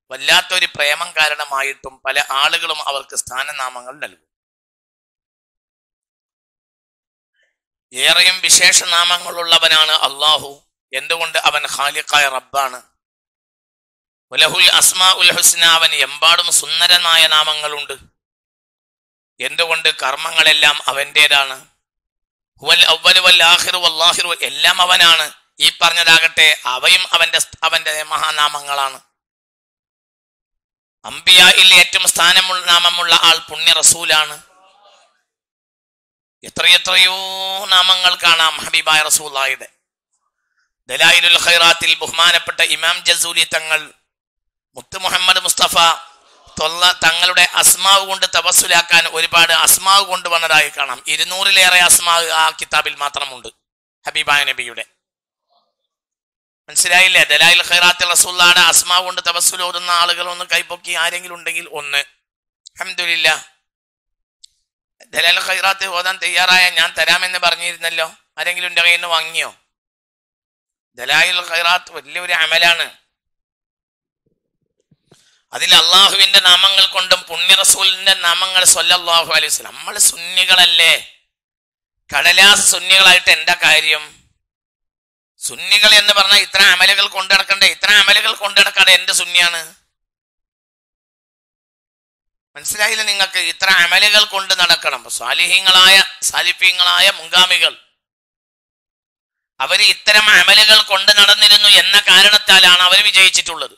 വല്ലാത്തൊരു പ്രേമം കാരണമായിട്ടും പല ആളുകളും അവർക്ക് സ്ഥാനനാമങ്ങൾ നൽകും ഏറെയും വിശേഷനാമങ്ങളുള്ളവനാണ് അള്ളാഹു എന്തുകൊണ്ട് അവൻ ഖാലിഖായ റബ്ബാണ് ഉലഹുൽ അസ്മാ ഉൽ ഹുസ്ന അവൻ എമ്പാടും സുന്ദരമായ നാമങ്ങളുണ്ട് എന്തുകൊണ്ട് കർമ്മങ്ങളെല്ലാം അവൻ്റേതാണ് ഹുവൽ അവ്വലു വൽ ആഖിറു വല്ലാഹിറു എല്ലാം അവനാണ് ഈ പറഞ്ഞതാകട്ടെ അവയും അവന്റെ അവന്റെ മഹാനാമങ്ങളാണ് അംബിയായിൽ ഏറ്റവും സ്ഥാനമുള്ള നാമമുള്ള ആൾ പുണ്യ റസൂലാണ് എത്രയെത്രയോ നാമങ്ങൾ കാണാം ഹബീബായ റസൂലായുടെ ദലായിലുൽ ഖൈറാത്തിൽ ബഹുമാനപ്പെട്ട ഇമാം ജസൂലി തങ്ങൾ മുത്ത് മുഹമ്മദ് മുസ്തഫ തൊള്ള തങ്ങളുടെ അസ്മാവ് കൊണ്ട് തപസ്സുലാക്കാൻ ഒരുപാട് അസ്മാവ് കൊണ്ടുവന്നതായി കാണാം ഇരുന്നൂറിലേറെ അസ്മാവ് ആ കിതാബിൽ മാത്രമുണ്ട് ഹബീബായ നബിയുടെ മനസ്സിലായില്ലേ ദലായിൽ ഖൈറാത്തിൽ റസൂള്ളാടെ അസ്മാവ് കൊണ്ട് തപസ്സുൽ ഓതുന്ന ആളുകൾ ഒന്ന് കൈപ്പൊക്കി ആരെങ്കിലും ഉണ്ടെങ്കിൽ ഒന്ന് അഹമ്മദില്ല ദലാൽ ഖൈറാത്ത് ഓതാൻ തയ്യാറായ ഞാൻ തരാമെന്ന് പറഞ്ഞിരുന്നല്ലോ ആരെങ്കിലും എൻ്റെ കയ്യിൽ നിന്ന് വാങ്ങിയോ ദലായിൽ ഖൈറാത്ത് വലിയൊരു അമലാണ് അതിൽ അള്ളാഹുവിന്റെ നാമങ്ങൾ കൊണ്ടും പുണ്യ റസൂലിന്റെ നാമങ്ങൾ സൊല്ലാഹു അലൈഹി വസല്ലം നമ്മൾ സുന്നികളല്ലേ കടലാസ് സുന്നികളായിട്ട് എന്താ കാര്യം സുന്നികൾ എന്ന് പറഞ്ഞാൽ ഇത്ര അമലുകൾ കൊണ്ടു നടക്കണ്ടേ ഇത്ര അമലുകൾ കൊണ്ടു നടക്കാതെ എന്ത് സുന്നിയാണ് മനസ്സിലായില്ല നിങ്ങൾക്ക് ഇത്ര അമലുകൾ കൊണ്ട് നടക്കണം സ്വാലിഹ്യങ്ങളായ സാലിഫ്യങ്ങളായ മുങ്കാമികൾ അവർ ഇത്തരം അമലുകൾ കൊണ്ട് നടന്നിരുന്നു എന്ന കാരണത്താലാണ് അവർ വിജയിച്ചിട്ടുള്ളത്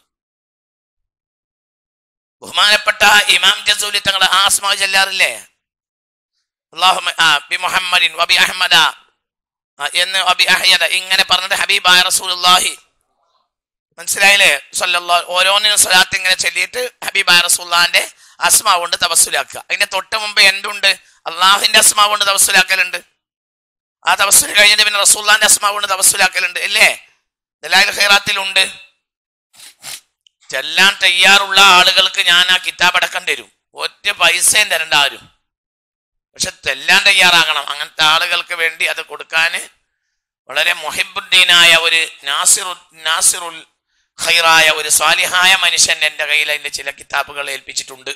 ബഹുമാനപ്പെട്ട ഇമാം ജസൂലി തങ്ങൾ ആസ്മാ ചെല്ലാറില്ലേ അള്ളാഹു ബി മുഹമ്മദിൻ വബി അഹമ്മദ ആ, എന്ന് അബി അഹ്യദ ഇങ്ങനെ പറഞ്ഞത് ഹബീബായ റസൂലുള്ളാഹി മനസ്സിലായില്ലേ സല്ലല്ലാ ഓരോന്നിനും സ്വലാത്ത് ഇങ്ങനെ ചൊല്ലിയിട്ട് ഹബീബായ റസൂല്ലാന്റെ അസ്മാ കൊണ്ട് തപസ്സുലാക്കുക അതിന്റെ തൊട്ട് മുമ്പ് എന്തുണ്ട് അള്ളാഹുവിന്റെ അസ്മാ കൊണ്ട് തപസ്സുലാക്കലുണ്ട് ആ തപസ്സുൽ കഴിഞ്ഞിട്ട് പിന്നെ റസൂല്ലാന്റെ അസ്മാ കൊണ്ട് തപസ്സുലാക്കലുണ്ട് ഇല്ലേ ദലാൽ ഖൈറാത്തിലുണ്ട് ചെല്ലാൻ തയ്യാറുള്ള ആളുകൾക്ക് ഞാൻ ആ കിതാബ് അടക്കം തരും ഒറ്റ പൈസയും തരണ്ട ആരും പക്ഷെ തെല്ലാൻ തയ്യാറാകണം അങ്ങനത്തെ ആളുകൾക്ക് വേണ്ടി അത് കൊടുക്കാൻ വളരെ മൊഹിബുദ്ദീനായ ഒരു നാസിറു നാസിറുൽ ഖൈറായ ഒരു സ്വാലിഹായ മനുഷ്യൻ എൻ്റെ കയ്യിൽ അതിൻ്റെ ചില കിതാബുകൾ ഏൽപ്പിച്ചിട്ടുണ്ട്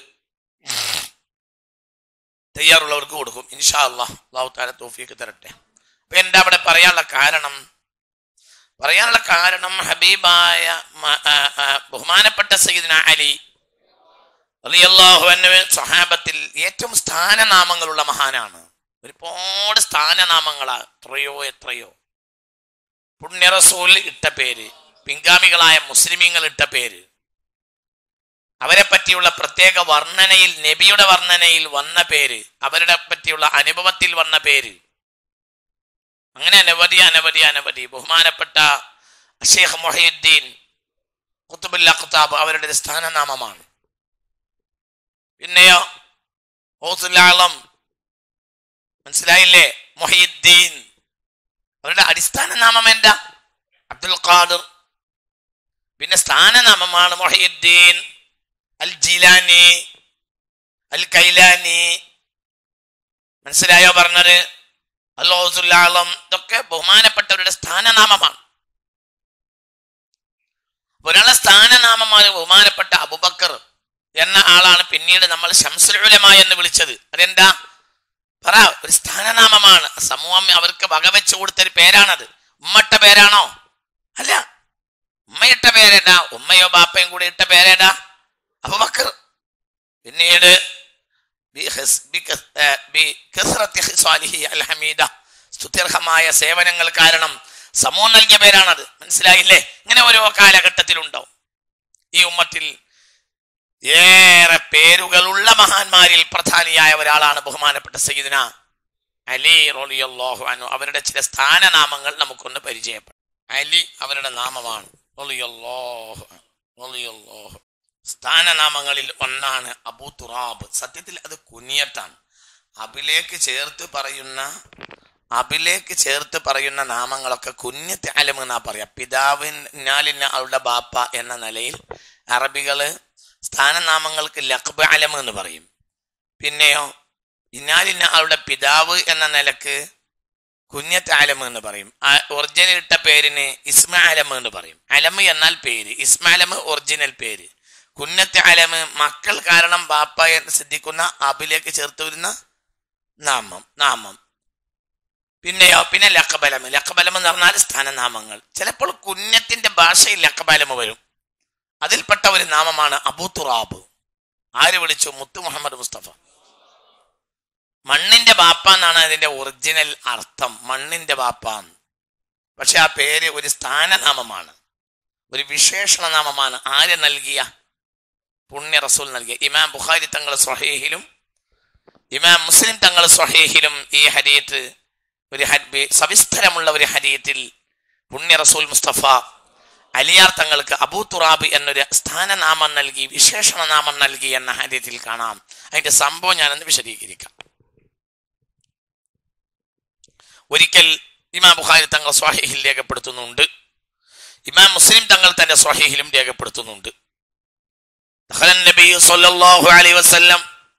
തയ്യാറുള്ളവർക്ക് കൊടുക്കും ഇൻഷാ അള്ളാഹ് അള്ളാഹു താല തോഫിക്ക് തരട്ടെ അപ്പൊ എന്താ അവിടെ പറയാനുള്ള കാരണം പറയാനുള്ള കാരണം ഹബീബായ മ- ആ, ആ, ബഹുമാനപ്പെട്ട സയ്യിദ്ന അലി റളിയല്ലാഹു അൻഹു സഹാബത്തിൽ ഏറ്റവും സ്ഥാനനാമങ്ങളുള്ള മഹാനാണ് ഒരുപാട് സ്ഥാനനാമങ്ങളാ എത്രയോ എത്രയോ പുണ്യ റസൂൽ ഇട്ട പേര് പിൻഗാമികളായ മുസ്ലിമീങ്ങൾ ഇട്ട പേര് അവരെ പറ്റിയുള്ള പ്രത്യേക വർണ്ണനയിൽ നബിയുടെ വർണ്ണനയിൽ വന്ന പേര് അവരുടെ പറ്റിയുള്ള അനുഭവത്തിൽ വന്ന പേര് അങ്ങനെ അനവധി അനവധി അനവധി ബഹുമാനപ്പെട്ട ഷെയ്ഖ് മൊഹീദ്ദീൻ കുത്തുബുൽ അഖ്താബ് അവരുടെ ഒരു സ്ഥാനനാമമാണ് പിന്നെയോ ഓസുലാളം മനസ്സിലായില്ലേ മൊഹീദ്ദീൻ അവരുടെ അടിസ്ഥാന നാമം എന്താ അബ്ദുൽ ഖാദിർ പിന്നെ സ്ഥാനനാമമാണ് മൊഹീദ്ദീൻ അൽ ജിലാനി അൽ കൈലാനി മനസ്സിലായോ പറഞ്ഞത് അൽ ഓസുലാളം ഇതൊക്കെ ബഹുമാനപ്പെട്ടവരുടെ സ്ഥാനനാമമാണ് ഒരാളെ സ്ഥാനനാമമാണ് ബഹുമാനപ്പെട്ട അബുബക്കർ എന്ന ആളാണ് പിന്നീട് നമ്മൾ ശംസുൽ ഉലമ എന്ന് വിളിച്ചത് അതെന്താ പറ ഒരു സ്ഥാനനാമമാണ് സമൂഹം അവർക്ക് വകവെച്ചു കൊടുത്തൊരു പേരാണത് ഉമ്മട്ട പേരാണോ അല്ല ഉമ്മയിട്ട പേരേടാ ഉമ്മയോ ബാപ്പയും കൂടി ഇട്ട പേരേടാ അബുബക്കർ പിന്നീട് ബി ഹസ്- ബി കസ്- ഏ, ബി കസ്റത്തി ഖിസ്വാലിഹി അൽ ഹമീദ സ്തുത്യർഹമായ സേവനങ്ങൾ കാരണം സമൂഹം നൽകിയ പേരാണത് മനസ്സിലായില്ലേ ഇങ്ങനെ ഓരോ കാലഘട്ടത്തിലുണ്ടാവും ഈ ഉമ്മത്തിൽ ഏറെ പേരുകളുള്ള മഹാന്മാരിൽ പ്രധാനിയായ ഒരാളാണ് ബഹുമാനപ്പെട്ട സയ്യിദിന അലി റളിയല്ലാഹു അൻഹു അവരുടെ ചില സ്ഥാനനാമങ്ങൾ നമുക്കൊന്ന് പരിചയപ്പെടാം അലി അവരുടെ നാമമാണ് റളിയല്ലാഹു അൻഹു, റളിയല്ലാഹു. സ്ഥാനനാമങ്ങളിൽ ഒന്നാണ് അബൂ തുറാബ് സത്യത്തിൽ അത് കുനിയത്താണ് അബിലേക്ക് ചേർത്ത് പറയുന്ന അബിലേക്ക് ചേർത്ത് പറയുന്ന നാമങ്ങളൊക്കെ കുഞ്ഞത്ത് അലം എന്നാ പറയാ പിതാവിനാലിന് അവളുടെ ബാപ്പ എന്ന നിലയിൽ അറബികള് സ്ഥാനനാമങ്ങൾക്ക് ലഖബ് അലം എന്ന് പറയും പിന്നെയോ ഇന്നാലിന്ന ആളുടെ പിതാവ് എന്ന നിലക്ക് കുഞ്ഞത്ത് ആലം എന്ന് പറയും ആ ഒറിജിനൽ ഇട്ട പേരിന് ഇസ്മ അലം എന്ന് പറയും അലം എന്നാൽ പേര് ഇസ്മ അലം ഒറിജിനൽ പേര് കുന്നത്തെ അലമ് മക്കൾ കാരണം ബാപ്പ എന്ന് സിദ്ധിക്കുന്ന അബിലേക്ക് ചേർത്ത് വരുന്ന നാമം നാമം പിന്നെയോ പിന്നെ ലക്കബലം ലക്കബലം എന്ന് പറഞ്ഞാൽ സ്ഥാനനാമങ്ങൾ ചിലപ്പോൾ കുഞ്ഞത്തിന്റെ ഭാഷയിൽ ലക്കബലം വരും അതിൽപ്പെട്ട ഒരു നാമമാണ് അബൂ തുറാബ് ആര് വിളിച്ചു മുത്തു മുഹമ്മദ് മുസ്തഫ മണ്ണിന്റെ ബാപ്പ എന്നാണ് അതിന്റെ ഒറിജിനൽ അർത്ഥം മണ്ണിന്റെ ബാപ്പ എന്ന്. പക്ഷെ ആ പേര് ഒരു സ്ഥാനനാമമാണ് ഒരു വിശേഷണ നാമമാണ് ആര് നൽകിയ പുണ്യ റസൂൽ നൽകിയ ഇമാം ബുഖാരി തങ്ങൾ സ്വഹീഹിലും ഇമാം മുസ്ലിം തങ്ങൾ സ്വഹീഹിലും ഈ ഹരീത്ത് ഒരു ഹദ് സവിസ്തരമുള്ള ഒരു ഹരീത്തിൽ പുണ്യ റസൂൽ മുസ്തഫ അലിയാർ തങ്ങൾക്ക് അബൂ തുറാബ് എന്നൊരു സ്ഥാനനാമം നൽകി വിശേഷണ നാമം നൽകി എന്ന ഹരീത്തിൽ കാണാം അതിന്റെ സംഭവം ഞാനൊന്ന് വിശദീകരിക്കാം ഒരിക്കൽ ഇമാം ബുഖാരി തങ്ങൾ സ്വാഹിഹിൽ രേഖപ്പെടുത്തുന്നുണ്ട് ഇമാം മുസ്ലിം തങ്ങൾ തന്റെ സ്വാഹിഹിലും രേഖപ്പെടുത്തുന്നുണ്ട് ദഖലൻ നബി സല്ലല്ലാഹു അലൈഹി വസല്ലം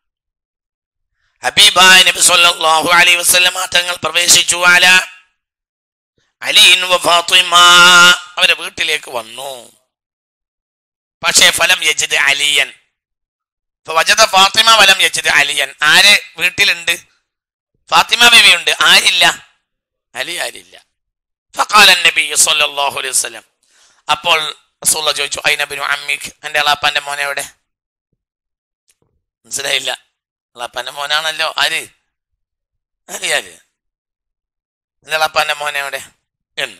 ഹബീബായ നബി സല്ലല്ലാഹു അലൈഹി വസല്ലം തങ്ങൾ പ്രവേശിച്ചു അല അലിൻ വ ഫാത്തിമ അവരെ വീട്ടിലേക്ക് വന്നു പക്ഷേ ഫലം യജിദ് അലിയൻ വജദ ഫാത്തിമ വലം യജിദ് അലിയൻ ആര് വീട്ടിലുണ്ട് ഫാത്തിമ ബിബി ഉണ്ട് ആരില്ല അലി ആരില്ല ഫഖാല നബി സല്ലല്ലാഹു അലൈഹി വസല്ലം അപ്പോൾ റസൂലുള്ള ചോദിച്ചു ഐനബിനു അമ്മിഖ് എൻ്റെ അളാപ്പാന്റെ മോനെ എവിടെ മനസ്സിലായില്ല അളാപ്പാന്റെ മോനാണല്ലോ ആര് അലി ആര് എൻ്റെ അളാപ്പാന്റെ മോനെ എവിടെ എന്ന്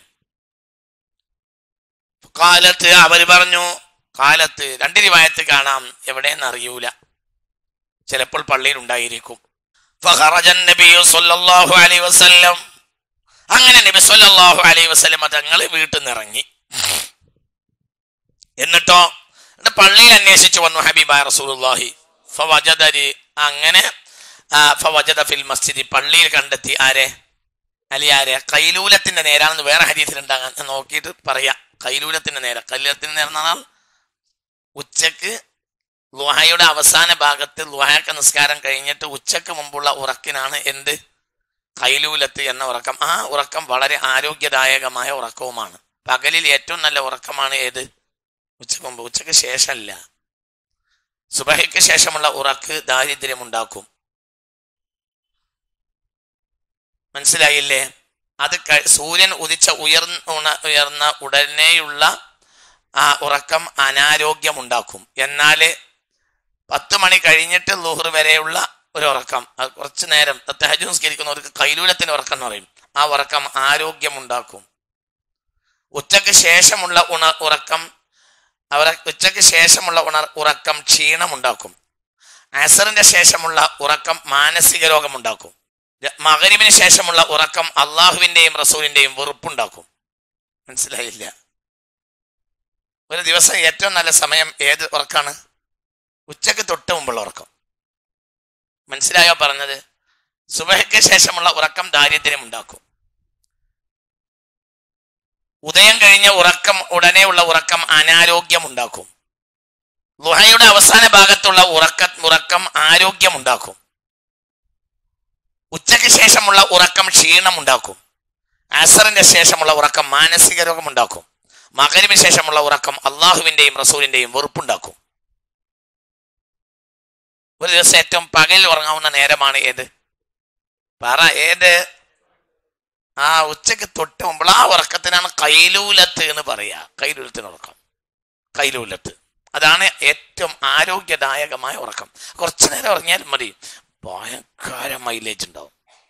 കാലത്ത് അവര് പറഞ്ഞു കാലത്ത് രണ്ട് രൂപായത്ത് കാണാം എവിടെയെന്ന് അറിയൂല ചിലപ്പോൾ പള്ളിയിൽ ഉണ്ടായിരിക്കും ഫഖറജൻ നബിയു സല്ലല്ലാഹു അലൈഹി വസല്ലം അങ്ങനെ നബി സല്ലല്ലാഹു അലൈഹി വസല്ലം തങ്ങൾ വീട്ടിൽ നിന്ന് ഇറങ്ങി എന്നിട്ടോ എന്നിട്ട് പള്ളിയിൽ അന്വേഷിച്ചു വന്നു ഹബീബായ റസൂലുള്ളാഹി ഫവജദരി അങ്ങനെ ആ, ഫവജദ ഫിൽ മസ്ജിദി പള്ളിയിൽ കണ്ടെത്തി ആരെ അലി ആരെ കൈലൂലത്തിന്റെ നേരാണെന്ന് വേറെ ഹരീതിൽ ഉണ്ടാകാൻ ഞാൻ നോക്കിയിട്ട് പറയാം കൈലൂലത്തിന്റെ നേരം കൈലൂലത്തിന്റെ നേരം എന്ന് പറഞ്ഞാൽ ഉച്ചക്ക് ലുഹയുടെ അവസാന ഭാഗത്ത് ലുഹയൊക്കെ നിസ്കാരം കഴിഞ്ഞിട്ട് ഉച്ചക്ക് മുമ്പുള്ള ഉറക്കിനാണ് എന്ത് കൈലൂലത്ത് എന്ന ഉറക്കം ആ ഉറക്കം വളരെ ആരോഗ്യദായകമായ ഉറക്കവുമാണ് പകലിൽ ഏറ്റവും നല്ല ഉറക്കമാണ് ഏത് ഉച്ചക്ക് മുമ്പ് ഉച്ചക്ക് ശേഷമല്ല സുബഹയ്ക്ക് ശേഷമുള്ള ഉറക്ക് ദാരിദ്ര്യമുണ്ടാക്കും മനസ്സിലായില്ലേ അത് ക- സൂര്യൻ ഉദിച്ച ഉയർന്ന ഉണ- ഉയർന്ന ഉടനെയുള്ള ആ ഉറക്കം അനാരോഗ്യമുണ്ടാക്കും എന്നാല് പത്ത് മണി കഴിഞ്ഞിട്ട് ലുഹർ വരെയുള്ള ഒരു ഉറക്കം അത് കുറച്ചു നേരം തഹജ് നിസ്കരിക്കുന്നവർക്ക് കൈലൂലത്തിന് ഉറക്കം എന്ന് പറയും ആ ഉറക്കം ആരോഗ്യമുണ്ടാക്കും ഉച്ചക്ക് ശേഷമുള്ള ഉണ ഉറക്കം അവർ ഉച്ചക്ക് ശേഷമുള്ള ഉണർ ഉറക്കം ക്ഷീണമുണ്ടാക്കും അസറിന്റെ ശേഷമുള്ള ഉറക്കം മാനസിക രോഗമുണ്ടാക്കും മകരിവിന് ശേഷമുള്ള ഉറക്കം അള്ളാഹുവിന്റെയും റസൂലിന്റെയും വെറുപ്പുണ്ടാക്കും മനസ്സിലായില്ല ഒരു ദിവസം ഏറ്റവും നല്ല സമയം ഏത് ഉറക്കാണ് ഉച്ചക്ക് തൊട്ട് മുമ്പുള്ള ഉറക്കം മനസ്സിലായോ പറഞ്ഞത് സുബഹയ്ക്ക് ശേഷമുള്ള ഉറക്കം ദാരിദ്ര്യം ഉണ്ടാക്കും ഉദയം കഴിഞ്ഞ ഉറക്കം ഉടനെയുള്ള ഉറക്കം അനാരോഗ്യം ഉണ്ടാക്കും ലുഹയുടെ അവസാന ഭാഗത്തുള്ള ഉറക്ക ഉറക്കം ആരോഗ്യമുണ്ടാക്കും ഉച്ചയ്ക്ക് ശേഷമുള്ള ഉറക്കം ക്ഷീണമുണ്ടാക്കും അസറിന്റെ ശേഷമുള്ള ഉറക്കം മാനസിക രോഗമുണ്ടാക്കും മകരിന് ശേഷമുള്ള ഉറക്കം അള്ളാഹുവിന്റെയും റസൂലിന്റെയും വെറുപ്പുണ്ടാക്കും ഒരു ദിവസം ഏറ്റവും പകലിൽ ഉറങ്ങാവുന്ന നേരമാണ് ഏത് പറ ഏത് ആ ഉച്ചക്ക് തൊട്ട് മുമ്പ് ആ ഉറക്കത്തിനാണ് കൈലൂലത്ത് എന്ന് പറയാ കൈലൂലത്തിന് ഉറക്കം കൈലൂലത്ത് അതാണ് ഏറ്റവും ആരോഗ്യദായകമായ ഉറക്കം കുറച്ചു നേരം ഉറങ്ങിയാൽ മതി ഭയങ്കര മൈലേജ് ഉണ്ടാവും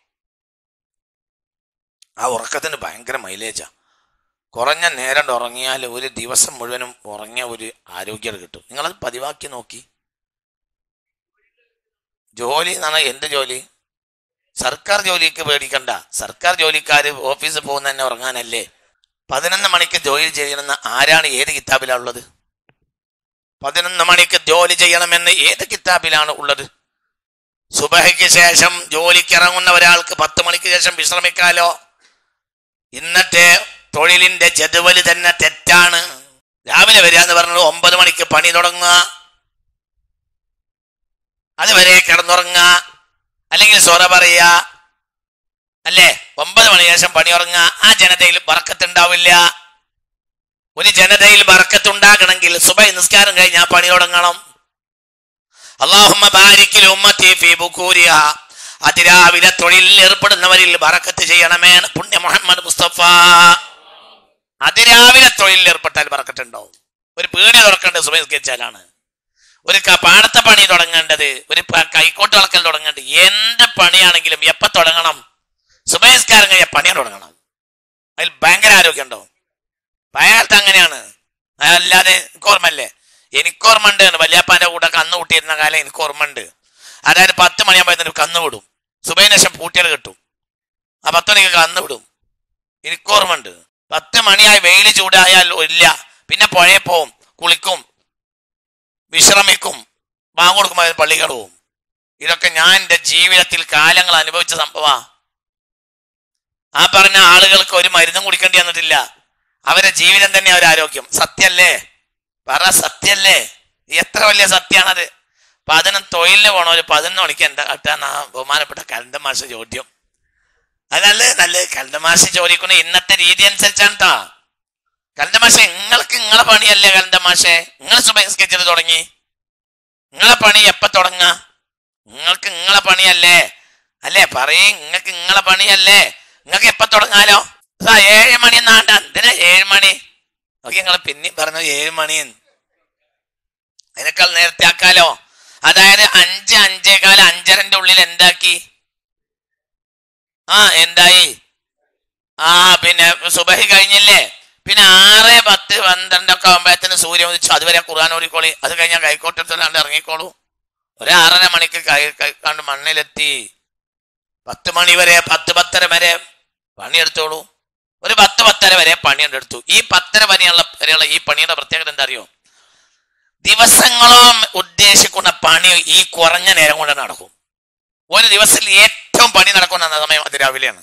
ആ ഉറക്കത്തിന് ഭയങ്കര മൈലേജാ കുറഞ്ഞ നേരം ഉറങ്ങിയാൽ ഒരു ദിവസം മുഴുവനും ഉറങ്ങിയ ഒരു ആരോഗ്യം കിട്ടും നിങ്ങളത് പതിവാക്കി നോക്കി ജോലി എന്നാണ് എന്ത് ജോലി സർക്കാർ ജോലിക്ക് പേടിക്കണ്ട സർക്കാർ ജോലിക്കാർ ഓഫീസിൽ പോകുന്ന തന്നെ ഉറങ്ങാനല്ലേ പതിനൊന്ന് മണിക്ക് ജോലി ചെയ്യണമെന്ന് ആരാണ് ഏത് കിതാബിലാണ് ഉള്ളത് പതിനൊന്ന് മണിക്ക് ജോലി ചെയ്യണമെന്ന് ഏത് കിതാബിലാണ് ഉള്ളത് സുബഹയ്ക്ക് ശേഷം ജോലിക്ക് ഇറങ്ങുന്ന ഒരാൾക്ക് പത്ത് മണിക്ക് ശേഷം വിശ്രമിക്കാലോ ഇന്നത്തെ തൊഴിലിന്റെ ജതുവല് തന്നെ തെറ്റാണ് രാവിലെ വരിക എന്ന് പറഞ്ഞത് ഒമ്പത് മണിക്ക് പണി തുടങ്ങുക അതുവരെ കിടന്നുറങ്ങുക അല്ലെങ്കിൽ സൊറ പറയുക അല്ലേ ഒമ്പത് മണി ശേഷം പണി ഉറങ്ങുക ആ ജനതയിൽ വറക്കത്തുണ്ടാവില്ല ഒരു ജനതയിൽ ബറക്കത്തുണ്ടാകണമെങ്കിൽ സുബൈ നിസ്കാരം കഴിഞ്ഞ് ആ പണി തുടങ്ങണം അള്ളാഹുമ്മ ബാരിക്കിൽ ഉമ്മത്തി ഫീ ബുക്കൂരിഹ അതിരാവിലെ തൊഴിലിൽ ഏർപ്പെടുന്നവരിൽ ബറക്കത്ത് ചെയ്യണമേ പുണ്യ മുഹമ്മദ് മുസ്തഫ അതിരാവിലെ തൊഴിലിൽ ഏർപ്പെട്ടാൽ ബറക്കത്തുണ്ടാവും ഒരു പീടി തുറക്കേണ്ടത് സുബൈ നിസ്കരിച്ചാലാണ് ഒരു ക- പാടത്തെ പണി തുടങ്ങേണ്ടത് ഒരു പ- കൈക്കോട്ട് വളക്കൽ തുടങ്ങേണ്ടത് എന്ത് പണിയാണെങ്കിലും എപ്പോ തുടങ്ങണം സുബൈസ്കാരം കഴിഞ്ഞ പണി തുടങ്ങണം അതിൽ ഭയങ്കര ആരോഗ്യം ഉണ്ടാവും പഴയകാലത്ത് അങ്ങനെയാണ് അല്ലാതെ എനിക്ക് ഓർമ്മല്ലേ എനിക്ക് ഓർമ്മ ഉണ്ട് വല്യാപ്പാന്റെ കൂടെ കന്ന് കൂട്ടിയിരുന്ന കാലം എനിക്ക് ഓർമ്മ ഉണ്ട് അതായത് പത്ത് മണിയാകുമ്പോൾ കന്ന് വിടും സുബൈന് ശേഷം പൂട്ടികൾ കിട്ടും ആ പത്ത് മണിക്ക് കന്ന് വിടും എനിക്ക് ഓർമ്മ ഉണ്ട് പത്ത് മണിയായി വെയിൽ ചൂടായാൽ ഇല്ല പിന്നെ പുഴയിൽ പോവും കുളിക്കും വിശ്രമിക്കും ബാങ്ക് കൊടുക്കുമ്പോൾ പള്ളികൾ പോവും ഇതൊക്കെ ഞാൻ എൻ്റെ ജീവിതത്തിൽ കാലങ്ങൾ അനുഭവിച്ച സംഭവ ആ പറഞ്ഞ ആളുകൾക്ക് ഒരു മരുന്നും കുടിക്കേണ്ടി വന്നിട്ടില്ല അവരെ ജീവിതം തന്നെ ഒരു ആരോഗ്യം സത്യല്ലേ പറ സത്യല്ലേ എത്ര വലിയ സത്യാണത് പതിനും തൊഴിലിന് പോണ ഒരു പതിനൊന്ന് മണിക്ക് എന്താ കാട്ടാന്ന് ആ ബഹുമാനപ്പെട്ട കലണ്ട മാഷ ചോദ്യം അതല്ല നല്ല കലണ്ട മാഷ ചോദിക്കുന്ന ഇന്നത്തെ രീതി അനുസരിച്ചാണ് കേട്ടോ കലണ്ട മാഷ നിങ്ങൾക്ക് നിങ്ങളെ പണിയല്ലേ കലണ്ട മാഷെ നിങ്ങൾ സുബൈസ്കെച്ചിട്ട് തുടങ്ങി നിങ്ങളെ പണി എപ്പ തുടങ്ങ നിങ്ങൾക്ക് നിങ്ങളെ പണിയല്ലേ അല്ലേ പറയേ നിങ്ങൾക്ക് നിങ്ങളെ പണിയല്ലേ നിങ്ങൾക്ക് എപ്പ തുടങ്ങാലോ ആ ഏഴ് മണി എന്നാണ്ട എന്തിനാ ഏഴ് മണി നോക്കി നിങ്ങൾ പിന്നെയും പറഞ്ഞു ഏഴ് മണി അതിനേക്കാൾ നേരത്തെ ആക്കാലോ അതായത് അഞ്ച് അഞ്ചേകാല അഞ്ചരന്റെ ഉള്ളിൽ എന്താക്കി ആ എന്തായി ആ പിന്നെ സുബഹി കഴിഞ്ഞില്ലേ പിന്നെ ആറ് പത്ത് പന്ത്രണ്ടൊക്കെ ആകുമ്പോഴത്തേന് സൂര്യൻ ഉദിച്ചു അതുവരെ ഖുർആൻ ഓടിക്കോളി അത് കഴിഞ്ഞാൽ കൈക്കോട്ടെടുത്തോണ്ട് ഇറങ്ങിക്കോളൂ ഒരു ആറര മണിക്ക് കൈ കൈ കണ്ട് മണ്ണിലെത്തി പത്ത് മണി വരെ പത്ത് പത്തര വരെ പണിയെടുത്തോളൂ ഒരു പത്ത് പത്തര വരെ പണിയെടുത്തു ഈ പത്തര വരെയുള്ള വരെയുള്ള ഈ പണിയുടെ പ്രത്യേകത എന്താ അറിയോ ദിവസങ്ങളോളം ഉദ്ദേശിക്കുന്ന പണി ഈ കുറഞ്ഞ നേരം കൊണ്ട് നടക്കും ഒരു ദിവസത്തിൽ ഏറ്റവും പണി നടക്കുന്ന സമയം അതിരാവിലെയാണ്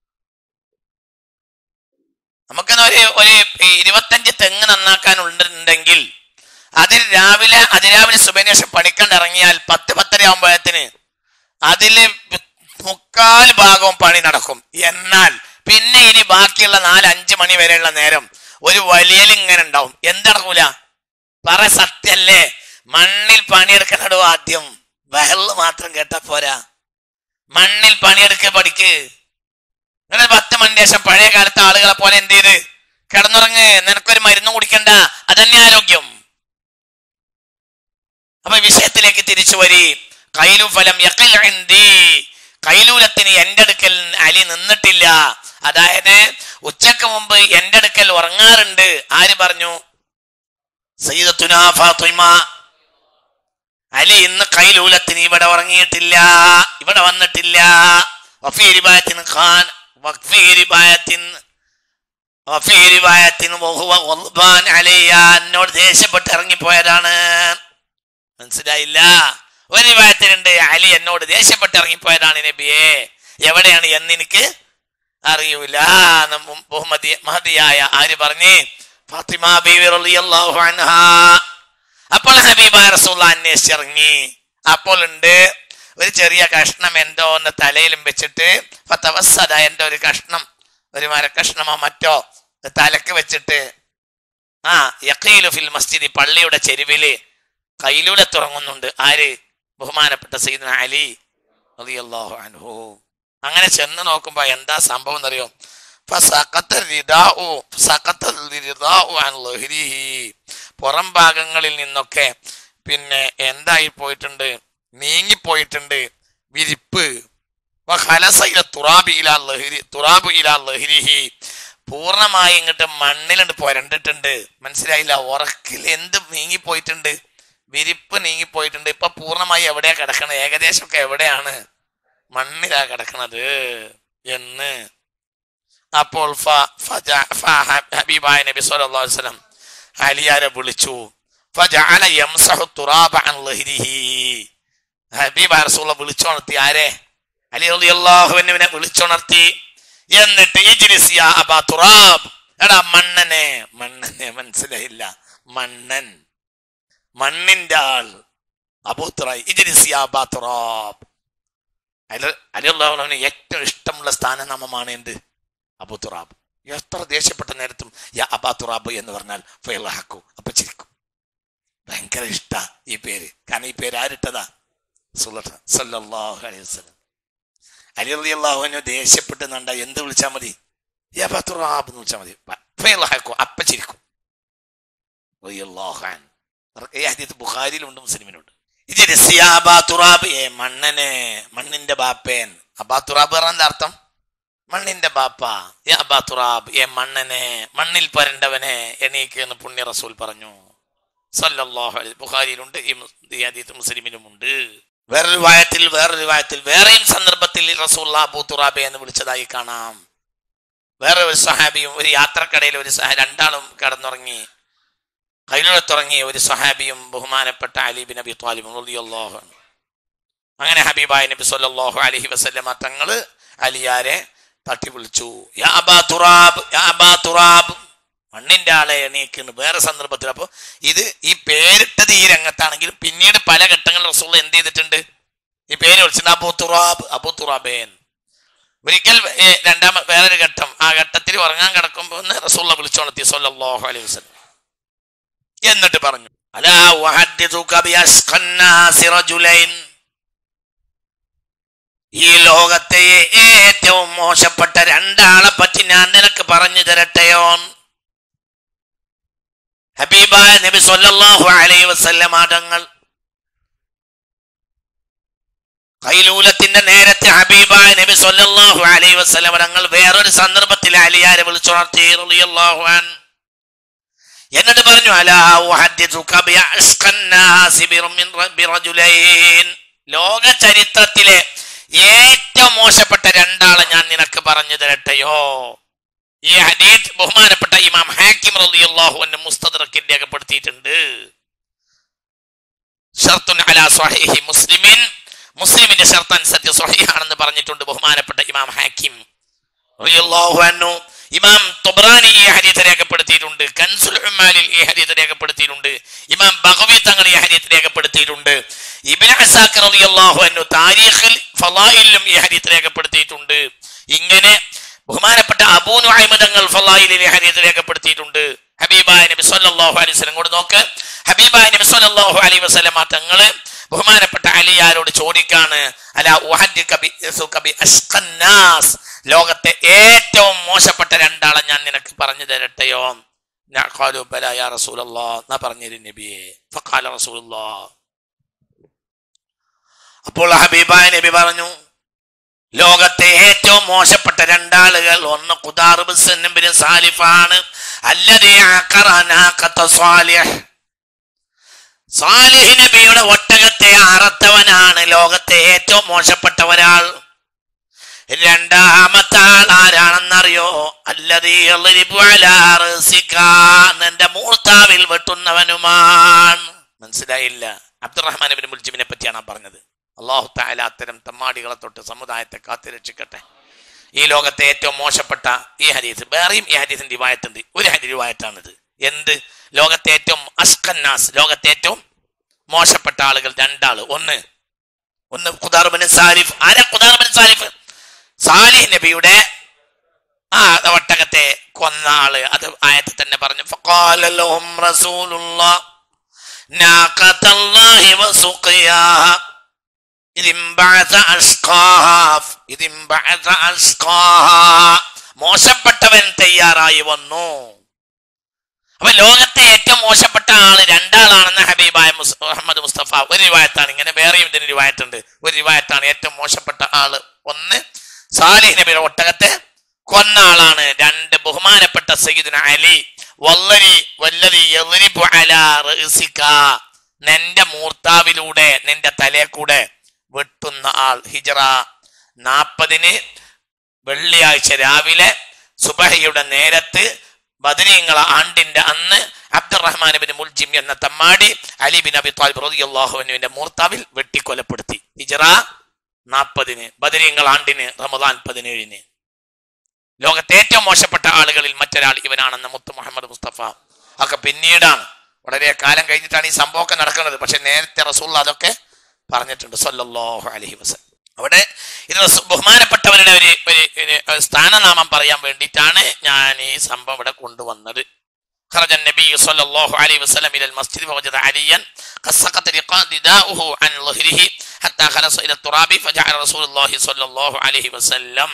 നമുക്കെന്നാ ഒരു ഒരു ഇരുപത്തഞ്ച് തെങ്ങ് നന്നാക്കാൻ ഉണ്ടെങ്കിൽ അതിൽ രാവിലെ അതിരാവിലെ സുബനേഷം പണിക്കണ്ട് ഇറങ്ങിയാൽ പത്ത് പത്തര ആകുമ്പോഴത്തിന് അതില് മുക്കാൽ ഭാഗവും പണി നടക്കും എന്നാൽ പിന്നെ ഇനി ബാക്കിയുള്ള നാല് അഞ്ച് മണി വരെയുള്ള നേരം ഒരു വലിയൽ ഇങ്ങനെ ഉണ്ടാവും എന്തടക്കൂല പറ സത്യല്ലേ മണ്ണിൽ പണിയെടുക്കണടോ ആദ്യം വെള്ളം മാത്രം കേട്ടാ പോരാ മണ്ണിൽ പണിയെടുക്ക പഠിക്ക് നിങ്ങൾ പത്ത് മണിന് ശേഷം പഴയ കാലത്തെ ആളുകളെ പോലെ എന്ത് ചെയ്ത് കിടന്നുറങ്ങ് നിനക്കൊരു മരുന്നും കുടിക്കണ്ട അതന്നെ ആരോഗ്യം അപ്പൊ വിഷയത്തിലേക്ക് തിരിച്ചു വരി കൈലു ഫലം യഖിൽ ഇൻദി. കൈലൂലത്തിന് എന്റെ അടുക്കൽ അലി നിന്നിട്ടില്ല അതായത് ഉച്ചക്ക് മുമ്പ് എന്റെ അടുക്കൽ ഉറങ്ങാറുണ്ട് ആര് പറഞ്ഞു സയ്യിദത്തുന ഫാത്തിമ അലി ഇന്ന് കൈലൂലത്തിന് ഇവിടെ ഉറങ്ങിയിട്ടില്ല ഇവിടെ വന്നിട്ടില്ല വഫീ റിബായത്തിന് ഖാൻ വഫീ റിബായത്തിന് വഫീ റിബായത്തിന് വഹുവ ഗദ്ബാൻ അലയ്യ എന്നോട് ദേഷ്യപ്പെട്ട് ഇറങ്ങിപ്പോയതാണ് മനസ്സിലായില്ല ഒരു വിഭാഗത്തിലുണ്ട് അലി എന്നോട് ദേഷ്യപ്പെട്ട് ഇറങ്ങിപ്പോയതാണ് നബിയെ എവിടെയാണ് എന്ന് എനിക്ക് അറിയൂല എന്ന് മു- മുഹമ്മദി മഹദിയായ ആര് പറഞ്ഞ് ഫാത്തിമ ബീവി റളിയല്ലാഹു അൻഹാ അപ്പോൾ ഹബീബ റസൂള്ള അന്വേഷിച്ചിറങ്ങി അപ്പോൾ ഉണ്ട് ഒരു ചെറിയ കഷ്ണം എന്തോ ഒന്ന് തലയിലും വെച്ചിട്ട് ഫതവസ്സദ എന്തോ ഒരു കഷ്ണം ഒരു മരക്കഷ്ണമോ മറ്റോ തലക്ക് വെച്ചിട്ട് ആ യഖീലു ഫിൽ മസ്ജിദി പള്ളിയുടെ ചെരുവില് കയ്യിലൂടെ തുറങ്ങുന്നുണ്ട് ആര് ബഹുമാനപ്പെട്ട സയ്യിദ്ന അലി റളിയല്ലാഹു അൻഹു അങ്ങനെ ചെന്ന് നോക്കുമ്പോ എന്താ സംഭവം എന്നറിയോ ഫസഖത്ത റിദാഉ ഫസഖത്ത റിദാഉ അൻ ലഹ്രിഹി. പുറം ഭാഗങ്ങളിൽ നിന്നൊക്കെ പിന്നെ എന്തായി പോയിട്ടുണ്ട് നീങ്ങിപ്പോയിട്ടുണ്ട് വിരിപ്പ് വഖലസ ഇല തുറാബി ഇലാ ലഹ്രി തുറാബു ഇലാ ലഹ്രിഹി. പൂർണ്ണമായി ഇങ്ങോട്ട് മണ്ണിലുണ്ട് പുരണ്ടിട്ടുണ്ട് മനസ്സിലായില്ല ഉറക്കിൽ എന്ത് നീങ്ങിപ്പോയിട്ടുണ്ട് വിരിപ്പ് നീങ്ങിപ്പോയിട്ടുണ്ട് ഇപ്പൊ പൂർണ്ണമായി എവിടെയാ കിടക്കണത് ഏകദേശം ഒക്കെ എവിടെയാണ് മണ്ണിലാ കിടക്കണത് എന്ന് അപ്പോൾ ഫ- ഫജ- ഫ- ഹ- ഹബീബായ നബി സല്ലല്ലാഹു അലൈഹി വസല്ലം അലിയാരെ വിളിച്ചു ഫജഅല യംസഹു തുറാബ അൻ ലഹ്രിഹി ഹബീബായ റസൂലുള്ള വിളിച്ചുണർത്തി ആരെ അലി റളിയല്ലാഹു അൻഹുവിനെ വിളിച്ചുണർത്തി എന്നിട്ട് ഇജ്ലിസ് യാ അബാ തുറാബ് എടാ മണ്ണനെ മണ്ണനെ മനസ്സിലായില്ല മണ്ണൻ മണ്ണിന്റെ ആൾ അബൂത്തുറായി ഇജ്ലിസ് യാ അബാ തുറാബ് അലി അലിയുള്ളവന് ഏറ്റവും ഇഷ്ടമുള്ള സ്ഥാനനാമമാണ് എന്ത് അബൂത്തുറാബ് എത്ര ദേഷ്യപ്പെട്ട നേരത്തും യാ അബാ തുറാബ് എന്ന് പറഞ്ഞാൽ ഫൈലഹാക്കു അപ്പൊ ചിരിക്കും ഭയങ്കര ഇഷ്ട ഈ പേര് കാരണം ഈ പേര് ആരിട്ടതാ സുലത്ത് സല്ലല്ലാഹു അലൈഹി വസല്ലം അലി അലി അള്ളാഹുവിന് ദേഷ്യപ്പെട്ട് നണ്ട എന്ത് വിളിച്ചാൽ മതി യാ അബാ തുറാബ് എന്ന് വിളിച്ചാൽ മതി ഫൈലഹാക്കു അപ്പ ചിരിക്കും റളിയല്ലാഹു അൻഹു. ഈ ഹദീസ് ബുഖാരിയിലുണ്ട് മുസ്ലിമിലുണ്ട് ഇതിന് സിയാബാ തുറാബ് ഏ മണ്ണനെ മണ്ണിന്റെ ബാപ്പേൻ അബാ തുറാബ് പറഞ്ഞ അർത്ഥം മണ്ണിന്റെ ബാപ്പ ഏ അബാ തുറാബ് ഏ മണ്ണനെ മണ്ണിൽ പരണ്ടവനെ എണീക്ക് എന്ന് പുണ്യ റസൂൽ പറഞ്ഞു സല്ലല്ലാഹു അലൈഹി ബുഖാരിയിലുണ്ട് ഈ മു- ഈ ഹദീസ് മുസ്ലിമിലുമുണ്ട് വേറൊരു വായത്തിൽ വേറൊരു വായത്തിൽ വേറെയും സന്ദർഭത്തിൽ റസൂൽ അബൂ തുറാബെ എന്ന് വിളിച്ചതായി കാണാം വേറെ ഒരു സഹാബിയും ഒരു യാത്രക്കടയിൽ ഒരു സഹ രണ്ടാളും കിടന്നുറങ്ങി കയ്യിലുറങ്ങിയ ഒരു സഹാബിയും ബഹുമാനപ്പെട്ട അലി ബിൻ അബി താലിബ് റളിയല്ലാഹു അൻഹു. അങ്ങനെ ഹബീബായ നബി സല്ലല്ലാഹു അലൈഹി വസല്ലമ തങ്ങള് അലിയാരെ തട്ടി വിളിച്ചു യാ അബാ തുറാബ് യാ അബാ തുറാബ് മണ്ണിന്റെ ആളെ എണീക്കുന്നു വേറെ സന്ദർഭത്തിൽ അപ്പൊ ഇത് ഈ പേരിട്ടത് ഈ രംഗത്താണെങ്കിലും പിന്നീട് പല ഘട്ടങ്ങളിൽ റസൂൽ എന്ത് ചെയ്തിട്ടുണ്ട് ഈ പേര് വിളിച്ചിട്ടുണ്ട് അബൂ തുറാബ് അബൂ തുറാബേൻ ഒരിക്കൽ ഏ, രണ്ടാമ വേറൊരു ഘട്ടം ആ ഘട്ടത്തിൽ ഉറങ്ങാൻ കിടക്കുമ്പോൾ ഒന്ന് റസൂള്ള വിളിച്ചോണത്തി സല്ലല്ലാഹു അലൈഹി വസല്ലം എന്നിട്ട് പറഞ്ഞു അലാ ഉഹദ്ദിസുക ബിഅസ്ഖന്നാസി റജുലൈൻ ഈ ലോകത്തെ ഏറ്റവും മോശപ്പെട്ട രണ്ടാളെ പറ്റി ഞാൻ നിനക്ക് പറഞ്ഞു തരട്ടെയോ ഹബീബായ നബി സല്ലല്ലാഹു അലൈഹി വസല്ലം ആടങ്ങൾ കൈലൂലത്തിന്റെ നേരത്തെ ഹബീബായ നബി സല്ലല്ലാഹു അലൈഹി വസല്ലം തങ്ങൾ വേറൊരു സന്ദർഭത്തിൽ അലിയാരെ വിളിച്ചുണർത്തി റളിയല്ലാഹു അൻഹു എന്നിട്ട് പറഞ്ഞു അലാ ഉഹദ്ദിസുക ബിഅസ്ഖന്നാസി ബിറമിൻ ബിറജുലൈൻ ലോക ചരിത്രത്തിലെ ഏറ്റവും മോശപ്പെട്ട രണ്ടാളെ ഞാൻ നിനക്ക് പറഞ്ഞു തരട്ടെയോ ഈ ഹദീസ് ബഹുമാനപ്പെട്ട ഇമാം ഹാക്കിം റളിയല്ലാഹു അൻഹു മുസ്തദ്റക്കിൽ രേഖപ്പെടുത്തിയിട്ടുണ്ട് ഷർത്തുൻ അലാ സ്വഹീഹി മുസ്ലിമിൻ മുസ്ലിമിന്റെ ഷർത്ത് അനുസരിച്ച് സ്വഹീഹാണെന്ന് പറഞ്ഞിട്ടുണ്ട് ബഹുമാനപ്പെട്ട ഇമാം ഹാക്കിം റളിയല്ലാഹു അൻഹു ഇമാം തൊബ്രാനി ഈ ഹദീസ് രേഖപ്പെടുത്തിയിട്ടുണ്ട് കൻസുൽ ഉമ്മാലിൽ ഈ ഹദീസ് രേഖപ്പെടുത്തിയിട്ടുണ്ട് ഇമാം ബഗവി തങ്ങൾ ഈ ഹദീസ് രേഖപ്പെടുത്തിയിട്ടുണ്ട് ഇബ്നു അസാക്കർ റളിയല്ലാഹു അൻഹു താരീഖിൽ ഫളായിലും ഈ ഹദീസ് രേഖപ്പെടുത്തിയിട്ടുണ്ട് ഇങ്ങനെ ബഹുമാനപ്പെട്ട അബൂ നുഐമ തങ്ങൾ ഫളായിലിൽ ഈ ഹദീസ് രേഖപ്പെടുത്തിയിട്ടുണ്ട് ഹബീബായ നബി സല്ലല്ലാഹു അലൈഹി വസല്ലം കൂടെ നോക്ക് ഹബീബായ നബി സല്ലല്ലാഹു അലൈഹി വസല്ലം തങ്ങള് ബഹുമാനപ്പെട്ട അലിയാരോട് ചോദിക്കാണ് അല ഉഹദ്ദിക ബി യസുക ബി അഷ്ഖന്നാസ് ലോകത്തെ ഏറ്റവും മോശപ്പെട്ട രണ്ടാളെ ഞാൻ നിനക്ക് പറഞ്ഞു തരട്ടെയോ ഞാൻ ഖാലു ബല യാ റസൂലല്ലാ എന്നാ പറഞ്ഞിരു നബിയെ ഫഖാല റസൂലുള്ളാ അപ്പോൾ ഹബീബായ നബി പറഞ്ഞു ലോകത്തെ ഏറ്റവും മോശപ്പെട്ട രണ്ടാളുകൾ ഒന്ന് ഖുദാർബിന് സാലിഫാണ് അല്ലതേ സാലിഹ് സാലിഹ് നബിയുടെ ഒട്ടകത്തെ അറത്തവനാണ് ലോകത്തെ ഏറ്റവും മോശപ്പെട്ട ഒരാൾ രണ്ടാമത്തെ ആൾ ആരാണെന്നറിയോ അല്ലതീ നിന്റെ മൂർത്താവിൽ വെട്ടുന്നവനുമാണ് മനസ്സിലായില്ല അബ്ദുറഹ്മാൻ ബിൻ മുൽജിമിനെ പറ്റിയാണ് ആ പറഞ്ഞത് അള്ളാഹു താല അത്തരം തമ്മാടികളെ തൊട്ട് സമുദായത്തെ കാത്തുരക്ഷിക്കട്ടെ ഈ ലോകത്തെ ഏറ്റവും മോശപ്പെട്ട ഈ ഹരീസ് വേറെയും ഈ ഹരീസിന്റെ റിവായത്തുണ്ട് ഒരു ഹരി റിവായത്താണിത് എന്ത് ലോകത്തെ ഏറ്റവും അസ്കന്നാസ് ലോകത്തെ ഏറ്റവും മോശപ്പെട്ട ആളുകൾ രണ്ടാള് ഒന്ന് ഒന്ന് ഖുദാർബിൻ സാലിഫ് ആരാ ഖുദാർബിൻ സാലിഫ് സാലിഹ് നബിയുടെ ആ ഒട്ടകത്തെ കൊന്ന ആള് അത് ആയത്തിൽ തന്നെ പറഞ്ഞു فقال لهم رسول الله ناقة الله وسقياها إذ انبعث أشقاها إذ انبعث أشقاها മോശപ്പെട്ടവൻ തയ്യാറായി വന്നു അപ്പൊ ലോകത്തെ ഏറ്റവും മോശപ്പെട്ട ആള് രണ്ടാളാണെന്ന് ഹബീബായ മുസ് മുഹമ്മദ് മുസ്തഫ ഒരു റിവായത്താണ് ഇങ്ങനെ വേറെയും ഇതിന് റിവായത്തുണ്ട് ഒരു റിവായത്താണ് ഏറ്റവും മോശപ്പെട്ട ആള് ഒന്ന് സാലിഹ് നബിയുടെ ഒട്ടകത്തെ കൊന്ന ആളാണ് രണ്ട് ബഹുമാനപ്പെട്ട സയ്യിദുന അലി വല്ലരി വല്ലരി യദ്രിബു അലാ റഅസിക നിന്റെ മൂർത്താവിലൂടെ നിന്റെ തലയെ കൂടെ വെട്ടുന്ന ആൾ ഹിജറ നാപ്പതിന് വെള്ളിയാഴ്ച രാവിലെ സുബഹയുടെ നേരത്ത് ബദരീങ്ങള ആണ്ടിന്റെ അന്ന് അബ്ദുറഹ്മാൻ ബിൻ മുൽജിം എന്ന തമ്മാടി അലി ബിൻ അബി താലിബ് റളിയല്ലാഹുവിന്റെ മൂർത്താവിൽ വെട്ടിക്കൊലപ്പെടുത്തി ഹിജറ നാൽപ്പതിന് ബദരീങ്ങൾ ആണ്ടിന് റമദാൻ പതിനേഴിന് ലോകത്തെ ഏറ്റവും മോശപ്പെട്ട ആളുകളിൽ മറ്റൊരാൾ ഇവനാണെന്ന് മുത്ത് മുഹമ്മദ് മുസ്തഫ ഒക്കെ പിന്നീടാണ് വളരെ കാലം കഴിഞ്ഞിട്ടാണ് ഈ സംഭവമൊക്കെ നടക്കുന്നത് പക്ഷെ നേരത്തെ റസൂള്ള അതൊക്കെ പറഞ്ഞിട്ടുണ്ട് സല്ലല്ലാഹു അലൈഹി വസല്ലം അവിടെ ഇത് റസൂ- ബഹുമാനപ്പെട്ടവരുടെ ഒരു ഒരു ഒരു സ്ഥാനനാമം പറയാൻ വേണ്ടിയിട്ടാണ് ഞാൻ ഈ സംഭവം ഇവിടെ കൊണ്ടുവന്നത് خرج النبي صلى الله عليه وسلم إلى المسجد فوجد عليا قد سقط رداؤه عن ظهره حتى خلص إلى التراب فجعل رسول الله صلى الله عليه وسلم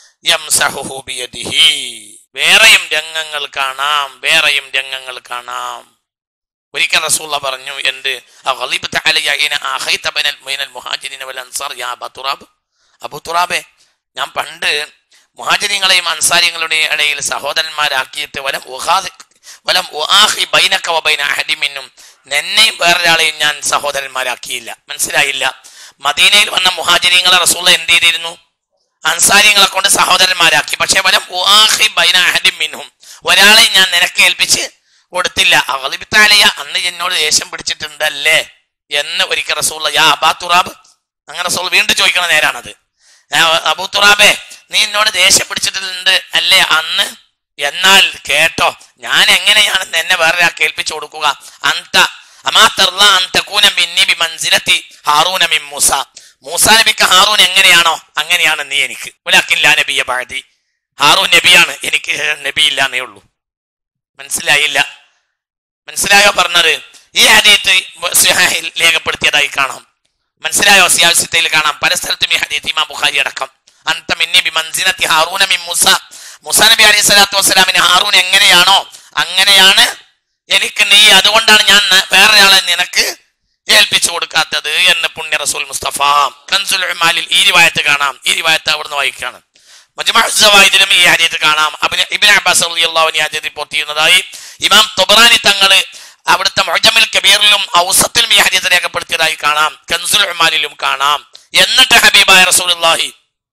يمسحه بيده വേറെയും രംഗങ്ങൾ കാണാം വേറെയും രംഗങ്ങൾ കാണാം ഒരിക്കൽ റസൂള്ള പറഞ്ഞു എന്ത് അഗളിബ്ത അലയ്യ ഇന ആഖൈത ബൈനൽ ബൈനൽ മുഹാജിരിന വൽ അൻസാർ യാ അബൂ തുറാബ് അബൂ തുറാബേ ഞാൻ പണ്ട് മുഹാജിരിങ്ങളെയും അൻസാരികളുടെയും ഇടയിൽ സഹോദരന്മാരാക്കിയിട്ട് വലം ഉഹാദി വലം ഉആഖി ബൈനക വബൈന അഹദി മിന്നും നിന്നെയും വേറൊരാളെയും ഞാൻ സഹോദരന്മാരാക്കിയില്ല മനസ്സിലായില്ല മദീനയിൽ വന്ന മുഹാജിരിങ്ങളെ റസൂള്ള എന്ത് ചെയ്തിരുന്നു അൻസാരിങ്ങളെ കൊണ്ട് സഹോദരന്മാരാക്കി പക്ഷെ വലം ഉആഖി ബൈന അഹദി മിൻഹും ഒരാളെ ഞാൻ നിനക്ക് ഏൽപ്പിച്ച് കൊടുത്തില്ല അഗളിബിത്താലയ അന്ന് എന്നോട് ദേഷ്യം പിടിച്ചിട്ടുണ്ടല്ലേ എന്ന് ഒരിക്കൽ റസൂള്ള യാ അബാ തുറാബ് അങ്ങനെ റസൂൾ വീണ്ടും ചോദിക്കണ നേരാണത് "ആ, അബൂ തുറാബേ നീ എന്നോട് ദേഷ്യം പിടിച്ചിട്ടുണ്ട് അല്ലേ അന്ന് എന്നാൽ കേട്ടോ ഞാൻ എങ്ങനെയാണ് എന്നെ വേറെ കേൾപ്പിച്ചു കൊടുക്കുക അന്ത അമാതർല അന്തകൂന മിന്നി ബി മൻസിലത്തി ഹാറൂന മിൻ മൂസ മൂസ നബിക്ക് ഹാറൂൻ എങ്ങനെയാണോ അങ്ങനെയാണ് നീ എനിക്ക് ഉലക്കില്ല നബിയ ബാദി ഹാറൂൻ നബിയാണ് എനിക്ക് നബി ഇല്ലാന്നേ ഉള്ളൂ മനസ്സിലായില്ല മനസ്സിലായോ പറഞ്ഞത് ഈ ഹദീത്ത് സിഹാഹിൽ രേഖപ്പെടുത്തിയതായി കാണാം മനസ്സിലായോ സിയാസിത്തയിൽ കാണാം പല സ്ഥലത്തും ഈ ഹദീത്ത് ഇമാം ബുഖാരി അടക്കം അന്ത മിന്നി ബി മൻസിലത്തി ഹാറൂന മിൻ മൂസ മൂസ നബി അലൈഹി സ്വലാത്തു വസ്സലാമിന് ഹാറൂൻ എങ്ങനെയാണോ അങ്ങനെയാണ് എനിക്ക് നീ അതുകൊണ്ടാണ് ഞാൻ ന- വേറൊരാളെ നിനക്ക് ഏൽപ്പിച്ചു കൊടുക്കാത്തത് എന്ന് പുണ്യ റസൂൽ മുസ്തഫ കൻസുൽ ഉമാലിൽ ഈ റിവായത്ത് കാണാം ഈ റിവായത്ത് അവിടുന്ന് വായിക്കാണ് മജ്മുഅസ്സവായിദിലും ഈ ഹദീത്ത് കാണാം അബ്ന ഇബ്നു അബ്ബാസ് റളിയല്ലാഹു അൻഹു ഈ ഹദീത്ത് റിപ്പോർട്ട് ചെയ്യുന്നതായി ഇമാം തൊബറാനി തങ്ങള് അവിടുത്തെ മുഅ്ജമുൽ കബീറിലും ഔസത്തിലും ഈ ഹദീത്ത് രേഖപ്പെടുത്തിയതായി കാണാം കൻസുൽ ഉമാലിലും കാണാം എന്നിട്ട് ഹബീബായ റസൂലുള്ളാഹി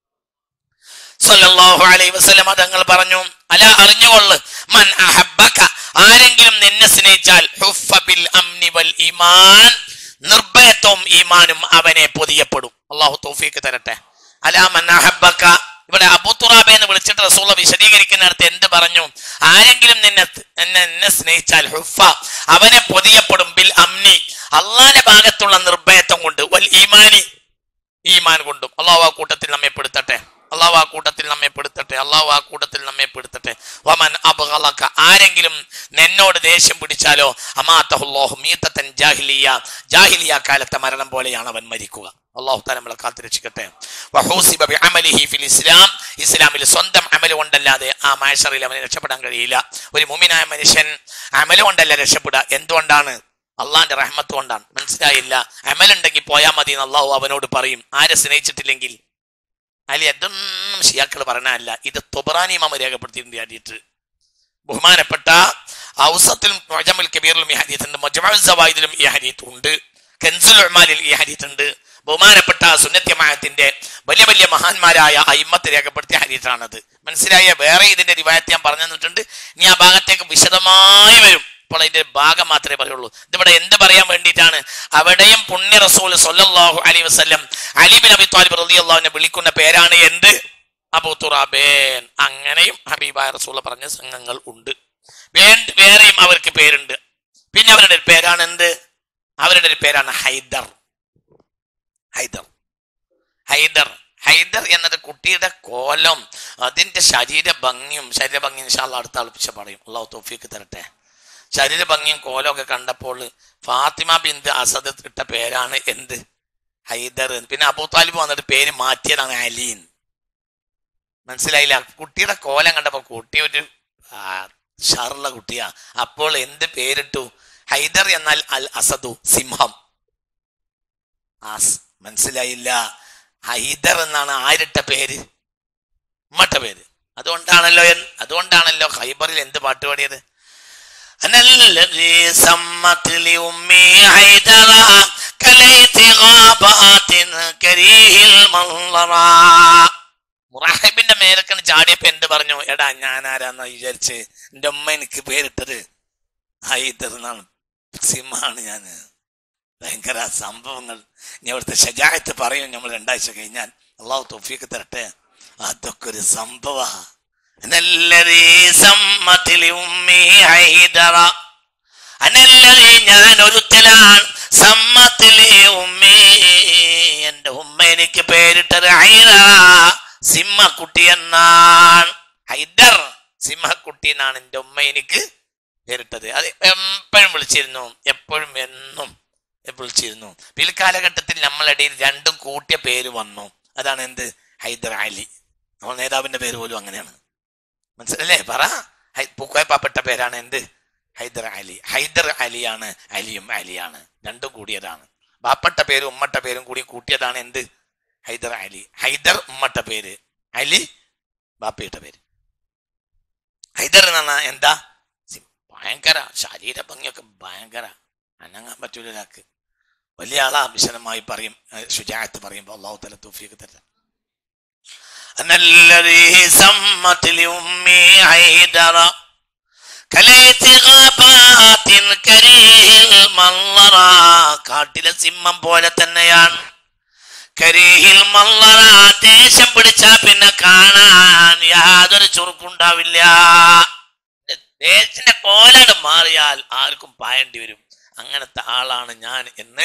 സല്ലല്ലാഹു അലൈഹി വസല്ലമ തങ്ങൾ പറഞ്ഞു അല അറിഞ്ഞുകൊള്ളു മൻ അഹബ്ബക ആരെങ്കിലും നിന്നെ സ്നേഹിച്ചാൽ ഹുഫ ബിൽ അംനി വൽ ഈമാൻ നിർഭയത്വവും ഈമാനും അവനെ പൊതിയപ്പെടും അള്ളാഹു തൗഫീക്ക് തരട്ടെ അല മൻ അഹബ്ബക ഇവിടെ അബൂത്തുറാബെ എന്ന് വിളിച്ചിട്ട് റസൂള്ള വിശദീകരിക്കുന്നിടത്ത് എന്ത് പറഞ്ഞു ആരെങ്കിലും നിന്നെ എന്നെ എന്നെ സ്നേഹിച്ചാൽ ഹുഫ അവനെ പൊതിയപ്പെടും ബിൽ അംനി അള്ളാന്റെ ഭാഗത്തുള്ള നിർഭയത്വം കൊണ്ട് വൽ ഈമാനി ഈമാൻ കൊണ്ടും അള്ളാഹു ആ കൂട്ടത്തിൽ നമ്മെ പെടുത്തട്ടെ അള്ളാഹു ആ കൂട്ടത്തിൽ നമ്മെ പെടുത്തട്ടെ അള്ളാഹു ആ കൂട്ടത്തിൽ നമ്മെ പെടുത്തട്ടെ വമൻ അബ്ഗളക ആരെങ്കിലും നിന്നോട് ദേഷ്യം പിടിച്ചാലോ അമാതഹുല്ലാഹു മീതത്തൻ ജാഹിലിയ ജാഹിലിയ കാലത്തെ മരണം പോലെയാണ് അവൻ മരിക്കുക അള്ളാഹു താല നമ്മളെ കാത്തിരക്ഷിക്കട്ടെ വഹൂസിബ ബിഅമലിഹി ഫിൽ ഇസ്ലാം ഇസ്ലാമിൽ സ്വന്തം അമൽ കൊണ്ടല്ലാതെ ആ മാഷറിൽ അവന് രക്ഷപ്പെടാൻ കഴിയില്ല ഒരു മുമിനായ മനുഷ്യൻ അമൽ കൊണ്ടല്ല രക്ഷപ്പെടുക എന്തുകൊണ്ടാണ് അള്ളാന്റെ റഹ്മത്ത് കൊണ്ടാണ് മനസ്സിലായില്ല അമലുണ്ടെങ്കിൽ പോയാൽ മതി എന്ന് അള്ളാഹു അവനോട് പറയും ആരെ സ്നേഹിച്ചിട്ടില്ലെങ്കിൽ അല്ലെ ഇതൊന്നും ഷിയാക്കൾ പറഞ്ഞല്ല ഇത് തൊബറാനി മാമ രേഖപ്പെടുത്തിയിട്ടുണ്ട് അടിയിട്ട് ബഹുമാനപ്പെട്ട ഔസത്തിലും മുഅ്ജമുൽ കബീറിലും ഈ ഹദീത്ത് ഉണ്ട് മുജ്മഉൽ സവായിദിലും ഈ ഹദീത്ത് ഉണ്ട് കൻസുൽ ഉമാലിൽ ഈ ഹദീത്ത് ഉണ്ട് ബഹുമാനപ്പെട്ട സുന്നത്യമായത്തിന്റെ വലിയ വലിയ മഹാന്മാരായ അയിമത്ത് രേഖപ്പെടുത്തിയ ഹദീത്താണത് മനസ്സിലായ വേറെ ഇതിന്റെ റിവായത്ത് ഞാൻ പറഞ്ഞു തന്നിട്ടുണ്ട് ഇനി ആ ഭാഗത്തേക്ക് വിശദമായി വരും ഇപ്പോൾ അതിന്റെ ഭാഗം മാത്രമേ പറയുള്ളൂ ഇതിവിടെ എന്ത് പറയാൻ വേണ്ടിയിട്ടാണ് അവിടെയും പുണ്യ റസൂൽ സല്ലല്ലാഹു അലൈഹി വസല്ലം അലി ബിൻ അബി താലിബ് റളിയല്ലാഹുവിനെ വിളിക്കുന്ന പേരാണ് എന്ത് അബൂ തുറാബേൻ അങ്ങനെയും ഹബീബായ റസൂൽ പറഞ്ഞ സംഘങ്ങൾ ഉണ്ട് വേ- വേറെയും അവർക്ക് പേരുണ്ട് പിന്നെ അവരുടെ ഒരു പേരാണ് എന്ത് അവരുടെ ഒരു പേരാണ് ഹൈദർ ഹൈദർ ഹൈദർ ഹൈദർ എന്നത് കുട്ടിയുടെ കോലം അതിന്റെ ശരീര ഭംഗിയും ശരീര ഭംഗി ഇൻഷാല്ല അടുത്ത ആൾപ്പിച്ച പറയും അള്ളാഹു തോഫിക്ക് തരട്ടെ ശരീര ഭംഗിയും കോലം ഒക്കെ കണ്ടപ്പോൾ ഫാത്തിമ ബിന്ദു അസദ് ഇട്ട പേരാണ് എന്ത് ഹൈദർ എന്ന്. പിന്നെ അബൂ താലിബ് വന്നിട്ട് പേര് മാറ്റിയതാണ് അലീൻ മനസ്സിലായില്ല കുട്ടിയുടെ കോലം കണ്ടപ്പോ കുട്ടി ഒരു ആ, ഷറുള്ള കുട്ടിയാ അപ്പോൾ എന്ത് പേരിട്ടു ഹൈദർ എന്നാൽ അൽ അസദു സിംഹം ആസ് മനസ്സിലായില്ല ഹൈദർ എന്നാണ് ആരിട്ട പേര് ഉമ്മട്ട പേര് അതുകൊണ്ടാണല്ലോ എൻ- അതുകൊണ്ടാണല്ലോ ഹൈബറിൽ എന്ത് പാട്ട് പാടിയത് أنا الذي سمت لأمي حيدرا كليت غابات كريه المنظرا മുറാഹിബിന്റെ മേലക്കണ് ചാടിയപ്പോ എന്ത് പറഞ്ഞു എടാ ഞാൻ ആരാന്ന് വിചാരിച്ച് എന്റെ ഉമ്മ എനിക്ക് പേരിട്ടത് ഹൈദർ എന്നാണ് സിംഹാണ് ഞാൻ ഭയങ്കര സംഭവങ്ങൾ ഇനി അവിടുത്തെ ഷജായത്ത് പറയും നമ്മൾ രണ്ടാഴ്ച കഴിഞ്ഞാൽ അള്ളാഹു തൊഫീക്ക് തരട്ടെ അതൊക്കെ ഒരു സംഭവ അനല്ലതീ സമ്മത്തിലെ ഉമ്മി ഹൈദറ അനല്ലതീ ഞാൻ ഒരുത്തലാണ് സമ്മത്തിലെ ഉമ്മി എന്റെ ഉമ്മ എനിക്ക് പേരിട്ടത് ഹൈദ സിംഹക്കുട്ടി എന്നാണ് ഹൈദർ സിംഹക്കുട്ടി എന്നാണ് എൻ്റെ ഉമ്മ എനിക്ക് പേരിട്ടത് അത് എപ്പോഴും വിളിച്ചിരുന്നു എപ്പോഴും എന്നും വിളിച്ചിരുന്നു പിൽക്കാലഘട്ടത്തിൽ നമ്മളിടയിൽ രണ്ടും കൂട്ടിയ പേര് വന്നു അതാണ് എന്ത് ഹൈദർ അലി നമ്മൾ നേതാവിന്റെ പേര് പോലും അങ്ങനെയാണ് മനസ്സിലല്ലേ പറ ഹൈ- പൂക്കോയപ്പാപ്പെട്ട പേരാണ് എന്ത് ഹൈദർ അലി ഹൈദർ അലിയാണ് അലിയും അലിയാണ് രണ്ടും കൂടിയതാണ് ബാപ്പട്ട പേരും ഉമ്മട്ട പേരും കൂടി കൂട്ടിയതാണ് എന്ത് ഹൈദർ അലി ഹൈദർ ഉമ്മട്ട പേര് അലി ബാപ്പയുടെ പേര് ഹൈദർ എന്ന് പറഞ്ഞാൽ എന്താ സി- ഭയങ്കര ശരീര ഭംഗിയൊക്കെ ഭയങ്കര അനങ്ങാൻ പറ്റൂല ഒരാൾക്ക് വലിയ ആളാ വിശദമായി പറയും ശുചായത്ത് പറയുമ്പോൾ അള്ളാഹു തല തൂഫിയൊക്കെ തരാം أنا الذي سمت لأمي عيدرا كليت غابات كريه المنظرا കാട്ടിലെ സിംഹം പോലെ തന്നെയാണ് കരീഹിൽ മല്ലറ ദേശം പിടിച്ചാ പിന്നെ കാണാൻ യാതൊരു ചുറുക്കുണ്ടാവില്ല ദേശത്തിന്റെ കോലട് മാറിയാൽ ആർക്കും പായേണ്ടി വരും അങ്ങനത്തെ ആളാണ് ഞാൻ എന്ന്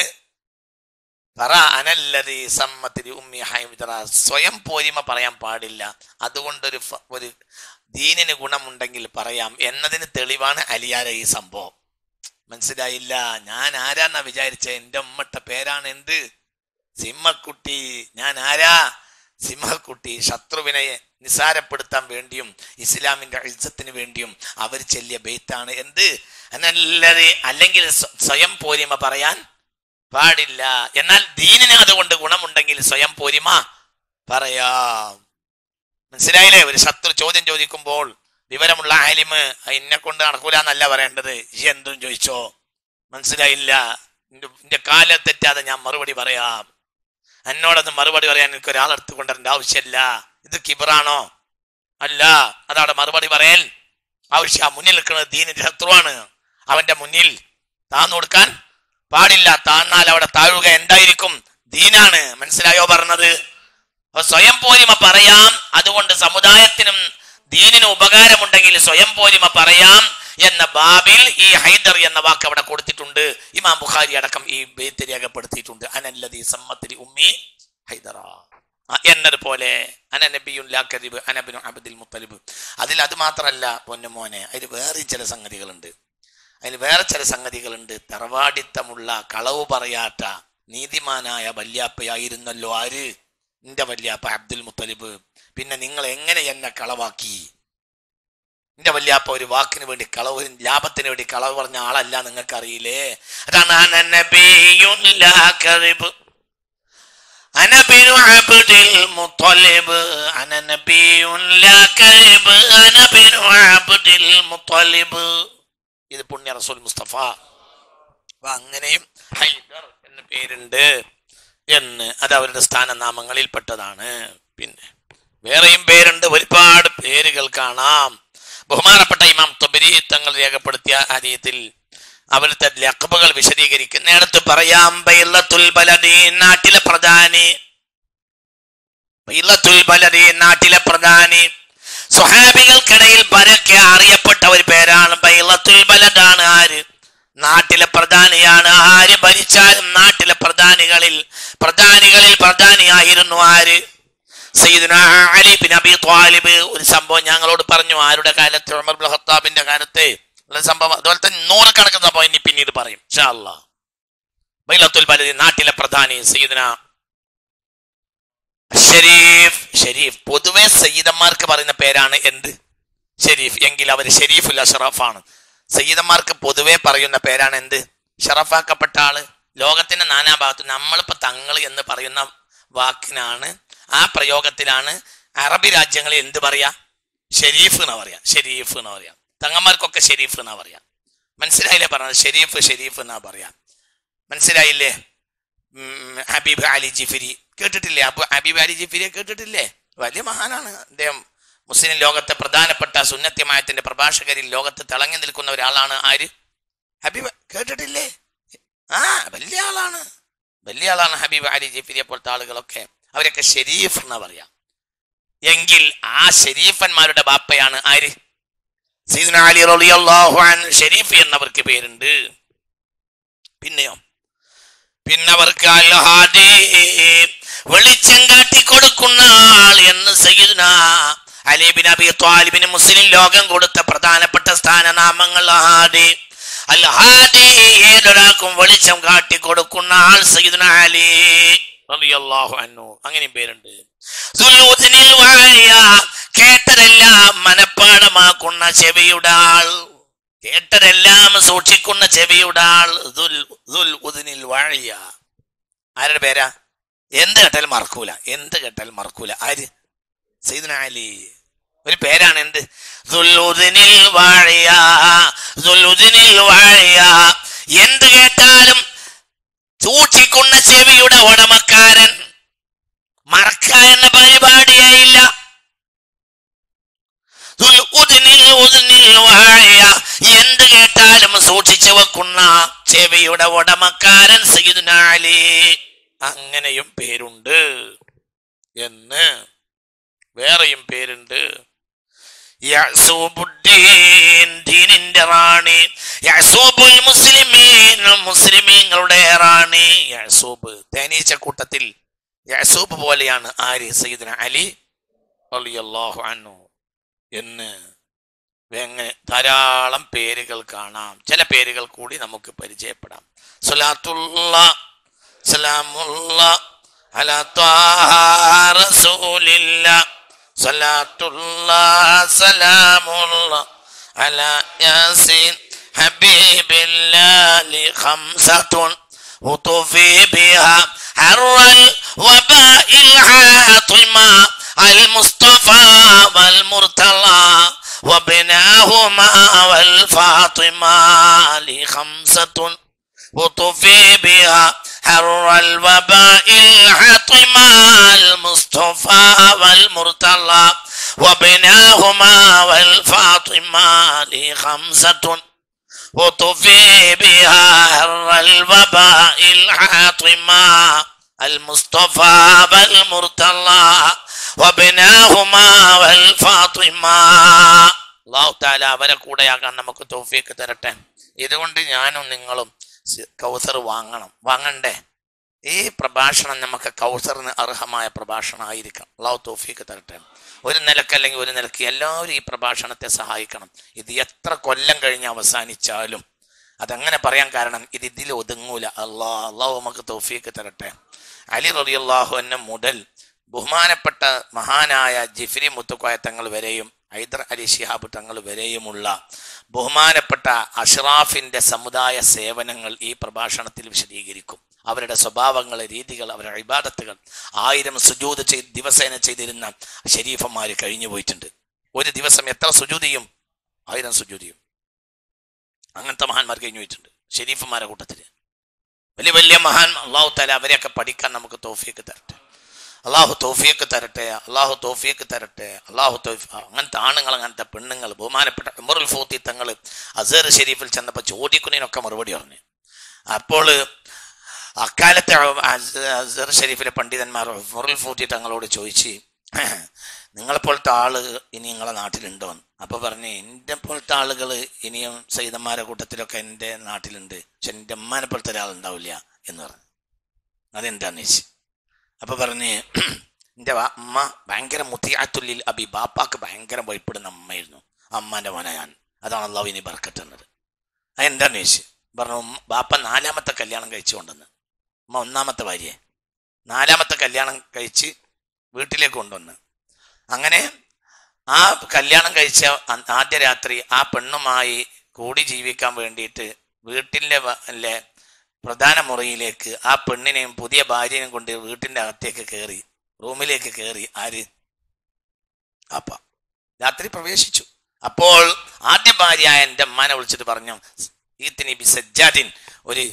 പറ അനല്ലതി സമ്മത്തിരി ഉമ്മി ഹൈമിതറ സ്വയം പോരിമ പറയാൻ പാടില്ല അതുകൊണ്ടൊരു ഫ- ഒരു ദീനിന് ഗുണമുണ്ടെങ്കിൽ പറയാം എന്നതിന് തെളിവാണ് അലിയാര ഈ സംഭവം മനസ്സിലായില്ല ഞാൻ ആരാന്നാ വിചാരിച്ച എന്റെ ഉമ്മട്ട പേരാണ് എന്ത് സിംഹക്കുട്ടി ഞാൻ ആരാ സിംഹക്കുട്ടി ശത്രുവിനെ നിസാരപ്പെടുത്താൻ വേണ്ടിയും ഇസ്ലാമിന്റെ ഇജ്ജത്തിന് വേണ്ടിയും അവർ ചെല്ലിയ ബെയ്ത്താണ് എന്ത് എന്നല്ലത് അല്ലെങ്കിൽ സ്വ- സ്വയം പോരിമ പറയാൻ പാടില്ല എന്നാൽ ദീനിന് അതുകൊണ്ട് ഗുണമുണ്ടെങ്കിൽ സ്വയം പോരിമ പറയാം മനസ്സിലായില്ലേ ഒരു ശത്രു ചോദ്യം ചോദിക്കുമ്പോൾ വിവരമുള്ള ആലിമ് എന്നെ കൊണ്ട് നടക്കൂല എന്നല്ല പറയേണ്ടത് ഈ എന്തും ചോദിച്ചോ മനസ്സിലായില്ല നിന്റെ- നിന്റെ കാലം തെറ്റാതെ ഞാൻ മറുപടി പറയാം എന്നോടൊന്ന് മറുപടി പറയാൻ എനിക്ക് ഒരാളെടുത്ത് കൊണ്ടുവരേണ്ട ആവശ്യമില്ല ഇത് കിബറാണോ അല്ല അതവിടെ മറുപടി പറയാൻ ആവശ്യ മുന്നിൽ നിൽക്കുന്നത് ദീനിന്റെ ശത്രുവാണ് അവന്റെ മുന്നിൽ താന്നു കൊടുക്കാൻ പാടില്ല താന്നാൽ അവിടെ താഴുക എന്തായിരിക്കും ദീനാണ് മനസ്സിലായോ പറഞ്ഞത് അപ്പൊ സ്വയം പോരിമ പറയാം അതുകൊണ്ട് സമുദായത്തിനും ദീനിനും ഉപകാരമുണ്ടെങ്കിൽ സ്വയം പോരിമ പറയാം എന്ന ബാബിൽ ഈ ഹൈദർ എന്ന വാക്ക് അവിടെ കൊടുത്തിട്ടുണ്ട് ഇമാം ബുഖാരി അടക്കം ഈ ബേത്ത് രേഖപ്പെടുത്തിയിട്ടുണ്ട് അനല്ലതി സമ്മത്തിരി ഉമ്മി ഹൈദറ ആ, എന്നതുപോലെ അനനബിയുൻ ലാ കദിബ് അനബിനു അബ്ദുൽ മുത്തലിബ് അതിൽ അത് മാത്രമല്ല പൊന്നുമോനെ അതിൽ വേറെ ചില സംഗതികളുണ്ട് അതിൽ വേറെ ചില സംഗതികളുണ്ട് തറവാടിത്തമുള്ള കളവ് പറയാത്ത നീതിമാനായ വല്യാപ്പയായിരുന്നല്ലോ ആര് നിന്റെ വല്യാപ്പ അബ്ദുൽ മുത്തലിബ് പിന്നെ നിങ്ങൾ എങ്ങനെ എന്നെ കളവാക്കി നിന്റെ വല്യാപ്പ ഒരു വാക്കിന് വേണ്ടി കളവ് ഒരു ലാഭത്തിന് വേണ്ടി കളവ് പറഞ്ഞ ആളല്ല നിങ്ങൾക്ക് അറിയില്ലേ അതാണ് അനനബിയുൻ ലാ കദിബ് أنا بن عبد المطلب أنا نبي لا كذب أنا بن عبد المطلب ഇത് പുണ്യ റസൂൽ മുസ്തഫ അപ്പൊ അങ്ങനെയും ഹൈദർ എന്ന പേരുണ്ട് എന്ന് അത് അവരുടെ സ്ഥാനനാമങ്ങളിൽ പെട്ടതാണ് പിന്നെ വേറെയും പേരുണ്ട് ഒരുപാട് പേരുകൾ കാണാം ബഹുമാനപ്പെട്ട ഇമാം തൊബരി തങ്ങൾ രേഖപ്പെടുത്തിയ ഹദീയത്തിൽ അവരുടെ ലക്കബുകൾ വിശദീകരിക്കുന്നിടത്ത് പറയാം ബൈലത്തുൽ ബലദി നാട്ടിലെ പ്രധാനി ബൈലത്തുൽ ബലദി നാട്ടിലെ പ്രധാനി സ്വഹാബികൾക്കിടയിൽ പരക്കെ അറിയപ്പെട്ട ഒരു പേരാണ് ബൈലത്തുൽ ബലദാണ് ആര് നാട്ടിലെ പ്രധാനിയാണ് ആര് ഭരിച്ചാലും നാട്ടിലെ പ്രധാനികളിൽ പ്രധാനികളിൽ പ്രധാനിയായിരുന്നു ആര് സയ്യിദുന അലി ബിൻ അബി ത്വാലിബ് ഒരു സംഭവം ഞങ്ങളോട് പറഞ്ഞു ആരുടെ കാലത്ത് ഉമർ ബിൻ ഖത്താബിന്റെ കാലത്ത് ഉള്ള സംഭവം അതുപോലെ തന്നെ നൂറുകണക്കിന് സംഭവം ഇനി പിന്നീട് പറയും ഇൻഷാ അല്ലാ ബൈലത്തുൽ ബലദി നാട്ടിലെ പ്രധാനി സയ്യിദുന ഷരീഫ് ഷരീഫ് പൊതുവെ സയ്യിദന്മാർക്ക് പറയുന്ന പേരാണ് എന്ത് ഷരീഫ് എങ്കിൽ അവർ ഷരീഫുൽ അഷറഫാണ് സയ്യിദന്മാർക്ക് പൊതുവെ പറയുന്ന പേരാണ് എന്ത് ഷറഫാക്കപ്പെട്ട ആള് ലോകത്തിന്റെ നാനാഭാഗത്തും നമ്മളിപ്പോ തങ്ങൾ എന്ന് പറയുന്ന വാക്കിനാണ് ആ പ്രയോഗത്തിലാണ് അറബി രാജ്യങ്ങളിൽ എന്ത് പറയാ ഷെരീഫ് എന്നാ പറയാ ഷെരീഫ് എന്നാ പറയാ തങ്ങന്മാർക്കൊക്കെ ഷെരീഫ് എന്നാ പറയാ മനസ്സിലായില്ലേ പറഞ്ഞത് ഷെരീഫ് ഷെരീഫ് എന്നാ പറയാ മനസ്സിലായില്ലേ ഉം, ഹബീബ് അലി ജിഫിരി കേട്ടിട്ടില്ലേ അബു ഹബീബ് അലി ജിഫിരിയെ കേട്ടിട്ടില്ലേ വലിയ മഹാനാണ് അദ്ദേഹം മുസ്ലിം ലോകത്തെ പ്രധാനപ്പെട്ട സുന്നത്യമായത്തിന്റെ പ്രഭാഷകരിൽ ലോകത്ത് തിളങ്ങി നിൽക്കുന്ന ഒരാളാണ് ആര് ഹബീബ് കേട്ടിട്ടില്ലേ ആ വലിയ ആളാണ് വലിയ ആളാണ് ഹബീബ് അലി ജിഫിരിയെ പോലത്തെ ആളുകളൊക്കെ അവരൊക്കെ ഷെരീഫ് എന്നാ പറയാ എങ്കിൽ ആ ഷെരീഫന്മാരുടെ ബാപ്പയാണ് ആര് സീദന അലി റളിയല്ലാഹു അൻഹു ഷെരീഫ് എന്നവർക്ക് പേരുണ്ട് പിന്നെയോ പിന്നവർക്ക് അൽ ഹാദി വെളിച്ചം കാട്ടിക്കൊടുക്കുന്ന ആൾ എന്ന് സയ്യിദ്ന അലീബിൻ അബി ത്വാലിബിന് മുസ്ലിം ലോകം കൊടുത്ത പ്രധാനപ്പെട്ട സ്ഥാനനാമങ്ങൾ ഹാദി അൽ ഹാദി ഏതൊരാൾക്കും വെളിച്ചം കാട്ടിക്കൊടുക്കുന്ന ആൾ സയ്യിദ്ന അലി റളിയല്ലാഹു അൻഹു അങ്ങനെ പേരുണ്ട് ദുൽഉദ്നിൽ വാഴിയ കേട്ടതെല്ലാം മനപ്പാടമാക്കുന്ന ചെവിയുടെ ആൾ കേട്ടതെല്ലാം സൂക്ഷിക്കുന്ന ചെവിയുടെ ആൾ ദുൽ ദുൽ ഉദ്നിൽ വാഴിയ ആരുടെ പേരാ എന്ത് കേട്ടാലും മറക്കൂല എന്ത് കേട്ടാലും മറക്കൂല ആര് സയ്യിദ്ന അലി ഒരു പേരാണ് എന്ത് ദുൽഉദ്നിൽ വാഴിയ ദുൽഉദ്നിൽ വാഴിയ എന്ത് കേട്ടാലും സൂക്ഷിക്കുന്ന ചെവിയുടെ ഉടമക്കാരൻ മറക്ക എന്ന പരിപാടിയേ ഇല്ല ദുൽ ഉദ്നിൽ ഉദ്നിൽ വാഴിയ എന്ത് കേട്ടാലും സൂക്ഷിച്ചു വെക്കുന്ന ചെവിയുടെ ഉടമക്കാരൻ സയ്യിദ്ന അലി അങ്ങനെയും പേരുണ്ട് എന്ന് വേറെയും പേരുണ്ട് യഅ്സൂബുദ്ദീൻ, ദീനിന്റെ റാണി യഅ്സൂബുൽ മുസ്ലിമീൻ മുസ്ലിമീങ്ങളുടെ റാണി യഅ്സൂബ് തേനീച്ച കൂട്ടത്തിൽ യഅ്സൂബ് പോലെയാണ് ആര് സയ്യിദ്ന അലി റളിയല്ലാഹു അൻഹു എന്ന് എങ്ങനെ ധാരാളം പേരുകൾ കാണാം ചില പേരുകൾ കൂടി നമുക്ക് പരിചയപ്പെടാം സ്വലാത്തുള്ള സലാമുള്ള അലാ ത്വാഹ റസൂലില്ല സ്വലാത്തുള്ള സലാമുള്ള അലാ യാസീൻ ഹബീബില്ലാലി ഖംസത്തുൻ وطفي بها حر الوباء العاطمة المصطفى والمرتضى وبناهما والفاطمة لخمسة وطفي بها حر الوباء العاطمة المصطفى والمرتضى وبناهما والفاطمة لخمسة وطفي بها حر الوباء العاطمة المصطفى والمرتضى وبناهما والفاطمة അള്ളാഹു താല അവരെ കൂടെയാകാൻ നമുക്ക് തോഫിക്ക് തരട്ടെ ഇതുകൊണ്ട് ഞാനും നിങ്ങളും സി- കൗസർ വാങ്ങണം വാങ്ങണ്ടേ ഈ പ്രഭാഷണം നമുക്ക് കൗസറിന് അർഹമായ പ്രഭാഷണമായിരിക്കണം അള്ളാഹു തോഫിക്ക് തരട്ടെ ഒരു നിലക്ക് അല്ലെങ്കിൽ ഒരു നിലക്ക് എല്ലാവരും ഈ പ്രഭാഷണത്തെ സഹായിക്കണം ഇത് എത്ര കൊല്ലം കഴിഞ്ഞ് അവസാനിച്ചാലും അതങ്ങനെ പറയാൻ കാരണം ഇത് ഇതിൽ ഒതുങ്ങൂല അള്ളാ അള്ളാഹു നമുക്ക് തോഫിക്ക് തരട്ടെ അലി റളിയല്ലാഹു അന്ന മുതൽ ബഹുമാനപ്പെട്ട മഹാനായ ജിഫ്രി മുത്തുക്കോയ തങ്ങൾ വരെയും ഹൈദർ അലി ശിഹാബ് തങ്ങൾ വരെയുമുള്ള ബഹുമാനപ്പെട്ട അഷ്റാഫിന്റെ സമുദായ സേവനങ്ങൾ ഈ പ്രഭാഷണത്തിൽ വിശദീകരിക്കും അവരുടെ സ്വഭാവങ്ങൾ രീതികൾ അവരുടെ ഇബാദത്തുകൾ ആയിരം സുജൂത് ചെയ്ത് ദിവസേന ചെയ്തിരുന്ന ഷരീഫന്മാർ കഴിഞ്ഞു പോയിട്ടുണ്ട് ഒരു ദിവസം എത്ര സുജൂത് ചെയ്യും ആയിരം സുജൂത് ചെയ്യും അങ്ങനത്തെ മഹാന്മാർ കഴിഞ്ഞു പോയിട്ടുണ്ട് ഷരീഫന്മാരുടെ കൂട്ടത്തിൽ വലിയ വലിയ മഹാൻ അള്ളാഹു താല അവരെയൊക്കെ പഠിക്കാൻ നമുക്ക് തോഫിയൊക്കെ തരട്ടെ അള്ളാഹു തോഫിയൊക്കെ തരട്ടെ അള്ളാഹു തോഫിയൊക്കെ തരട്ടെ അള്ളാഹു തോഫി അങ്ങനത്തെ ആണുങ്ങൾ അങ്ങനത്തെ പെണ്ണുങ്ങൾ ബഹുമാനപ്പെട്ട ഉമറുൽ ഫൂത്തി തങ്ങൾ അസർ ഷെരീഫിൽ ചെന്നപ്പോൾ ചോദിക്കുന്നതിനൊക്കെ മറുപടി പറഞ്ഞു അപ്പോൾ അക്കാലത്തെ അസർ ഷെരീഫിലെ പണ്ഡിതന്മാർ ഉമറുൽ ഫൂത്തി തങ്ങളോട് ചോദിച്ച് നിങ്ങളെപ്പോലത്തെ ആള് ഇനി നിങ്ങളെ നാട്ടിലുണ്ടോ എന്ന് അപ്പൊ പറഞ്ഞു എൻ്റെ പോലത്തെ ആളുകൾ ഇനിയും സൈതന്മാരെ കൂട്ടത്തിലൊക്കെ എൻ്റെ നാട്ടിലുണ്ട് പക്ഷെ എൻ്റെ അമ്മാനെ പോലത്തെ ഒരാളുണ്ടാവില്ല എന്ന് പറഞ്ഞു അതെന്താന്ന് ചോദിച്ചു അപ്പൊ പറഞ്ഞ് എൻ്റെ അമ്മ ഭയങ്കര മുത്തിയാത്തുള്ളിൽ അബി ബാപ്പാക്ക് ഭയങ്കര ഭയപ്പെടുന്ന അമ്മയായിരുന്നു അമ്മാന്റെ മോനെ ഞാൻ അതാണ് അള്ളാഹു ഇനി ബർക്കട്ടെന്നത് അതെന്താന്ന് ചോദിച്ചു പറഞ്ഞു ഉമ്മ- ബാപ്പ നാലാമത്തെ കല്യാണം കഴിച്ചു കൊണ്ടുവന്ന് അമ്മ ഒന്നാമത്തെ ഭാര്യ നാലാമത്തെ കല്യാണം കഴിച്ച് വീട്ടിലേക്ക് കൊണ്ടുവന്ന് അങ്ങനെ ആ കല്യാണം കഴിച്ച അ- ആദ്യ രാത്രി ആ പെണ്ണുമായി കൂടി ജീവിക്കാൻ വേണ്ടിയിട്ട് വീട്ടിലെ വ- ലെ പ്രധാന മുറിയിലേക്ക് ആ പെണ്ണിനെയും പുതിയ ഭാര്യനെയും കൊണ്ട് വീട്ടിന്റെ അകത്തേക്ക് കയറി റൂമിലേക്ക് കയറി ആര് അപ്പ രാത്രി പ്രവേശിച്ചു അപ്പോൾ ആദ്യ ഭാര്യയായ എൻ്റെ അമ്മാനെ വിളിച്ചിട്ട് പറഞ്ഞു ഈത്തിനി ബി സജ്ജാദിൻ ഒരു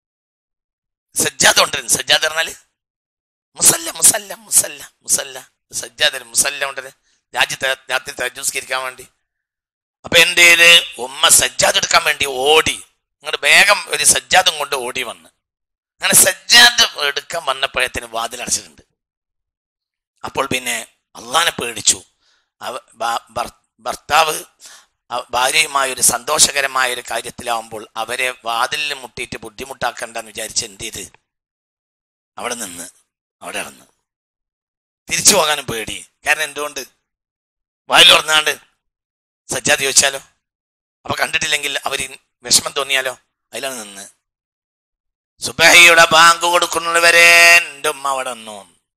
സജ്ജാദ് കൊണ്ടിരുന്നു സജ്ജാദ് പറഞ്ഞാല് മുസല്ല മുസല്ല മുസല്ല മുസല്ല സജ്ജാദ് മുസല്ല കൊണ്ടിരുന്നു രാജ്യത്തെ രാത്രി തജുസ്കരിക്കാൻ വേണ്ടി അപ്പൊ എന്ത് ചെയ്ത് ഉമ്മ സജ്ജാദ് എടുക്കാൻ വേണ്ടി ഓടി ഇങ്ങോട്ട് വേഗം ഒരു സജ്ജാദും കൊണ്ട് ഓടി വന്ന് അങ്ങനെ സജ്ജാദ് എടുക്കാൻ വന്നപ്പോഴത്തേന് വാതിൽ അടച്ചിട്ടുണ്ട് അപ്പോൾ പിന്നെ അള്ളാനെ പേടിച്ചു അവ ഭ- ഭർ- ഭർത്താവ് അ- ഭാര്യയുമായ ഒരു സന്തോഷകരമായ ഒരു കാര്യത്തിലാവുമ്പോൾ അവരെ വാതിലിൽ മുട്ടിയിട്ട് ബുദ്ധിമുട്ടാക്കണ്ടെന്ന് വിചാരിച്ച് എന്ത് ചെയ്ത് അവിടെ നിന്ന് അവിടെ ഇറന്ന് തിരിച്ചു പോകാനും പേടി കാരണം എന്തുകൊണ്ട് വായിൽ തുറന്നാണ്ട് സജ്ജാദ് ചോദിച്ചാലോ അപ്പൊ കണ്ടിട്ടില്ലെങ്കിൽ അവര് വിഷമം തോന്നിയാലോ അതിലാണ് നിന്ന് സുബഹയുടെ ബാങ്ക് കൊടുക്കുന്നവരെ എൻ്റെ ഉമ്മ അവിടെ നിന്നു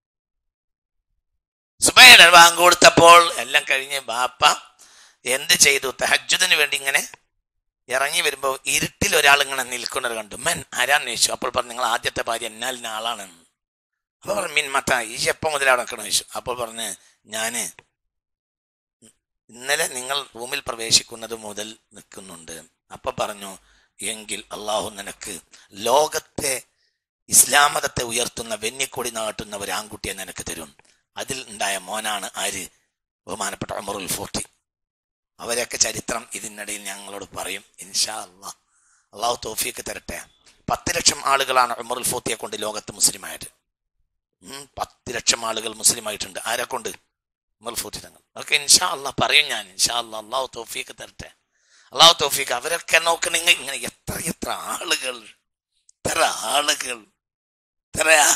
സുബഹയുടെ ബാങ്ക് കൊടുത്തപ്പോൾ എല്ലാം കഴിഞ്ഞ് ബാപ്പ എന്ത് ചെയ്തു തഹജുദിന് വേണ്ടി ഇങ്ങനെ ഇറങ്ങി വരുമ്പോൾ ഇരുട്ടിൽ ഒരാൾ ഇങ്ങനെ നിൽക്കുന്നത് കണ്ടു മെൻ ആരാന്ന് ചോദിച്ചു അപ്പോൾ പറഞ്ഞു നിങ്ങൾ ആദ്യത്തെ ഭാര്യ എന്നാലിന് ആളാണ് അപ്പോൾ പറഞ്ഞു മിൻ മത്ത ഈ എപ്പം മുതൽ അവിടെ നിൽക്കണം ചോദിച്ചു അപ്പോൾ പറഞ്ഞ് ഞാന് ഇന്നലെ നിങ്ങൾ റൂമിൽ പ്രവേശിക്കുന്നത് മുതൽ നിൽക്കുന്നുണ്ട് അപ്പൊ പറഞ്ഞു എങ്കിൽ അള്ളാഹു നിനക്ക് ലോകത്തെ ഇസ്ലാം മതത്തെ ഉയർത്തുന്ന വെന്നിക്കൊടി നാട്ടുന്ന ഒരു ആൺകുട്ടിയെ നിനക്ക് തരും അതിൽ ഉണ്ടായ മോനാണ് ആര് ബഹുമാനപ്പെട്ട അമറുൽ ഫോർട്ടി അവരൊക്കെ ചരിത്രം ഇതിനിടയിൽ ഞങ്ങളോട് പറയും ഇൻഷാ അള്ളാഹ് അള്ളാഹു തോഫിയൊക്കെ തരട്ടെ പത്ത് ലക്ഷം ആളുകളാണ് ഉമറുൽ ഫോത്തിയെ കൊണ്ട് ലോകത്ത് മുസ്ലിമായത് ഉം, പത്ത് ലക്ഷം ആളുകൾ മുസ്ലിമായിട്ടുണ്ട് ആരെ കൊണ്ട് ഉമർ ഫോത്തി തങ്ങൾ അതൊക്കെ ഇൻഷാ അള്ളാഹ് പറയും ഞാൻ ഇൻഷാ അള്ളാഹ് അള്ളാഹു തോഫിയൊക്കെ തരട്ടെ അള്ളാഹു തോഫിക്ക് അവരൊക്കെ നോക്കണെങ്കിൽ ഇങ്ങനെ എത്ര എത്ര ആളുകൾ എത്ര ആളുകൾ എത്രയാ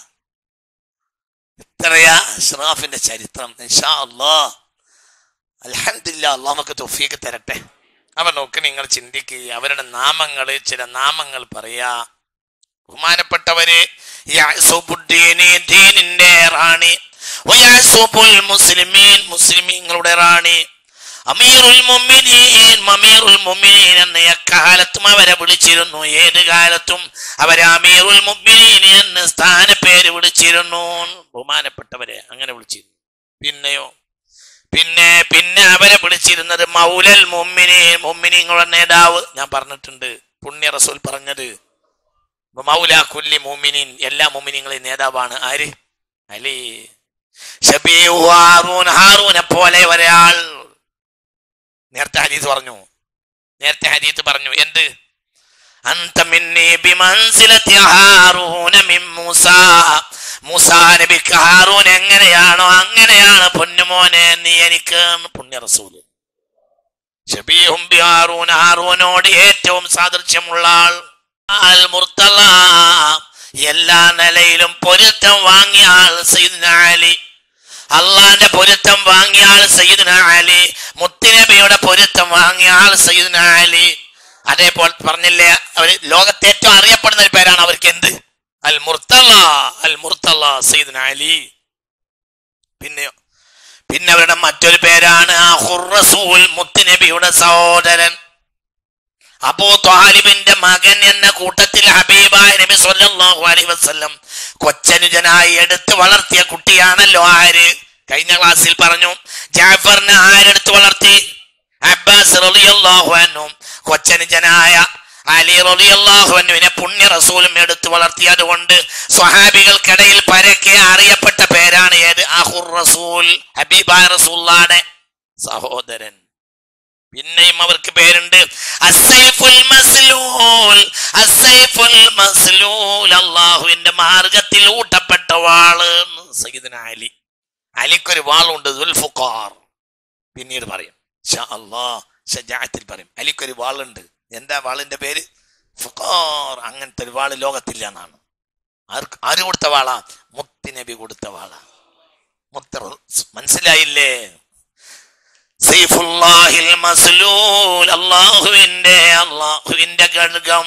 എത്രയാ അഷ്റാഫിന്റെ ചരിത്രം ഇൻഷാ അള്ളാഹ് അൽഹംദുലില്ലാ അള്ളാഹ് നമുക്ക് തൊഫീക്ക് തരട്ടെ അവ നോക്കി നിങ്ങൾ ചിന്തിക്കുക അവരുടെ നാമങ്ങൾ ചില നാമങ്ങൾ പറയാ ബഹുമാനപ്പെട്ടവര് യാസുബുദ്ദീനി ദീനിന്റെ റാണി വയാസുബുൽ മുസ്ലിമീൻ മുസ്ലിമീങ്ങളുടെ റാണി അമീറുൽ മുഅ്മിനീൻ അമീറുൽ മുഅ്മിനീൻ എന്ന് എക്കാലത്തും അവരെ വിളിച്ചിരുന്നു ഏത് കാലത്തും അവരെ അമീറുൽ മുഅ്മിനീൻ എന്ന് സ്ഥാനപ്പേര് വിളിച്ചിരുന്നു ബഹുമാനപ്പെട്ടവരെ അങ്ങനെ വിളിച്ചിരുന്നു പിന്നെയോ പിന്നെ പിന്നെ അവരെ വിളിച്ചിരുന്നത് മൗലൽ മുമ്മിനി മുമ്മിനിങ്ങളുടെ നേതാവ് ഞാൻ പറഞ്ഞിട്ടുണ്ട് പുണ്യ റസൂൽ പറഞ്ഞത് മൗല കുല്ലി മുമിനിൻ എല്ലാ മുമിനിങ്ങളെയും നേതാവാണ് ആര് അലി ഷബീഹു ഹാറൂൻ ഹാറൂനെ പോലെ ഒരാൾ നേരത്തെ ഹദീസ് പറഞ്ഞു നേരത്തെ ഹദീസ് പറഞ്ഞു എന്ത് അന്ത മിന്നി ബിമൻസിലത്തി ഹാറൂന മിൻ മൂസാ മൂസാ നബിക്ക് ഹാറൂൻ എങ്ങനെയാണോ അങ്ങനെയാണ് പൊന്നുമോനെ നീ എനിക്ക് എന്ന് പുണ്യ റസൂല് ഷബീഹും ബി ഹാറൂൻ ഹാറൂനോട് ഏറ്റവും സാദൃശ്യമുള്ള ആൾ അൽ മുർത്തല എല്ലാ നിലയിലും പൊരുത്തം വാങ്ങിയ ആൾ സയ്യിദ്ന അലി അള്ളാന്റെ പൊരുത്തം വാങ്ങിയ ആൾ സയ്യിദ്ന അലി മുത്തുനബിയുടെ പൊരുത്തം വാങ്ങിയ ആൾ സയ്യിദ്ന അലി അതേപോലെ പറഞ്ഞില്ലേ അവര് ലോകത്തെ ഏറ്റവും അറിയപ്പെടുന്ന ഒരു പേരാണ് അവർക്ക് എന്ത് അൽ മുർത്തല അൽ മുർത്തല സയ്യിദ്ന അലി പിന്നെയോ പിന്നെ അവരുടെ മറ്റൊരു പേരാണ് ആഹുർ റസൂൽ മുത്തുനബിയുടെ സഹോദരൻ അബൂ ത്വാലിബിന്റെ മകൻ എന്ന കൂട്ടത്തിൽ ഹബീബായ നബി സല്ലല്ലാഹു അലൈഹി വസല്ലം കൊച്ചനുജനായി എടുത്ത് വളർത്തിയ കുട്ടിയാണല്ലോ ആര് കഴിഞ്ഞ ക്ലാസ്സിൽ പറഞ്ഞു ജാഫറിനെ ആരെടുത്ത് വളർത്തി അബ്ബാസ് റളിയല്ലാഹു അൻഹു കൊച്ചനുജനായ അലി റളിയല്ലാഹു അൻഹുവിനെ പുണ്യ റസൂലും എടുത്തു വളർത്തി അതുകൊണ്ട് സ്വഹാബികൾക്കിടയിൽ പരക്കെ അറിയപ്പെട്ട പേരാണ് ഏത് അഹുർ റസൂൽ ഹബീബായ റസൂലാണ് സഹോദരൻ പിന്നെയും അവർക്ക് പേരുണ്ട് അസ്സൈഫുൽ മസ്ലൂൽ അസ്സൈഫുൽ മസ്ലൂൽ അള്ളാഹുവിന്റെ മാർഗത്തിൽ ഊട്ടപ്പെട്ട വാള് എന്ന് സയ്യിദ്ന അലി അലിക്കൊരു വാളുണ്ട് ദുൽഫുഖാർ പിന്നീട് പറയും ഷാ അള്ളാഹ് ഷജാഅത്തിൽ പറയും അലിക്കൊരു വാളുണ്ട് എന്താ വാളിന്റെ പേര് ഫുഖാർ അങ്ങനത്തെ ഒരു വാള് ലോകത്തില്ല എന്നാണ് ആർക്ക് ആര് കൊടുത്ത വാളാ മുത്തി നബി കൊടുത്ത വാളാ മുത്ത മനസ്സിലായില്ലേ സൈഫുല്ലാഹിൽ മസ്ലൂൽ അള്ളാഹുവിന്റെ അള്ളാഹുവിന്റെ ഖഡ്ഗം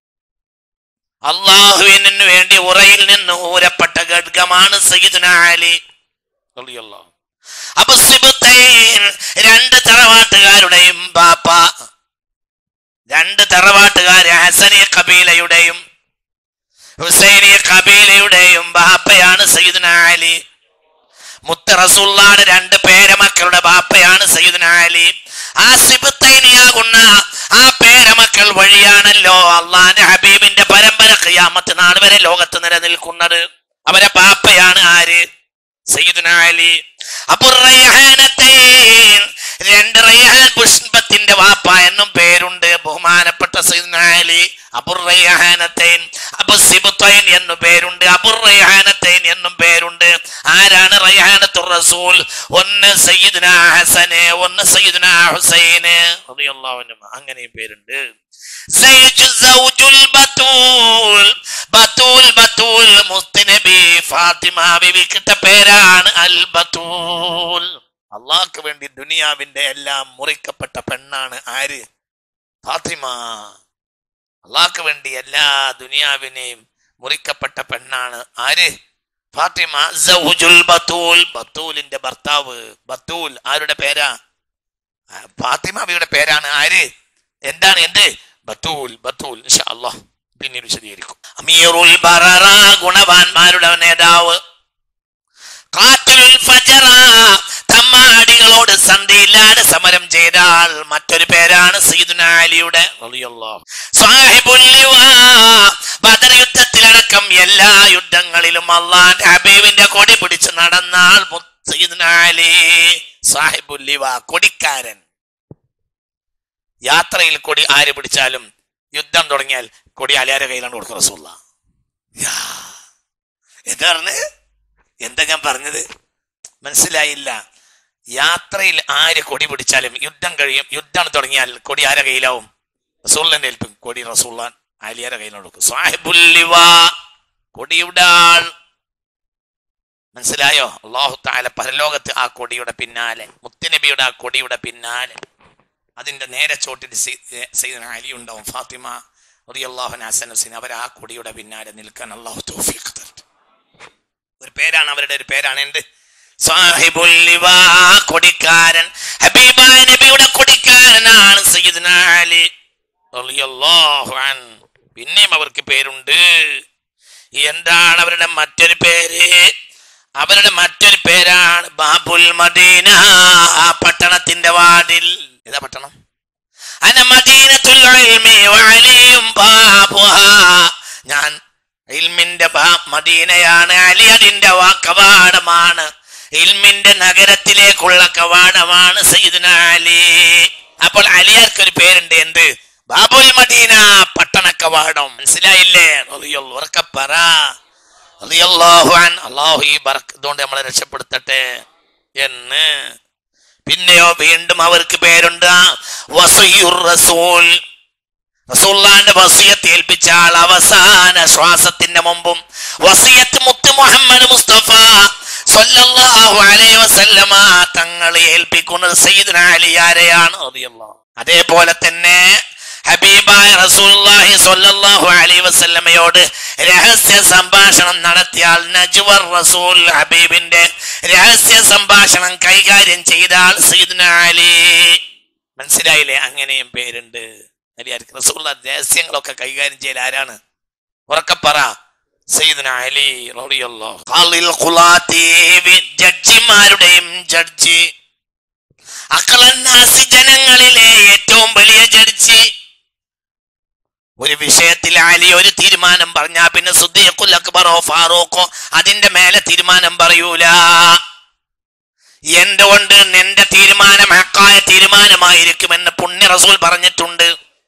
അള്ളാഹുവിനു വേണ്ടി ഉറയിൽ നിന്ന് ഊരപ്പെട്ട ഖഡ്ഗമാണ് സയ്യിദ്ന അലി റളിയല്ലാഹു അപ്പൊ സിബത്തൈൻ രണ്ട് തറവാട്ടുകാരുടെയും ബാപ്പ രണ്ട് തറവാട്ടുകാര് ഹസനി കബീലയുടെയും ഹുസൈനി കബീലയുടെയും ബാപ്പയാണ് സയ്യിദ്ന അലി മുത്ത റസൂള്ളാടെ രണ്ട് പേരമക്കളുടെ ബാപ്പയാണ് സയ്യിദ്ന അലി ആ സിബത്തൈനിയാകുന്ന ആ പേരമക്കൾ വഴിയാണല്ലോ അള്ളാന്റെ ഹബീബിന്റെ പരമ്പര ഖിയാമത്ത് നാൾ വരെ ലോകത്ത് നിലനിൽക്കുന്നത് അവരെ ബാപ്പയാണ് ആര് സയ്യിദ്ന അലി അപ്പൊ റയ്ഹാനത്തൈൻ രണ്ട് റയ്ഹാൻ പുഷ്പത്തിന്റെ വാപ്പ എന്നും പേരുണ്ട് ബഹുമാനപ്പെട്ട സയ്യിദ്ന അലി അബുർ റയ്ഹാനത്തൈൻ അബു സിബത്തൈൻ എന്നു പേരുണ്ട് അബുർ റയ്ഹാനത്തൈൻ എന്നും പേരുണ്ട് ആരാണ് റയ്ഹാനത്തുർ റസൂൽ ഒന്ന് സയ്യിദ്ന ഹസന് ഒന്ന് സയ്യിദ്ന ഹുസൈന് റളിയല്ലാഹു അൻഹുമ അങ്ങനെയും പേരുണ്ട് സയ്യിദ് സൗജുൽ ബത്തൂൽ ബത്തൂൽ ബത്തൂൽ മുസ്തനബി ഫാത്തിമ ബിബിക്കിട്ട പേരാണ് അൽ ബത്തൂൽ അള്ളാഹ്ക്ക് വേണ്ടി ദുനിയാവിന്റെ എല്ലാം മുറിക്കപ്പെട്ട പെണ്ണാണ് ആര് ഫാത്തിമ അള്ളാഹ്ക്ക് വേണ്ടി എല്ലാ ദുനിയാവിനെയും മുറിക്കപ്പെട്ട പെണ്ണാണ് ആര് ഫാത്തിമ സൗജുൽ ബത്തൂൽ ബത്തൂലിന്റെ ഭർത്താവ് ബത്തൂൽ ആരുടെ പേരാ ആ, ഫാത്തിമ ബിയുടെ പേരാണ് ആര് എന്താണ് എന്ത് ബത്തൂൽ ബത്തൂൽ ഇൻഷാ അല്ലാഹ് പിന്നീട് വിശദീകരിക്കും അമീറുൽ ബററ ഗുണവാന്മാരുടെ നേതാവ് ഖാത്തിലുൽ ഫജറ തമ്മാടികളോട് സന്ധിയില്ലാതെ സമരം ചെയ്ത ആൾ മറ്റൊരു പേരാണ് സീദുന അലിയുടെ റളിയല്ലാഹു. സാഹിബുൽ ലിവാ ബദർ യുദ്ധത്തിലടക്കം എല്ലാ യുദ്ധങ്ങളിലും അള്ളാന്റെ ഹബീബിന്റെ കൊടി പിടിച്ച് നടന്ന ആൾ മു- സയ്യിദുന അലി സാഹിബുൽ ലിവാ കൊടിക്കാരൻ യാത്രയിൽ കൊടി ആര് പിടിച്ചാലും യുദ്ധം തുടങ്ങിയാൽ കൊടി അലിയാരെ കയ്യിലാണ് കൊടുക്കുക റസൂള്ള യാ. എന്താ പറഞ്ഞത് എന്താ ഞാൻ പറഞ്ഞത് മനസ്സിലായില്ല യാത്രയിൽ ആര് കൊടി പിടിച്ചാലും യുദ്ധം കഴിയും യുദ്ധം തുടങ്ങിയാൽ കൊടി ആരെ കയ്യിലാവും റസൂലിന്റെ ഏൽപ്പും കൊടി റസൂള്ളാൻ ആലിയാരെ കയ്യിലാണ് കൊടുക്കും സാഹിബുല്ലിവാ കൊടിയുടെ ആൾ മനസ്സിലായോ അള്ളാഹു താല പരലോകത്ത് ആ കൊടിയുടെ പിന്നാലെ മുത്തുനബിയുടെ ആ കൊടിയുടെ പിന്നാലെ അതിന്റെ നേരെ ചോട്ടിൽ സൈദന അലി ഉണ്ടാവും ഫാത്തിമ റളിയല്ലാഹു ഹസൻ ഹുസൈൻ അവർ ആ കൊടിയുടെ പിന്നാലെ നിൽക്കാൻ അള്ളാഹു തൗഫീഖ് തരട്ടെ ഒരു പേരാണ് അവരുടെ ഒരു പേരാണ് എന്ത് സാഹിബുൽ ലിവാ കൊടിക്കാരൻ ഹബീബായ നബിയുടെ കൊടിക്കാരനാണ് സയ്യിദ്ന അലി റളിയല്ലാഹു അൻ പിന്നെയും അവർക്ക് പേരുണ്ട് എന്താണ് അവരുടെ മറ്റൊരു പേര് അവരുടെ മറ്റൊരു പേരാണ് ബാബുൽ മദീന ആ പട്ടണത്തിന്റെ വാതിൽ ഏതാ പട്ടണം അന മദീനത്തുൽ ഇൽമി വഅലിയും ബാബുഹാ ഞാൻ ഇൽമിന്റെ ബാ- മദീനയാണ് അലി അതിന്റെ വാ കവാടമാണ് ഇൽമിന്റെ നഗരത്തിലേക്കുള്ള കവാടമാണ് സയ്യിദ്ന അലി അപ്പോൾ അലിയാർക്ക് ഒരു പേരുണ്ട് എന്ത് ബാബുൽ മദീന പട്ടണ കവാടം മനസ്സിലായില്ലേ റളിയല്ലാഹു ഉറക്കെ പറ റളിയല്ലാഹു അൻ അല്ലാഹു ഈ ബർക്ക ഇതുകൊണ്ട് നമ്മളെ രക്ഷപ്പെടുത്തട്ടെ എന്ന് പിന്നെയോ വീണ്ടും അവർക്ക് പേരുണ്ട് വസയ്യുർ റസൂൽ റസൂള്ളാന്റെ വസിയത്ത് ഏൽപ്പിച്ച ആൾ അവസാന ശ്വാസത്തിന്റെ മുമ്പും വസിയത്ത് മുത്ത് മുഹമ്മദ് മുസ്തഫ സല്ലല്ലാഹു അലൈഹി വസല്ലമ തങ്ങളെ ഏൽപ്പിക്കുന്നത് സയ്യിദ്ന അലി ആരെയാണ് റളിയല്ലാഹു. അതേപോലെ തന്നെ ഹബീബായ റസൂലുള്ളാഹി സ്വല്ലല്ലാഹു അലൈഹി വസല്ലമയോട് രഹസ്യ സംഭാഷണം നടത്തിയ ആൾ നജ്വർ റസൂൽ ഹബീബിന്റെ രഹസ്യ സംഭാഷണം കൈകാര്യം ചെയ്ത ആൾ സയ്യിദ്ന അലി മനസ്സിലായില്ലേ അങ്ങനെയും പേരുണ്ട് അലിയാർക്ക് റസൂള്ള രഹസ്യങ്ങളൊക്കെ കൈകാര്യം ചെയ്യൽ ആരാണ് ഉറക്കപ്പറ സയ്യിദ്ന അലി റളിയല്ലാഹു ഖാലിൽ ഖുലാത്തി വി- ജഡ്ജിമാരുടെയും ജഡ്ജി അഖലന്നാസി ജനങ്ങളിലെ ഏറ്റവും വലിയ ജഡ്ജി ഒരു വിഷയത്തിൽ അലി ഒരു തീരുമാനം പറഞ്ഞാ പിന്നെ സുദ്ദീഖുൽ അക്ബറോ ഫാറൂഖോ അതിന്റെ മേലെ തീരുമാനം പറയൂല എന്തുകൊണ്ട് നിന്റെ തീരുമാനം ഹക്കായ തീരുമാനമായിരിക്കുമെന്ന് പുണ്യ റസൂൽ പറഞ്ഞിട്ടുണ്ട്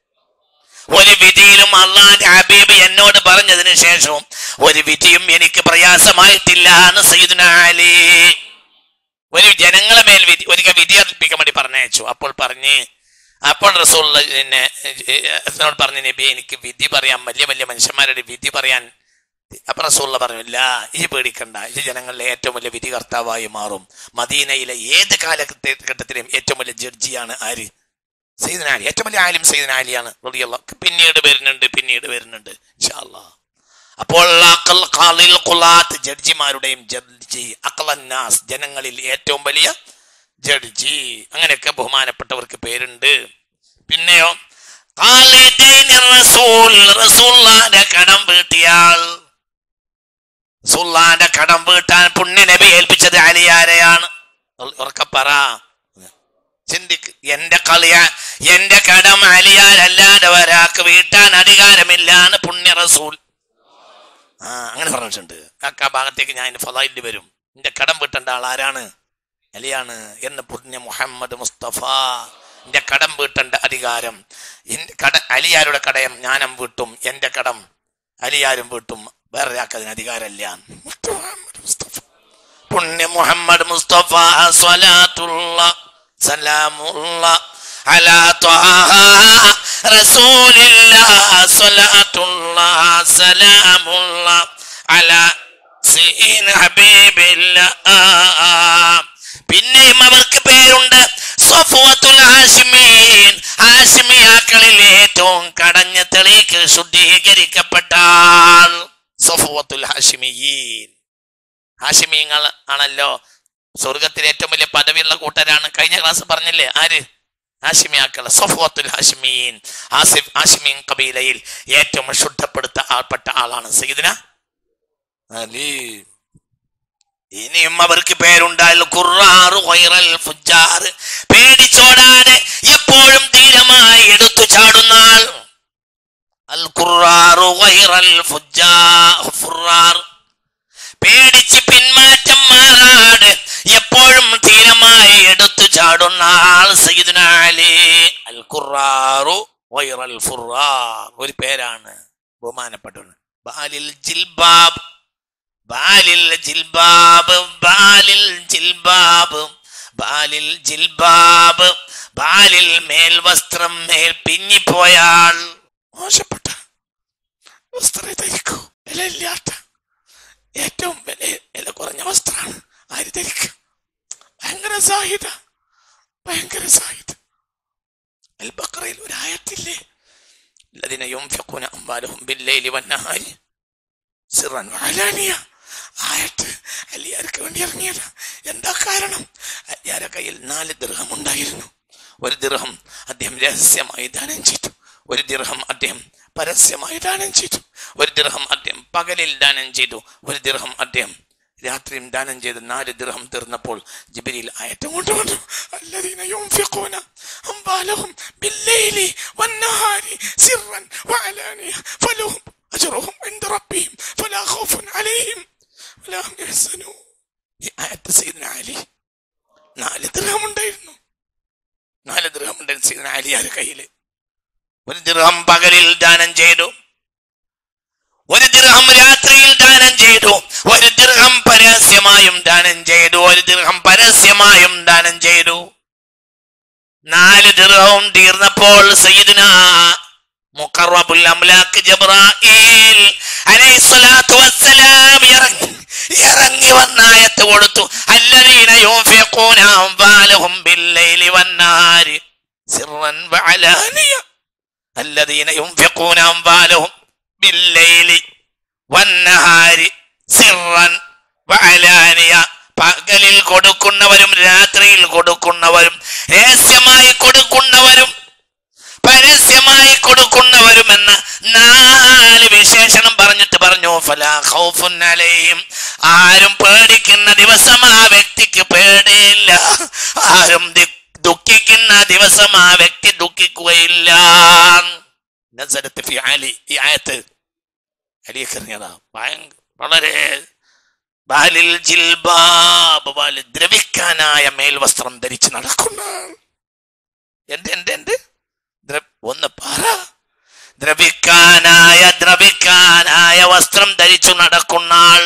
ഒരു വിധിയിലും അള്ളാന്റെ ഹബീബ് എന്നോട് പറഞ്ഞതിന് ശേഷവും ഒരു വിധിയും എനിക്ക് പ്രയാസമായിട്ടില്ല എന്ന് സയ്യിദുന അലി ഒരു ജനങ്ങളെ മേൽ വിധി ഒരിക്കൽ വിധി അർപ്പിക്കാൻ വേണ്ടി പറഞ്ഞയച്ചു അപ്പോൾ പറഞ്ഞ് അപ്പോൾ റസൂൽ എന്നെ എന്നോട് പറഞ്ഞു നബി എനിക്ക് വിധി പറയാൻ വലിയ വലിയ മനുഷ്യന്മാരുടെ വിധി പറയാൻ അപ്പൊ റസൂള്ള പറഞ്ഞില്ല ഈ പേടിക്കണ്ട ഇത് ജനങ്ങളിലെ ഏറ്റവും വലിയ വിധി കർത്താവായി മാറും മദീനയിലെ ഏത് കാലഘട്ടത്തിലെയും ഏറ്റവും വലിയ ജഡ്ജിയാണ് ആര് സയ്യിദ്ന അലി ഏറ്റവും വലിയ ആലിം സയ്യിദ്ന അലിയാണ് റളിയല്ലാഹു പിന്നീട് വരുന്നുണ്ട് പിന്നീട് വരുന്നുണ്ട് ഇൻഷാ അല്ലാഹ് അപ്പോൾ അഖൽ ഖാലിൽ ഖുലാത്ത് ജഡ്ജിമാരുടെയും ജഡ്ജി അഖലന്നാസ് ജനങ്ങളിൽ ഏറ്റവും വലിയ ജഡ്ജി അങ്ങനെയൊക്കെ ബഹുമാനപ്പെട്ടവർക്ക് പേരുണ്ട് പിന്നെയോ ഖാലിദൈനി റസൂൽ റസൂലുള്ളാഹിന്റെ കടം വീട്ടിയാൾ റസൂലുള്ളാഹിന്റെ കടം വീട്ടാൻ പുണ്യ നബി ഏൽപ്പിച്ചത് അലിയാരെയാണ് ഉറക്കെ പറ ചിന്തിക്ക് എന്റെ കളിയ എന്റെ കടം അലിയാരല്ലാതെ ഒരാൾക്ക് വീട്ടാൻ അധികാരമില്ല എന്ന് പുണ്യ റസൂൽ ആ അങ്ങനെ പറഞ്ഞിട്ടുണ്ട് ആ ഭാഗത്തേക്ക് ഞാൻ ഫലായിൽ വരും എന്റെ കടം വീട്ടേണ്ട ആൾ ആരാണ് അലിയാണ് എന്ന് പുണ്യ മുഹമ്മദ് മുസ്തഫ എന്റെ കടം വീട്ടേണ്ട അധികാരം എന്റെ കട അലിയാരുടെ കടയം ഞാനും വീട്ടും എന്റെ കടം അലിയാരും വീട്ടും വേറെ ഒരാൾക്ക് അതിന് അധികാരമില്ല മുഹമ്മദ് മുസ്തഫ പുണ്യ മുഹമ്മദ് മുസ്തഫ സ്വലാത്തുള്ള സലാമുള്ള അലാ ത്വാഹ റസൂലില്ലാഹ് സ്വലാത്തുല്ലാഹ് സലാമുല്ലാഹ് അലാ സീന ഹബീബില്ലാഹ് പിന്നെയും അവർക്ക് പേരുണ്ട് സഫുവത്തുൽ ഹാഷിമീൻ ഹാഷിമിയാക്കളിൽ ഏറ്റവും കടഞ്ഞ തെളിക്ക് ശുദ്ധീകരിക്കപ്പെട്ട ആൾ സഫുവത്തുൽ ഹാഷിമിയീൻ ഹാഷിമീങ്ങൾ ആണല്ലോ സ്വർഗത്തിലെ ഏറ്റവും വലിയ പദവിയുള്ള കൂട്ടരാണ് കഴിഞ്ഞ ക്ലാസ് പറഞ്ഞില്ലേ ആര് ഹാഷിമിയാക്കൾ സഫുവത്തുൽ ഹാഷിമീൻ ആസിഫ് ഹാഷിമീൻ കബീലയിൽ ഏറ്റവും ശുദ്ധപ്പെടുത്ത ആൾപ്പെട്ട ആളാണ് സയ്യിദിന അലി ഇനിയും അവർക്ക് പേരുണ്ടായാലും ഖുർആറ് ഖൈറൽ ഫുജ്ജാർ പേടിച്ചോടാതെ എപ്പോഴും ധീരമായി എടുത്തു ചാടുന്ന ആൾ അൽ ഖുർആറ് ഖൈറൽ ഫുജ്ജാ ഫുറാർ പേടിച്ച് പിന്മാറ്റം മാറാട് എപ്പോഴും ധീരമായി എടുത്തു ചാടുന്ന ആൾ സയ്യിദ്ന അലി അൽ ഖുർആറു ഖൈറൽ ഫുറാർ ഒരു പേരാണ് ബഹുമാനപ്പെട്ടത് ബാലിൽ ജിൽബാബ് ബാലിൽ ജിൽബാബ് ബാലിൽ ജിൽബാബ് ബാലിൽ ജിൽബാബ് ബാലിൽ മേൽ വസ്ത്രം മേൽ പിഞ്ഞിപ്പോയാൾ മോശപ്പെട്ട വസ്ത്രം ധരിക്കൂ വിലയില്ലാത്ത ഏറ്റവും വില വില കുറഞ്ഞ വസ്ത്രമാണ് ആര് ധരിക്കും ഭയങ്കര സാഹിത ഭയങ്കര സാഹിത അൽ ബക്രയിൽ ഒരു ആയത്തില്ലേ الذين ينفقون أموالهم بالليل والنهار سرا وعلانية ആയത്ത് അലിയാർക്ക് വേണ്ടി ഇറങ്ങിയത് എന്താ കാരണം അലിയാരുടെ കയ്യിൽ നാല് ദൃഹം ഉണ്ടായിരുന്നു ഒരു ദൃഹം അദ്ദേഹം രഹസ്യമായി ദാനം ചെയ്തു ഒരു ദൃഹം അദ്ദേഹം പരസ്യമായി ദാനം ചെയ്തു ഒരു ദൃഹം അദ്ദേഹം പകലിൽ ദാനം ചെയ്തു ഒരു ദൃഹം അദ്ദേഹം രാത്രിയും ദാനം ചെയ്ത് നാല് ദൃഹം തീർന്നപ്പോൾ ജിബിരിയിൽ ആയത്തും കൊണ്ടുവന്നു الذين ينفقون أموالهم بالليل والنهار سرا وعلانية فلهم أجرهم عند ربهم فلا خوف عليهم ولا هم يحزنون ഈ ആയത്ത് സയ്യിദ്ന അലി നാല് ദൃഹം ഉണ്ടായിരുന്നു നാല് ദൃഹം ഉണ്ടായിരുന്നു സയ്യിദ്ന അലിയാരുടെ കയ്യില് ഒരു ദൃഹം പകലിൽ ദാനം ചെയ്തു ഒരു ദൃഹം രാത്രിയിൽ ദാനം ചെയ്തു ഒരു ദൃഹം പരസ്യമായും ദാനം ചെയ്തു ഒരു ദൃഹം പരസ്യമായും ദാനം ചെയ്തു നാല് ദൃഹവും തീർന്നപ്പോൾ സയ്യിദിന മുഖറബുൽ അംലാക്ക് ജബ്രായിൽ അലൈഹിസ്സലാത്തു വസ്സലാം ഇറങ്ങി ഇറങ്ങി വന്നായത്ത് കൊടുത്തു അല്ലദീന യൂഫിഖൂന അംവാലഹും ബില്ലൈലി വന്നാരി സിർറൻ വഅലാനിയ الذين ينفقون أموالهم بالليل والنهار سرا وعلانية പകലിൽ കൊടുക്കുന്നവരും രാത്രിയിൽ കൊടുക്കുന്നവരും രഹസ്യമായി കൊടുക്കുന്നവരും പരസ്യമായി കൊടുക്കുന്നവരും എന്ന നാല് വിശേഷണം പറഞ്ഞിട്ട് പറഞ്ഞു ഫലാ ഖൗഫുൻ അലൈഹിം ആരും പേടിക്കുന്ന ദിവസം ആ വ്യക്തിക്ക് പേടിയില്ല ആരും ദി- ദുഃഖിക്കുന്ന ദിവസം ആ വ്യക്തി ദുഃഖിക്കുകയില്ല നസരത്ത് ഫി അലി ഈ ആയത്ത് അലിയൊക്കെ ഇറങ്ങിയതാ ഭയങ്കര വളരെ ബാലിൽ ജിൽബാബ് ബാല് ദ്രവിക്കാനായ മേൽവസ്ത്രം ധരിച്ച് നടക്കുന്ന ആൾ. എന്ത് എന്ത് എന്ത് ദ്ര- ഒന്ന് പറ ദ്രവിക്കാനായ ദ്രവിക്കാനായ വസ്ത്രം ധരിച്ചു നടക്കുന്ന ആൾ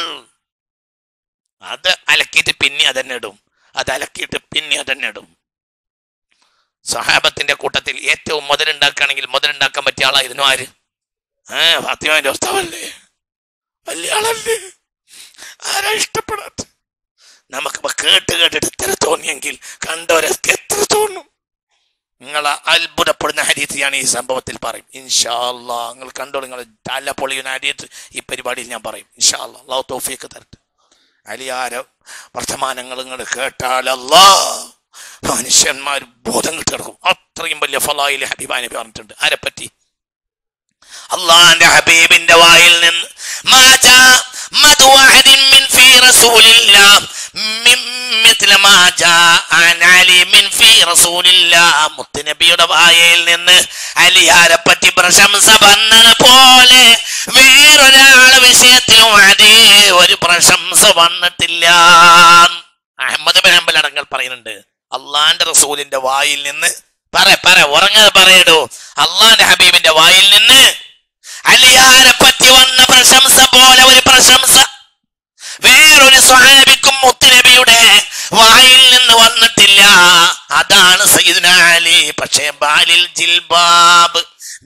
അത് അലക്കിയിട്ട് പിന്നെ അതന്നെ ഇടും അത് അലക്കിയിട്ട് പിന്നെ അതന്നെ ഇടും സഹാബത്തിന്റെ കൂട്ടത്തിൽ ഏറ്റവും മുതലുണ്ടാക്കുകയാണെങ്കിൽ മുതലുണ്ടാക്കാൻ പറ്റിയ ആളായിരുന്നു ആര് ഏ ഫാത്തിമാന്റെ ഭർത്താവല്ലേ വലിയ ആളല്ലേ ആരാ ഇഷ്ടപ്പെടാത്ത നമുക്കിപ്പോ കേട്ട് കേട്ടിട്ട് എത്ര തോന്നിയെങ്കിൽ കണ്ടവരൊക്കെ എത്ര തോന്നും നിങ്ങൾ അത്ഭുതപ്പെടുന്ന ഹരീതിയാണ് ഈ സംഭവത്തിൽ പറയും ഇൻഷാല്ലാ നിങ്ങൾ കണ്ടോളൂ നിങ്ങൾ തല പൊളിയുന്ന ഹരീത്ത് ഈ പരിപാടിയിൽ ഞാൻ പറയും ഇൻഷാല്ലാ അള്ളാഹു തോഫിയൊക്കെ തരട്ടെ അലിയാര വർത്തമാനങ്ങൾ നിങ്ങൾ കേട്ടാലല്ലാ മനുഷ്യന്മാർ ബോധം കിടക്കും അത്രയും വലിയ ഫലായിൽ ഹബീബാനെ പറഞ്ഞിട്ടുണ്ട് ആരെപ്പറ്റി അള്ളാന്റെ ഹബീബിന്റെ വായിൽ നിന്ന് മാജാ മധു അഹദിൻ മിൻ ഫീ റസൂലില്ലാ മിൻ മിത്ല മാജാ അൻ അലി മിൻ ഫീ റസൂലില്ലാ മുത്തുനബിയുടെ വായിൽ നിന്ന് അലിയാരെ പറ്റി പ്രശംസ വന്നത് പോലെ വേറൊരാളെ വിഷയത്തിലും അതേ ഒരു പ്രശംസ വന്നിട്ടില്ല അഹമ്മദ് ബിൻ ഹംബൽ അടങ്ങൾ പറയുന്നുണ്ട് അള്ളാന്റെ റസൂലിന്റെ വായിൽ നിന്ന് പറ പറ ഉറങ്ങാതെ പറയടോ അള്ളാന്റെ ഹബീബിന്റെ വായിൽ നിന്ന് അലിയാരെ പറ്റി വന്ന പ്രശംസ പോലെ ഒരു പ്രശംസ വേറൊരു സ്വഹാബിക്കും മുത്തുനബിയുടെ വായിൽ നിന്ന് വന്നിട്ടില്ല അതാണ് സയ്യിദ്ന അലി പക്ഷേ ബാലിൽ ജിൽബാബ്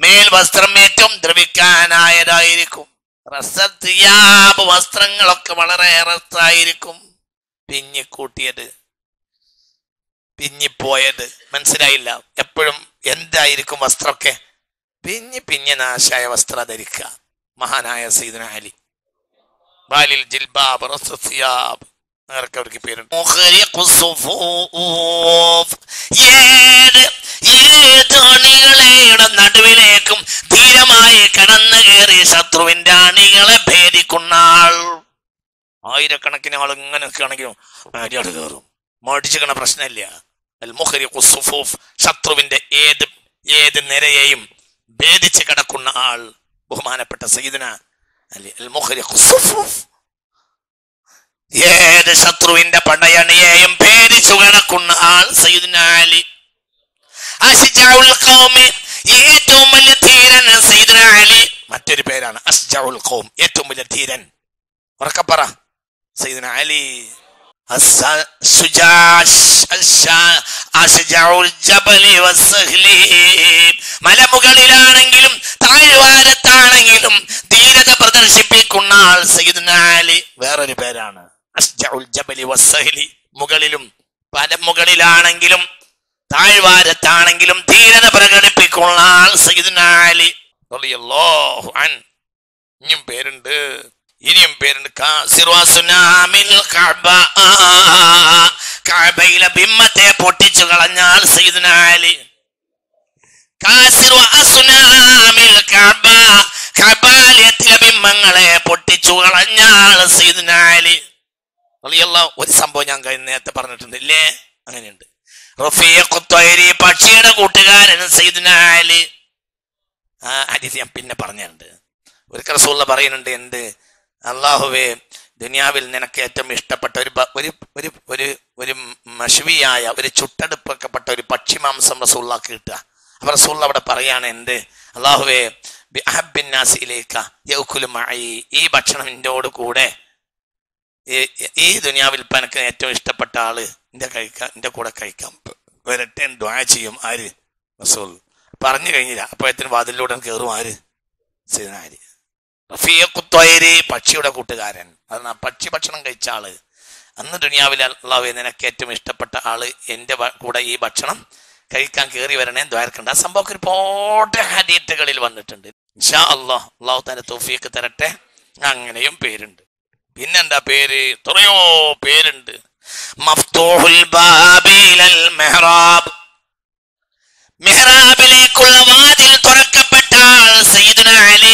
മേൽ വസ്ത്രം ഏറ്റവും ദ്രവിക്കാനായതായിരിക്കും റസത്തിയാബ് വസ്ത്രങ്ങളൊക്കെ വളരെ റസായിരിക്കും പിഞ്ഞിക്കൂട്ടിയത് പിഞ്ഞിപ്പോയത് മനസ്സിലായില്ല എപ്പോഴും എന്തായിരിക്കും വസ്ത്രമൊക്കെ പിഞ്ഞി പിഞ്ഞി നാശായ വസ്ത്രം ധരിക്കുക മഹാനായ സീദന അലി ബാലിൽ ജിൽബാബ് റസത്തിയാബ് അങ്ങനൊക്കെ അവർക്ക് പേരുണ്ട് മുഖരിഖു സുഫൂഫ്. ഏത് ഏത് അണികളെയുടെ നടുവിലേക്കും ധീരമായി കടന്നു കയറി ശത്രുവിന്റെ അണികളെ ഭേദിക്കുന്ന ആൾ ആയിരക്കണക്കിന് ആൾ ഇങ്ങനെ നിൽക്കുകയാണെങ്കിലും അരിയാട് കയറും മടിച്ചിക്കണ പ്രശ്നമില്ല അൽ മുഖരിഖു സുഫൂഫ്. ശത്രുവിന്റെ ഏത് ഏത് നിരയെയും ഭേദിച്ച് കിടക്കുന്ന ആൾ ബഹുമാനപ്പെട്ട സയ്യിദന അലി അൽ മുഖരിഖു സുഫൂഫ്. ഏത് ശത്രുവിന്റെ പടയണിയെയും ഭേദിച്ചു കിടക്കുന്ന ആൾ സയ്യിദന അലി അസ്ജഉൽ ഖൗമി ഏറ്റവും വലിയ ധീരൻ സയ്യിദന അലി മറ്റൊരു പേരാണ് അസ്ജഉൽ ഖൗം ഏറ്റവും വലിയ ധീരൻ ഉറക്കപ്പറ സയ്യിദന അലി الس- الشجاع الش- أشجع الجبل والسهل മലമുകളിലാണെങ്കിലും താഴ്വാരത്താണെങ്കിലും ധീരത പ്രദർശിപ്പിക്കുന്ന ആൾ സയ്യിദ്ന അലി വേറൊരു പേരാണ് അസ്ജഉൽ ജബലി വസ്സഹ്ലി മുകളിലും പലമുകളിലാണെങ്കിലും താഴ്വാരത്താണെങ്കിലും ധീരത പ്രകടിപ്പിക്കുന്ന ആൾ സയ്യിദ്ന അലി റളിയല്ലാഹു അൻ ഇനിയും പേരുണ്ട് ഇനിയും പേരുണ്ട് കാസിറു അസ്നാമിൽ കഅബ. കഅബയിലെ ബിംബത്തെ പൊട്ടിച്ചു കളഞ്ഞാൽ സയ്യിദ്ന അലി കാസിറു അസ്നാമിൽ കഅബ. കഅബാലയത്തിലെ ബിംബങ്ങളെ പൊട്ടിച്ചു കളഞ്ഞാൽ സയ്യിദ്ന അലി റളിയല്ലാഹു ഒരു സംഭവം ഞാൻ കഴിഞ്ഞ നേരത്തെ പറഞ്ഞിട്ടുണ്ട് ഇല്ലേ അങ്ങനെയുണ്ട് റഫീഖു ത്വയ്രി പക്ഷിയുടെ കൂട്ടുകാരൻ സയ്യിദ്ന അലി ആ ഹദീസ് ഞാൻ പിന്നെ പറഞ്ഞിട്ടുണ്ട് ഒരു റസൂള്ള പറയുന്നുണ്ട് എന്ത് അള്ളാഹുവേ ദുനിയാവിൽ നിനക്ക് ഏറ്റവും ഇഷ്ടപ്പെട്ട ഒരു ബ- ഒരു ഒരു ഒരു ഒരു മഷുവിയായ ഒരു ചുട്ടെടുപ്പക്കപ്പെട്ട ഒരു പക്ഷിമാംസം റസൂള്ളാക്ക് കിട്ടുക അപ്പൊ റസൂള്ള അവിടെ പറയാണ് എന്ത് അള്ളാഹുവേ ബി അഹബിന്നാസിയിലേക്ക യൗക്കുലുമായി ഈ ഭക്ഷണം എന്നോട് കൂടെ ഈ- ഈ ദുനിയാവിൽ ഇപ്പൊ എനിക്ക് ഏറ്റവും ഇഷ്ടപ്പെട്ട ആള് എന്റെ കഴിക്കാൻ എന്റെ കൂടെ കഴിക്കാൻ വരട്ടെ എന്ന് ദ്വാ ചെയ്യും ആര് റസൂൽ പറഞ്ഞു കഴിഞ്ഞില്ല അപ്പോഴത്തിന് വാതിലൂടെ കയറും ആര് സീനാരി റഫീഖുത്വൈരി പക്ഷിയുടെ കൂട്ടുകാരൻ അതാണ് ആ പക്ഷി ഭക്ഷണം കഴിച്ച ആള് അന്ന് ദുനിയാവിൽ അള്ളാഹു നിനക്ക് ഏറ്റവും ഇഷ്ടപ്പെട്ട ആള് എന്റെ വ- കൂടെ ഈ ഭക്ഷണം കഴിക്കാൻ കയറി വരണേ ദ്വാരക്കുണ്ട് ആ സംഭവം ഒരുപാട് ഹദീറ്റുകളിൽ വന്നിട്ടുണ്ട് ഇൻഷാ അള്ളാഹ് അള്ളാഹു തന്നെ തോഫിയൊക്കെ തരട്ടെ അങ്ങനെയും പേരുണ്ട് പിന്നെന്താ പേര് എത്രയോ പേരുണ്ട് മഫ്തൂഹുൽ ബാബിലൽ മെഹ്റാബ് മെഹ്റാബിലേക്കുള്ള വാതിൽ തുറക്കപ്പെട്ട ആൾ സയ്യിദുന അലി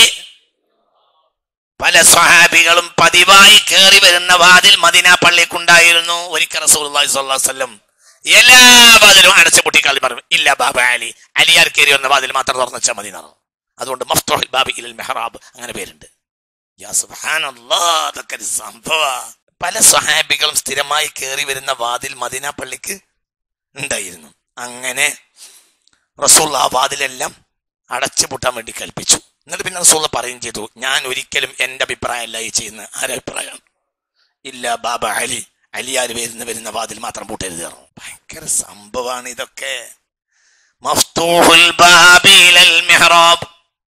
പല സ്വഹാബികളും പതിവായി കയറി വരുന്ന വാതിൽ മദീന പള്ളിക്കുണ്ടായിരുന്നു ഒരിക്കൽ റസൂലുള്ളാഹി സ്വല്ലല്ലാഹു അലൈഹി വസല്ലം എല്ലാ വാതിലും അടച്ചു പൊട്ടിക്കാളി പറഞ്ഞു ഇല്ല ബാബ അലി അലിയാർ കയറി വന്ന വാതിൽ മാത്രം തുറന്നു വെച്ചാൽ മതി എന്നാണ് അതുകൊണ്ട് മഫ്തൂഹുൽ ബാബി ഇലൽ മെഹ്റാബ് അങ്ങനെ പേരുണ്ട് യാ സുബ്ഹാനല്ലാഹ് അതൊക്കെ ഒരു സംഭവ പല സ്വഹാബികളും സ്ഥിരമായി കയറി വരുന്ന വാതിൽ മദീന പള്ളിക്ക് ഉണ്ടായിരുന്നു അങ്ങനെ റസൂൽ ആ വാതിലെല്ലാം അടച്ചു പൂട്ടാൻ വേണ്ടി കൽപ്പിച്ചു എന്നിട്ട് പിന്നെ റസൂൽ പറയുകയും ചെയ്തു ഞാൻ ഒരിക്കലും എന്റെ അഭിപ്രായമല്ല ഈ ചെയ്യുന്നത് ആരുടെ അഭിപ്രായം ഇല്ല ബാബ അലി അലിയാർ വരുന്ന വരുന്ന വാതിൽ മാത്രം പൂട്ടരുത് പറഞ്ഞു. ഭയങ്കര സംഭവമാണ് ഇതൊക്കെ മഫ്തൂഹുൽ ബാബിലൽ മെഹ്റാബ്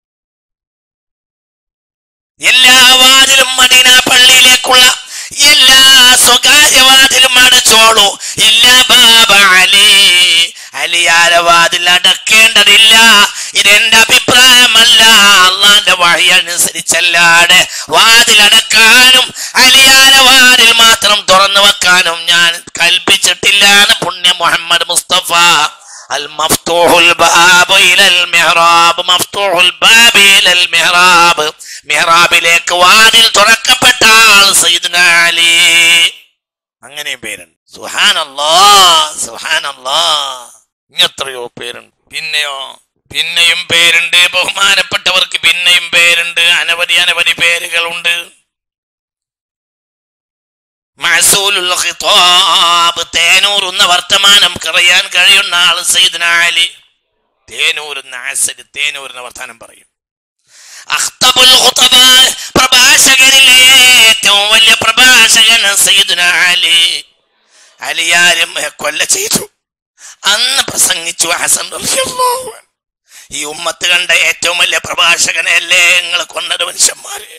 എല്ലാ വാതിലും മദീന പള്ളിയിലേക്കുള്ള എല്ലാ സ്വകാര്യ വാതിലും അടച്ചോളൂ ഇല്ല ബാബ അലി അലിയാര വാതിൽ അടക്കേണ്ടതില്ല ഇതെന്റെ അഭിപ്രായമല്ല അള്ളാന്റെ വഴി അനുസരിച്ചല്ലാതെ വാതിൽ അടക്കാനും അലിയാര വാതിൽ മാത്രം തുറന്നു വെക്കാനും ഞാൻ കൽപ്പിച്ചിട്ടില്ല എന്ന് പുണ്യ മുഹമ്മദ് മുസ്തഫ المفتوح الباب إلى المحراب مفتوح الباب إلى المحراب മിഹ്റാബിലേക്ക് വാതിൽ തുറക്കപ്പെട്ട ആൾ സയ്യിദ്ന അലി അങ്ങനെയും പേരുണ്ട് സുഹാനല്ലാ സുഹാനല്ലാ ഇനി എത്രയോ പേരുണ്ട് പിന്നെയോ പിന്നെയും പേരുണ്ട് ബഹുമാനപ്പെട്ടവർക്ക് പിന്നെയും പേരുണ്ട് അനവധി അനവധി പേരുകളുണ്ട് മഅസൂലുൽ ഖിതാബ് തേനൂറുന്ന വർത്തമാനം പറയാൻ കഴിയുന്ന ആൾ സയ്യിദ്ന അലി തേനൂരുന്ന അസല് തേനൂരുന്ന വർത്തമാനം പറയും അഖ്തബുൽ ഖുതബ പ്രഭാഷകരിലെ ഏറ്റവും വലിയ പ്രഭാഷകൻ സയ്യിദ്ന അലി അലിയാരും കൊല്ല ചെയ്തു അന്ന് പ്രസംഗിച്ചു ഹസൻ റളിയല്ലാഹു അൻഹു. ഈ ഉമ്മത്ത് കണ്ട ഏറ്റവും വലിയ പ്രഭാഷകനെയല്ലേ നിങ്ങൾ കൊന്നത് മനുഷ്യന്മാര്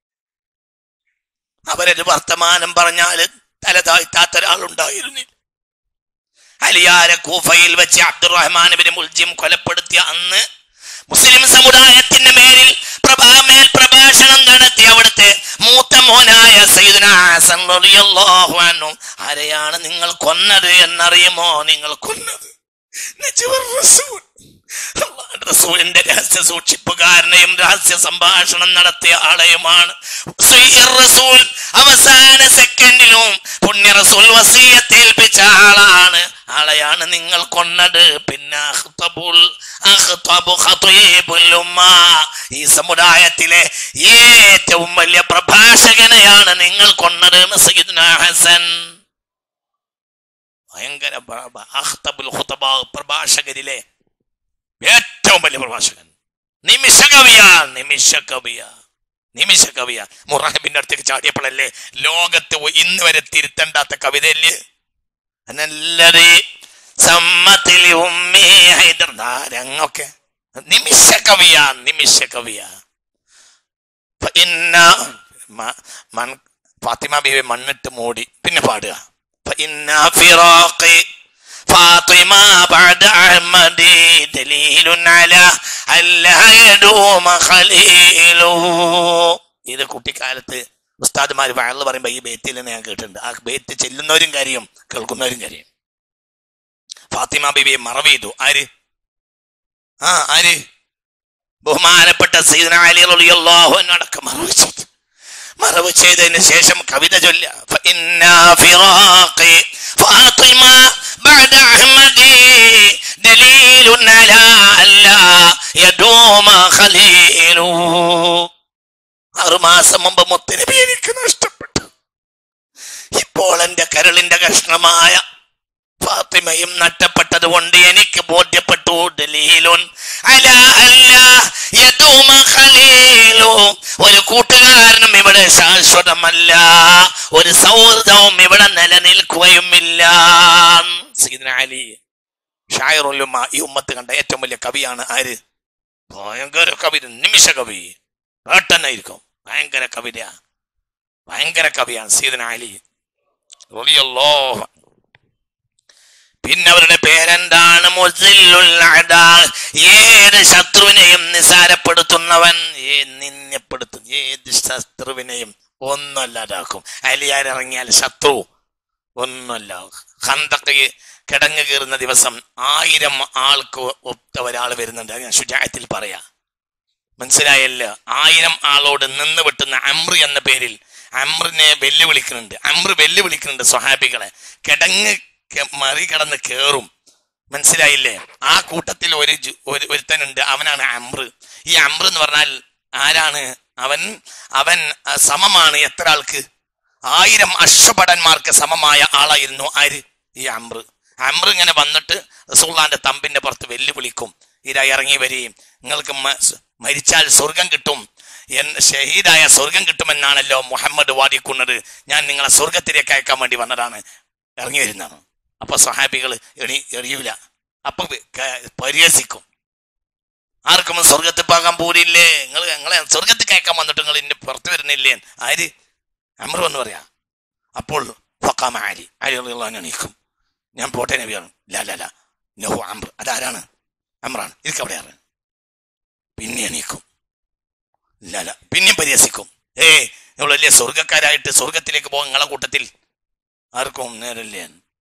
അവരൊരു വർത്തമാനം പറഞ്ഞാൽ തല താഴ്ത്താത്ത ഒരാളുണ്ടായിരുന്നില്ല അലിയാര കൂഫയിൽ വെച്ച് അബ്ദുറഹ്മാൻ ബിൻ മുൽജിം കൊലപ്പെടുത്തിയ അന്ന് മുസ്ലിം സമുദായത്തിന്റെ മേലിൽ പ്രഭാ മേൽ പ്രഭാഷണം നടത്തി അവിടുത്തെ മൂത്ത മോനായ സയ്യിദുന ഹസൻ റളിയല്ലാഹു അൻഹു ആരെയാണ് നിങ്ങൾ കൊന്നത് എന്നറിയുമോ നിങ്ങൾ കൊന്നത് നജ്വർ റസൂൽ അള്ളാഹുവിന്റെ റസൂലിന്റെ രഹസ്യ സൂക്ഷിപ്പുകാരനെയും രഹസ്യ സംഭാഷണം നടത്തിയ ആളെയുമാണ് സയ്യിദ് റസൂൽ അവസാന സെക്കൻഡിലും പുണ്യ റസൂൽ വസീയത്തേൽപ്പിച്ച ആളാണ് ആളെയാണ് നിങ്ങൾ കൊന്നത് പിന്നെ അഖ്തബുൽ അഖ്തബു ഖതീബുൽ ഉമ്മ ഈ സമുദായത്തിലെ ഏറ്റവും വലിയ പ്രഭാഷകനെയാണ് നിങ്ങൾ കൊന്നത് എന്ന് സയ്യിദ്ന ഹസൻ ഭയങ്കര പ്ര- പ്ര- അഖ്തബുൽ ഖുതബ പ്രഭാഷകരിലെ ഏറ്റവും വലിയ പ്രഭാഷകൻ നിമിഷ കവിയാ നിമിഷ കവിയാ നിമിഷ കവിയാ മുറാഹിബിന്റെ അടുത്തേക്ക് ചാടിയപ്പോഴല്ലേ ലോകത്ത് ഒ- ഇന്ന് വരെ തിരുത്തണ്ടാത്ത കവിതയല്ലേ നല്ലത് സമ്മത്തിൽ ഉമ്മി ഹൈദർ രങ്ങൊക്കെ നിമിഷ കവിയാ നിമിഷ കവിയാ ഫഇന്ന മ- മൻ- ഫാത്തിമ ബീവി മണ്ണിട്ട് മൂടി പിന്നെ പാടുക فإن فراقي فاطمة بعد أحمد دليل على ألا يدوم خليله ഇത് കുട്ടിക്കാലത്ത് ഉസ്താദ്മാർ വയല് പറയുമ്പോ ഈ ബേത്തിൽ നിന്ന് ഞാൻ കേട്ടിട്ടുണ്ട് ആ ബേത്ത് ചെല്ലുന്നവരും കാര്യം കേൾക്കുന്നവരും കാര്യം ഫാത്തിമ ബിബിയെ മറവ് ചെയ്തു ആര് ആ ആര് ബഹുമാനപ്പെട്ട സീദന അലി റളിയല്ലാഹു അൻഹു അടക്കം മറവ് ചെയ്തു മറവ് ചെയ്തതിന് ശേഷം കവിത ചൊല്ല فإن فراقي فاطمة بعد أحمدي دليل على ألا يدوم خليله ആറുമാസം മുമ്പ് മുത്തനബി എനിക്ക് നഷ്ടപ്പെട്ടു ഇപ്പോൾ എന്റെ കരളിന്റെ കഷ്ണമായ ഫാത്തിമയും നഷ്ടപ്പെട്ടത് കൊണ്ട് എനിക്ക് ബോധ്യപ്പെട്ടു ദലീലുൻ അല അല്ല യദൂമ ഖലീലു ഒരു കൂട്ടുകാരനും ഇവിടെ ശാശ്വതമല്ല ഒരു സൗഹൃദവും ഇവിടെ നിലനിൽക്കുകയുമില്ല സീദന അലി ഷായറുല്ലുമ ഈ ഉമ്മത്ത് കണ്ട ഏറ്റവും വലിയ കവിയാണ് ആര് ഭയങ്കര കവി നിമിഷ കവി പേട്ടനായിരിക്കും ഭയങ്കര കവിത ഭയങ്കര കവിയാണ് സീദന അലി റളിയല്ലാഹു പിന്നെ അവരുടെ പേരെന്താണ് മുസില്ലുൽ അദാ. ഏത് ശത്രുവിനെയും നിസാരപ്പെടുത്തുന്നവൻ ഏ നിന്യപ്പെടുത്തും ഏത് ശത്രുവിനെയും ഒന്നല്ലാതാക്കും അലിയാരിറങ്ങിയാൽ ശത്രു ഒന്നല്ല ഹന്തക്ക് കിടങ്ങ് കീറുന്ന ദിവസം ആയിരം ആൾക്ക് ഒത്ത ഒരാൾ വരുന്നുണ്ട് അത് ഞാൻ ശുചായത്തിൽ പറയാ മനസ്സിലായല്ലോ ആയിരം ആളോട് നിന്ന് വെട്ടുന്ന അമ്രി എന്ന പേരിൽ അമ്രിനെ വെല്ലുവിളിക്കുന്നുണ്ട് അമ്ര വെല്ലുവിളിക്കുന്നുണ്ട് സ്വഹാബികളെ കിടങ്ങ് കെ- മറികടന്ന് കേറും മനസ്സിലായില്ലേ ആ കൂട്ടത്തിൽ ഒരു ജു- ഒരു ഒരുത്തനുണ്ട് അവനാണ് അമ്ര ഈ അമ്ര എന്ന് പറഞ്ഞാൽ ആരാണ് അവൻ അവൻ ആ, സമമാണ് എത്ര ആൾക്ക് ആയിരം അശ്വഭടന്മാർക്ക് സമമായ ആളായിരുന്നു ആര് ഈ അമ്ര അമ്ര ഇങ്ങനെ വന്നിട്ട് റസൂള്ളാന്റെ തമ്പിന്റെ പുറത്ത് വെല്ലുവിളിക്കും ഇര ഇറങ്ങി വരികയും നിങ്ങൾക്ക് മ- സ് മരിച്ചാൽ സ്വർഗം കിട്ടും എൻ ഷഹീദായ സ്വർഗം കിട്ടുമെന്നാണല്ലോ മുഹമ്മദ് വാദിക്കുന്നത് ഞാൻ നിങ്ങളെ സ്വർഗത്തിലേക്ക് അയക്കാൻ വേണ്ടി വന്നതാണ് ഇറങ്ങി വരുന്നതാണ് അപ്പൊ സഹാബികൾ എണി എറിയൂല അപ്പൊ വി- ക- പരിഹസിക്കും ആർക്കും സ്വർഗത്തിൽ പോകാൻ പോരില്ലേ നിങ്ങൾ നിങ്ങളെ സ്വർഗത്തിൽ കയക്കാൻ വന്നിട്ട് നിങ്ങൾ ഇന്നെ പുറത്തു വരുന്നില്ലേ ആര് അമർ എന്ന് പറയാ അപ്പോൾ ഫക്കാമ ആരി ആരി എണീക്കും ഞാൻ പോട്ടെ നബിയാണ് ലാ ലാ ലാ നഹു അമ്ര അതാരാണ് അമ്രാണ് ഇതൊക്കെ അവിടെയാണ് പിന്നെ എണീക്കും ഇല്ല ഇല്ല പിന്നെയും പരിഹസിക്കും ഏ നിങ്ങൾ വലിയ സ്വർഗക്കാരായിട്ട് സ്വർഗത്തിലേക്ക് പോകും നിങ്ങളെ കൂട്ടത്തിൽ ആർക്കും നേരല്ലേ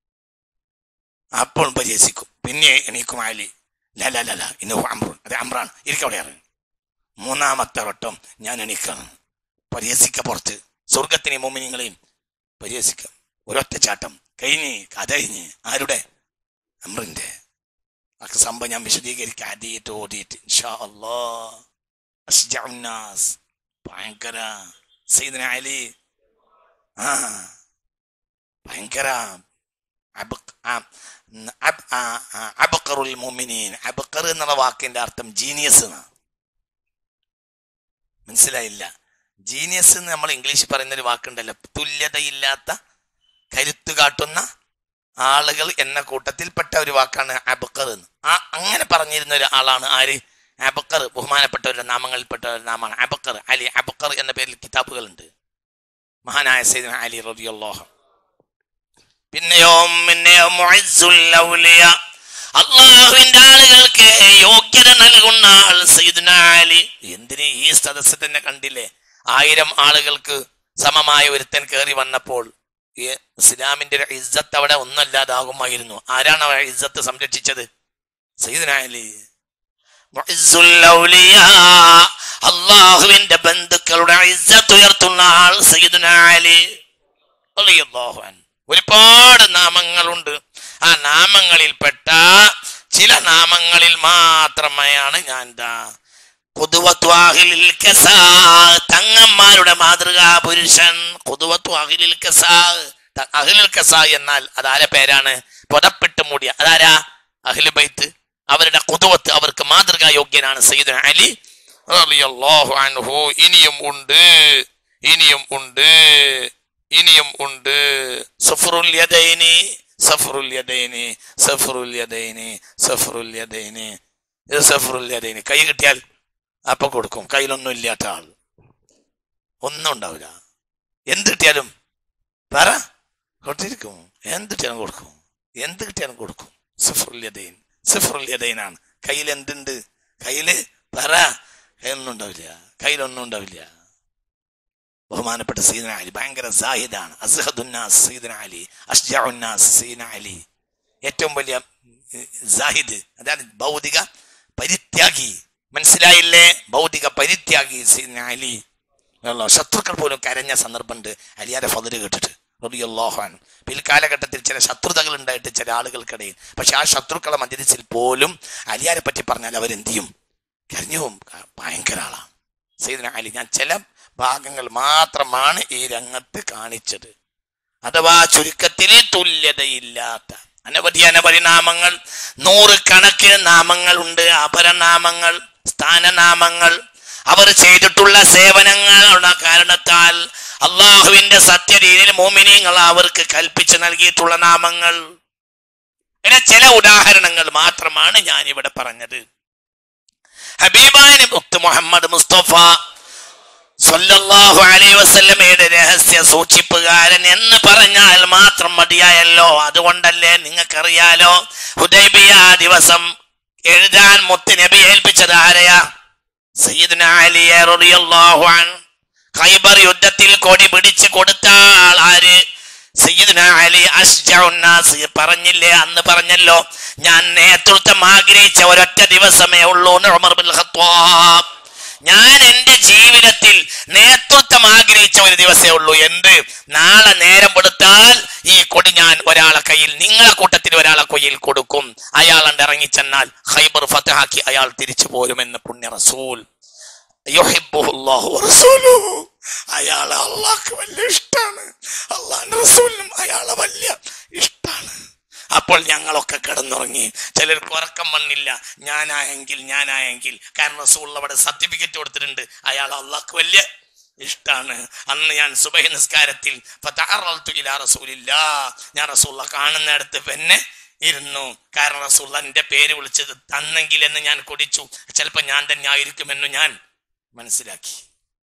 അപ്പോൾ പരിഹസിക്കും പിന്നെ എണീക്കും ആലി ല ല ല ഇന്ന് അമ്രൂൺ അത് അമ്രാണ് ഇരിക്കവിടെയാണ് മൂന്നാമത്തെ വട്ടം ഞാൻ എണീക്കാണ് പരിഹസിക്ക പുറത്ത് സ്വർഗത്തിനെയും മോമിനിങ്ങളെയും പരിഹസിക്കാം ഒരൊറ്റ ചാട്ടം കഴിഞ്ഞ് കഥ കഴിഞ്ഞ് ആരുടെ അമ്രിന്റെ ആ സംഭവം ഞാൻ വിശദീകരിക്കാം ആദ്യമായിട്ട് ഓടിയിട്ട് ഇൻഷാ അല്ലാ അസ്ജഉന്നാസ് ഭയങ്കര സയ്യിദ്ന അലി ആ ഭയങ്കര അബ്- ആ, ഉം, അബ്- ആ, ആ, അബ്ഖറുൽ മുഅ്മിനീൻ അബ്ഖർ എന്നുള്ള വാക്കിന്റെ അർത്ഥം ജീനിയസ് എന്നാണ് മനസ്സിലായില്ല ജീനിയസ് എന്ന് നമ്മൾ ഇംഗ്ലീഷിൽ പറയുന്ന ഒരു വാക്കുണ്ടല്ലോ തുല്യതയില്ലാത്ത കരുത്തു കാട്ടുന്ന ആളുകൾ എന്ന കൂട്ടത്തിൽപ്പെട്ട ഒരു വാക്കാണ് അബ്ഖർ എന്ന് ആ അങ്ങനെ പറഞ്ഞിരുന്ന ഒരു ആളാണ് ആര് അബക്കർ ബഹുമാനപ്പെട്ടവരുടെ നാമങ്ങളിൽപ്പെട്ട ഒരു നാമമാണ് അബക്കർ അലി അബക്കർ എന്ന പേരിൽ കിതാബുകളുണ്ട് മഹാനായ സൈദ് അലി റബിയുള്ളോഹ പിന്നെയോ പിന്നെയോ മുഅസ്സുൽ ഔലിയ അള്ളാഹുവിന്റെ ആളുകൾക്ക് യോഗ്യത നൽകുന്ന ആൾ സയ്യിദ്ന അലി എന്തിന് ഈ സദസ്സ് തന്നെ കണ്ടില്ലേ ആയിരം ആളുകൾക്ക് സമമായ ഒരുത്തൻ കയറി വന്നപ്പോൾ ഈ ഇസ്ലാമിന്റെ ഒരു ഇജ്ജത്ത് അവിടെ ഒന്നല്ലാതാകുമായിരുന്നു ആരാണ് ആ ഇജ്ജത്ത് സംരക്ഷിച്ചത് സയ്യിദ്ന അലി മുഅസ്സുൽ ഔലിയ അള്ളാഹുവിന്റെ ബന്ധുക്കളുടെ ഇജ്ജത്ത് ഉയർത്തുന്ന ആൾ സയ്യിദ്ന അലി റളിയല്ലാഹു അൻഹു ഒരുപാട് നാമങ്ങളുണ്ട് ആ നാമങ്ങളിൽപ്പെട്ട ചില നാമങ്ങളിൽ മാത്രമായാണ് ഞാൻ എന്താ കുതുവത്വാഹിലിൽ കസാ തങ്ങന്മാരുടെ മാതൃകാ പുരുഷൻ കുതുവത്വാഹിലിൽ കസാ ത- അഹ്ലുൽ കസാ എന്നാൽ അതാരെ പേരാണ് പുതപ്പിട്ട് മൂടിയ അതാരാ അഹ്ലു ബൈത്ത് അവരുടെ കുതുവത്ത് അവർക്ക് മാതൃകാ യോഗ്യനാണ് സയ്യിദ് അലി റളിയല്ലാഹു അൻഹു ഇനിയും ഉണ്ട് ഇനിയും ഉണ്ട് ഇനിയും ഉണ്ട് സഫറുൽ യദൈനി സഫറുൽ യദൈനി സഫറുൽ യദൈനി സഫറുൽ യദൈനി ഇത് സഫറുൽ യദൈനി കൈ കിട്ടിയാൽ അപ്പൊ കൊടുക്കും കയ്യിലൊന്നും ഇല്ലാത്ത ആൾ ഒന്നും ഉണ്ടാവില്ല എന്ത് കിട്ടിയാലും പറ കൊടുത്തിരിക്കും എന്ത് കിട്ടിയാലും കൊടുക്കും എന്ത് കിട്ടിയാലും കൊടുക്കും സഫറുൽ യദൈൻ സഫറുൽ യദൈനാണ് കയ്യിൽ എന്തുണ്ട് കയ്യില് പറ കയ്യിലൊന്നും ഉണ്ടാവില്ല കയ്യിലൊന്നും ഉണ്ടാവില്ല ബഹുമാനപ്പെട്ട സീദന അലി ഭയങ്കര സാഹിദാണ് അസ്ഹദുന്നാസ് സീദന അലി അഷ്ജഉന്നാസ് സീദന അലി ഏറ്റവും വലിയ ഉം, സാഹിദ് അതാണ് ഭൗതിക പരിത്യാഗി മനസ്സിലായില്ലേ ഭൗതിക പരിത്യാഗി സീദന അലി അല്ലാ, ശത്രുക്കൾ പോലും കരഞ്ഞ സന്ദർഭമുണ്ട് അലിയാരെ ഫതില് കേട്ടിട്ട് റളിയല്ലാഹുഅൻ പിൽക്കാലഘട്ടത്തിൽ ചില ശത്രുതകൾ ഉണ്ടായിട്ട് ചില ആളുകൾക്കിടയിൽ പക്ഷെ ആ ശത്രുക്കളെ മധ്യത്തിൽ പോലും അലിയാരെ പറ്റി പറഞ്ഞാൽ അവരെന്ത് ചെയ്യും കരഞ്ഞു പോകും ഭയങ്കര ആളാണ് സൈദന അലി ഞാൻ ചില ഭാഗങ്ങൾ മാത്രമാണ് ഈ രംഗത്ത് കാണിച്ചത് അഥവാ ചുരുക്കത്തിൽ തുല്യതയില്ലാത്ത അനവധി അനവധി നാമങ്ങൾ നൂറുകണക്കിന് നാമങ്ങൾ ഉണ്ട് അപരനാമങ്ങൾ സ്ഥാനനാമങ്ങൾ അവർ ചെയ്തിട്ടുള്ള സേവനങ്ങളുടെ കാരണത്താൽ അള്ളാഹുവിന്റെ സത്യരീതിയിൽ മോമിനിയങ്ങൾ അവർക്ക് കൽപ്പിച്ചു നൽകിയിട്ടുള്ള നാമങ്ങൾ ഇങ്ങനെ ചില ഉദാഹരണങ്ങൾ മാത്രമാണ് ഞാൻ ഇവിടെ പറഞ്ഞത് ഹബീബാൻ മുത്ത് മുഹമ്മദ് മുസ്തഫ സല്ലല്ലാഹു അലൈഹി വസല്ലമയുടെ രഹസ്യ സൂക്ഷിപ്പുകാരൻ എന്ന് പറഞ്ഞാൽ മാത്രം മതിയായല്ലോ അതുകൊണ്ടല്ലേ നിങ്ങൾക്കറിയാലോ ഹുദൈബിയ ദിവസം എഴുതാൻ മുത്ത് നബി ഏൽപ്പിച്ചത് ആരെയാ സയ്യിദ്ന അലിയെ റളിയല്ലാഹു അൻ ഖൈബർ യുദ്ധത്തിൽ കൊടി പിടിച്ച് കൊടുത്ത ആൾ ആര് സയ്യിദ്ന അലി അഷ്ജഉന്നാസ് പറഞ്ഞില്ലേ അന്ന് പറഞ്ഞല്ലോ ഞാൻ നേതൃത്വം ആഗ്രഹിച്ച ഒരൊറ്റ ദിവസമേ ഉള്ളൂ എന്ന് ഉമർ ബിൻ ഖത്താബ് ഞാൻ എന്റെ ജീവിതത്തിൽ നേതൃത്വം ആഗ്രഹിച്ച ഒരു ദിവസമേ ഉള്ളൂ എന്ത് നാളെ നേരം കൊടുത്താൽ ഈ കൊടി ഞാൻ ഒരാളെ കയ്യിൽ നിങ്ങളെ കൂട്ടത്തിൽ ഒരാളെ കയ്യിൽ കൊടുക്കും അയാൾ അണ്ട് ഇറങ്ങിച്ചെന്നാൽ ഹൈബർ ഫതഹാക്കി അയാൾ തിരിച്ചു പോരുമെന്ന് പുണ്യ റസൂൽ യുഹിബ്ബുഹു അല്ലാഹു വറസൂലുഹു. അയാളെ അള്ളാഹ്ക്ക് വലിയ ഇഷ്ടാണ് അള്ളാഹിന്റെ റസൂലിനും അയാളെ വലിയ ഇഷ്ടാണ് അപ്പോൾ ഞങ്ങളൊക്കെ കിടന്നുറങ്ങി ചിലർക്ക് ഉറക്കം വന്നില്ല ഞാനായെങ്കിൽ ഞാനായെങ്കിൽ കാരണം റസൂൾ അവിടെ സർട്ടിഫിക്കറ്റ് കൊടുത്തിട്ടുണ്ട് അയാൾ അള്ളാഹ്ക്ക് വലിയ ഇഷ്ടാണ് അന്ന് ഞാൻ സുബഹി നിസ്കാരത്തിൽ ഫതഅറൽതു ഇലാ റസൂലില്ലാ ഞാൻ റസൂള്ള കാണുന്നിടത്ത് പിന്നെ ഇരുന്നു കാരണം റസൂള്ള എന്റെ പേര് വിളിച്ചത് തന്നെങ്കിൽ എന്ന് ഞാൻ കുടിച്ചു ചിലപ്പോ ഞാൻ തന്നെ ആയിരിക്കുമെന്ന് ഞാൻ മനസ്സിലാക്കി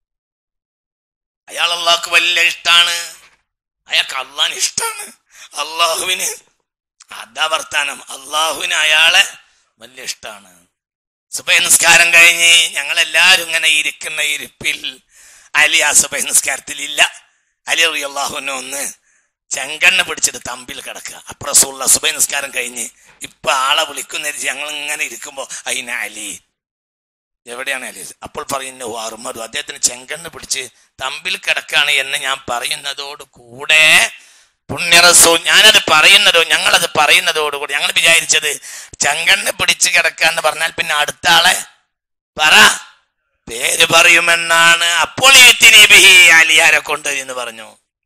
അയാൾ അള്ളാഹ്ക്ക് വലിയ ഇഷ്ടാണ് അയാൾക്ക് അള്ളാഹിന് ഇഷ്ടാണ് അള്ളാഹുവിന് അതാ വർത്താനം അള്ളാഹുവിന് അയാളെ വലിയ ഇഷ്ടാണ് സുബൈ നിസ്കാരം കഴിഞ്ഞ് ഞങ്ങൾ എല്ലാവരും ഇങ്ങനെ ഇരിക്കുന്ന ഇരിപ്പിൽ അലി ആ സുബൈ നിസ്കാരത്തിൽ ഇല്ല അലി അള്ളാഹുവിനെ ഒന്ന് ചെങ്കണ്ണ പിടിച്ചിട്ട് തമ്പിൽ കിടക്കുക അപ്രസുള്ള സുബൈ നിസ്കാരം കഴിഞ്ഞ് ഇപ്പൊ ആളെ വിളിക്കുന്ന ഞങ്ങൾ ഇങ്ങനെ ഇരിക്കുമ്പോ അതിന് അലി എവിടെയാണ് അലി അപ്പോൾ പറയുന്ന വാറുമതു അദ്ദേഹത്തിന് ചെങ്കണ്ണ് പിടിച്ച് തമ്പിൽ കിടക്കാണ് എന്ന് ഞാൻ പറയുന്നതോട് കൂടെ പുണ്യറസൂ ഞാനത് പറയുന്നതോ ഞങ്ങളത് പറയുന്നതോടുകൂടി ഞങ്ങൾ വിചാരിച്ചത് ചെങ്കണ്ണ് പിടിച്ച് കിടക്കുക എന്ന് പറഞ്ഞാൽ പിന്നെ അടുത്ത ആളെ പറ പേര് പറയുമെന്നാണ് അപ്പോൾ യുത്തിനി ബിഹി അലിയാരെ കൊണ്ട് എന്ന് പറഞ്ഞു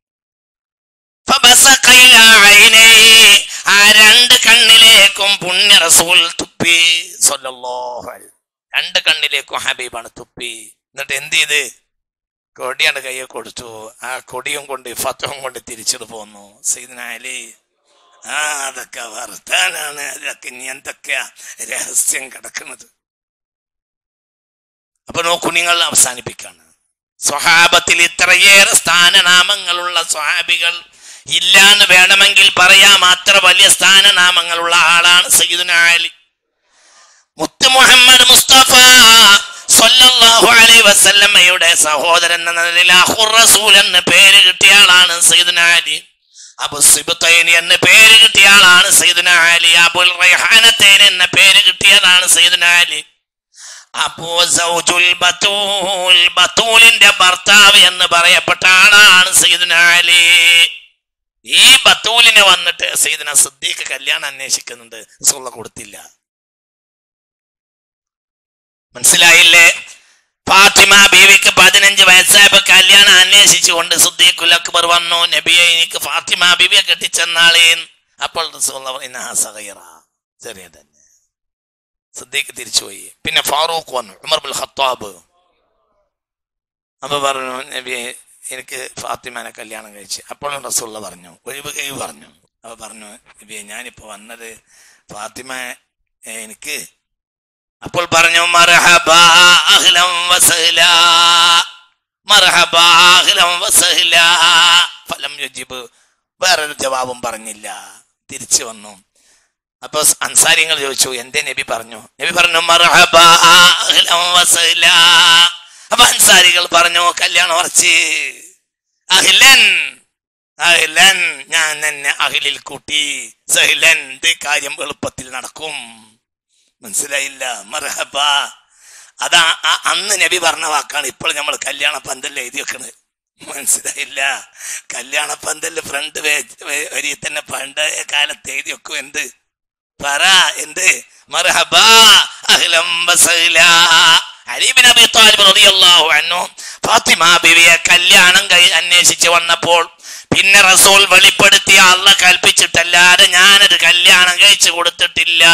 ഫബസഖ ഇലാ ഐനൈഹി. ആ രണ്ട് കണ്ണിലേക്കും പുണ്യ റസൂൽ തുപ്പി സ്വല്ലല്ലാഹു അലൈഹി രണ്ട് കണ്ണിലേക്കും ഹബീബാണ് തുപ്പി എന്നിട്ട് എന്ത് ചെയ്ത് കൊടിയാണ് കയ്യെ കൊടുത്തു ആ കൊടിയും കൊണ്ട് ഫത്തവും കൊണ്ട് തിരിച്ചിട്ട് പോന്നു സീദന അലി ആ അതൊക്കെ വർത്താനാണ് അതിലൊക്കെ ഇനി എന്തൊക്കെയാ രഹസ്യം കിടക്കുന്നത് അപ്പൊ നോക്കൂ നിങ്ങൾ അവസാനിപ്പിക്കാണ് സ്വഹാബത്തിൽ ഇത്രയേറെ സ്ഥാനനാമങ്ങളുള്ള സ്വഹാബികൾ ഇല്ലാന്ന് വേണമെങ്കിൽ പറയാം അത്ര വലിയ സ്ഥാനനാമങ്ങളുള്ള ആളാണ് സയ്യിദുന അലി മുത്ത് മുഹമ്മദ് മുസ്തഫ സല്ലല്ലാഹു അലൈഹി വസല്ലമയുടെ സഹോദരൻ എന്ന നിലയിൽ അഹുർ റസൂൽ എന്ന പേര് കിട്ടിയ ആളാണ് സയ്യിദുന അലി അബു സിബ്തൈൻ എന്ന പേര് കിട്ടിയ ആളാണ് സയ്യിദുന അലി അബുൽ റൈഹാനത്തൈൻ എന്ന പേര് കിട്ടിയതാണ് സയ്യിദുന അലി അബൂ സൗജുൽ ബത്തൂൽ ബത്തൂലിന്റെ ഭർത്താവ് എന്ന് പറയപ്പെട്ട ആളാണ് സയ്യിദുന അലി ഈ ബത്തൂലിനെ വന്നിട്ട് സയ്യിദുന സിദ്ദീഖ് കല്യാണം അന്വേഷിക്കുന്നുണ്ട് റസൂലുള്ള കൊടുത്തില്ല മനസ്സിലായില്ലേ ഫാത്തിമ ബീവിക്ക് പതിനഞ്ച് വയസ്സായപ്പോ കല്യാണം അന്വേഷിച്ചുകൊണ്ട് സുദ്ദീഖുൽ അക്ബർ വന്നു നബിയെ എനിക്ക് ഫാത്തിമ ബീവിയെ കെട്ടിച്ചെന്നാളേ അപ്പോൾ റസൂലുള്ള പറഞ്ഞു, "ഇന്നഹാ സഗീറ." ചെറിയ തന്നെ സിദ്ദീഖ് തിരിച്ചുപോയി പിന്നെ ഫാറൂഖ് വന്നു ഉമർ ബുൽ ഖത്താബ് അപ്പൊ പറഞ്ഞു നബിയെ എനിക്ക് ഫാത്തിമാനെ കല്യാണം കഴിച്ച് അപ്പോഴും റസൂള്ള പറഞ്ഞു ഒഴിവ് കഴിവ് പറഞ്ഞു അപ്പൊ പറഞ്ഞു നബിയെ ഞാനിപ്പോ വന്നത് ഫാത്തിമ ഏ, എനിക്ക് അപ്പോൾ പറഞ്ഞു മർഹബാ അഹ്ലം വസഹ്ലാ മർഹബാ അഹ്ലം വസഹ്ലാ ഫലം യുജിബ് വേറൊരു ജവാബും പറഞ്ഞില്ല തിരിച്ചു വന്നു അപ്പൊ അൻസാരിങ്ങൾ ചോദിച്ചു എന്തേ നബി പറഞ്ഞു നബി പറഞ്ഞു മർഹബാ അഹ്ലം വസഹ്ലാ അപ്പൊ അൻസാരികൾ പറഞ്ഞു കല്യാണം ഉറച്ച് അഹ്ലൻ അഹ്ലൻ ഞാൻ തന്നെ അഹിലിൽ കൂട്ടി സഹ്ലൻ ഇത് കാര്യം എളുപ്പത്തിൽ നടക്കും മനസ്സിലായില്ല മർഹബ അതാ ആ- അന്ന് നബി പറഞ്ഞ വാക്കാണ് ഇപ്പോൾ നമ്മൾ കല്യാണ പന്തലിൽ എഴുതി വെക്കണത് മനസ്സിലായില്ല കല്യാണ പന്തലിൽ ഫ്രണ്ട് വരി തന്നെ പഴയ കാലത്ത് എഴുതി വെക്കും എന്ത് പറ എന്ത് മർഹബ അഹ്ലം വസഹ്ലാ അലി ബിൻ അബി താലിബ് റളിയല്ലാഹു അൻഹു ഫാത്തിമ ബിവിയെ കല്യാണം കഴി അന്വേഷിച്ച് വന്നപ്പോൾ പിന്നെ റസൂൽ വെളിപ്പെടുത്തിയ അള്ള കൽപ്പിച്ചിട്ടല്ലാതെ ഞാനത് കല്യാണം കഴിച്ചു കൊടുത്തിട്ടില്ല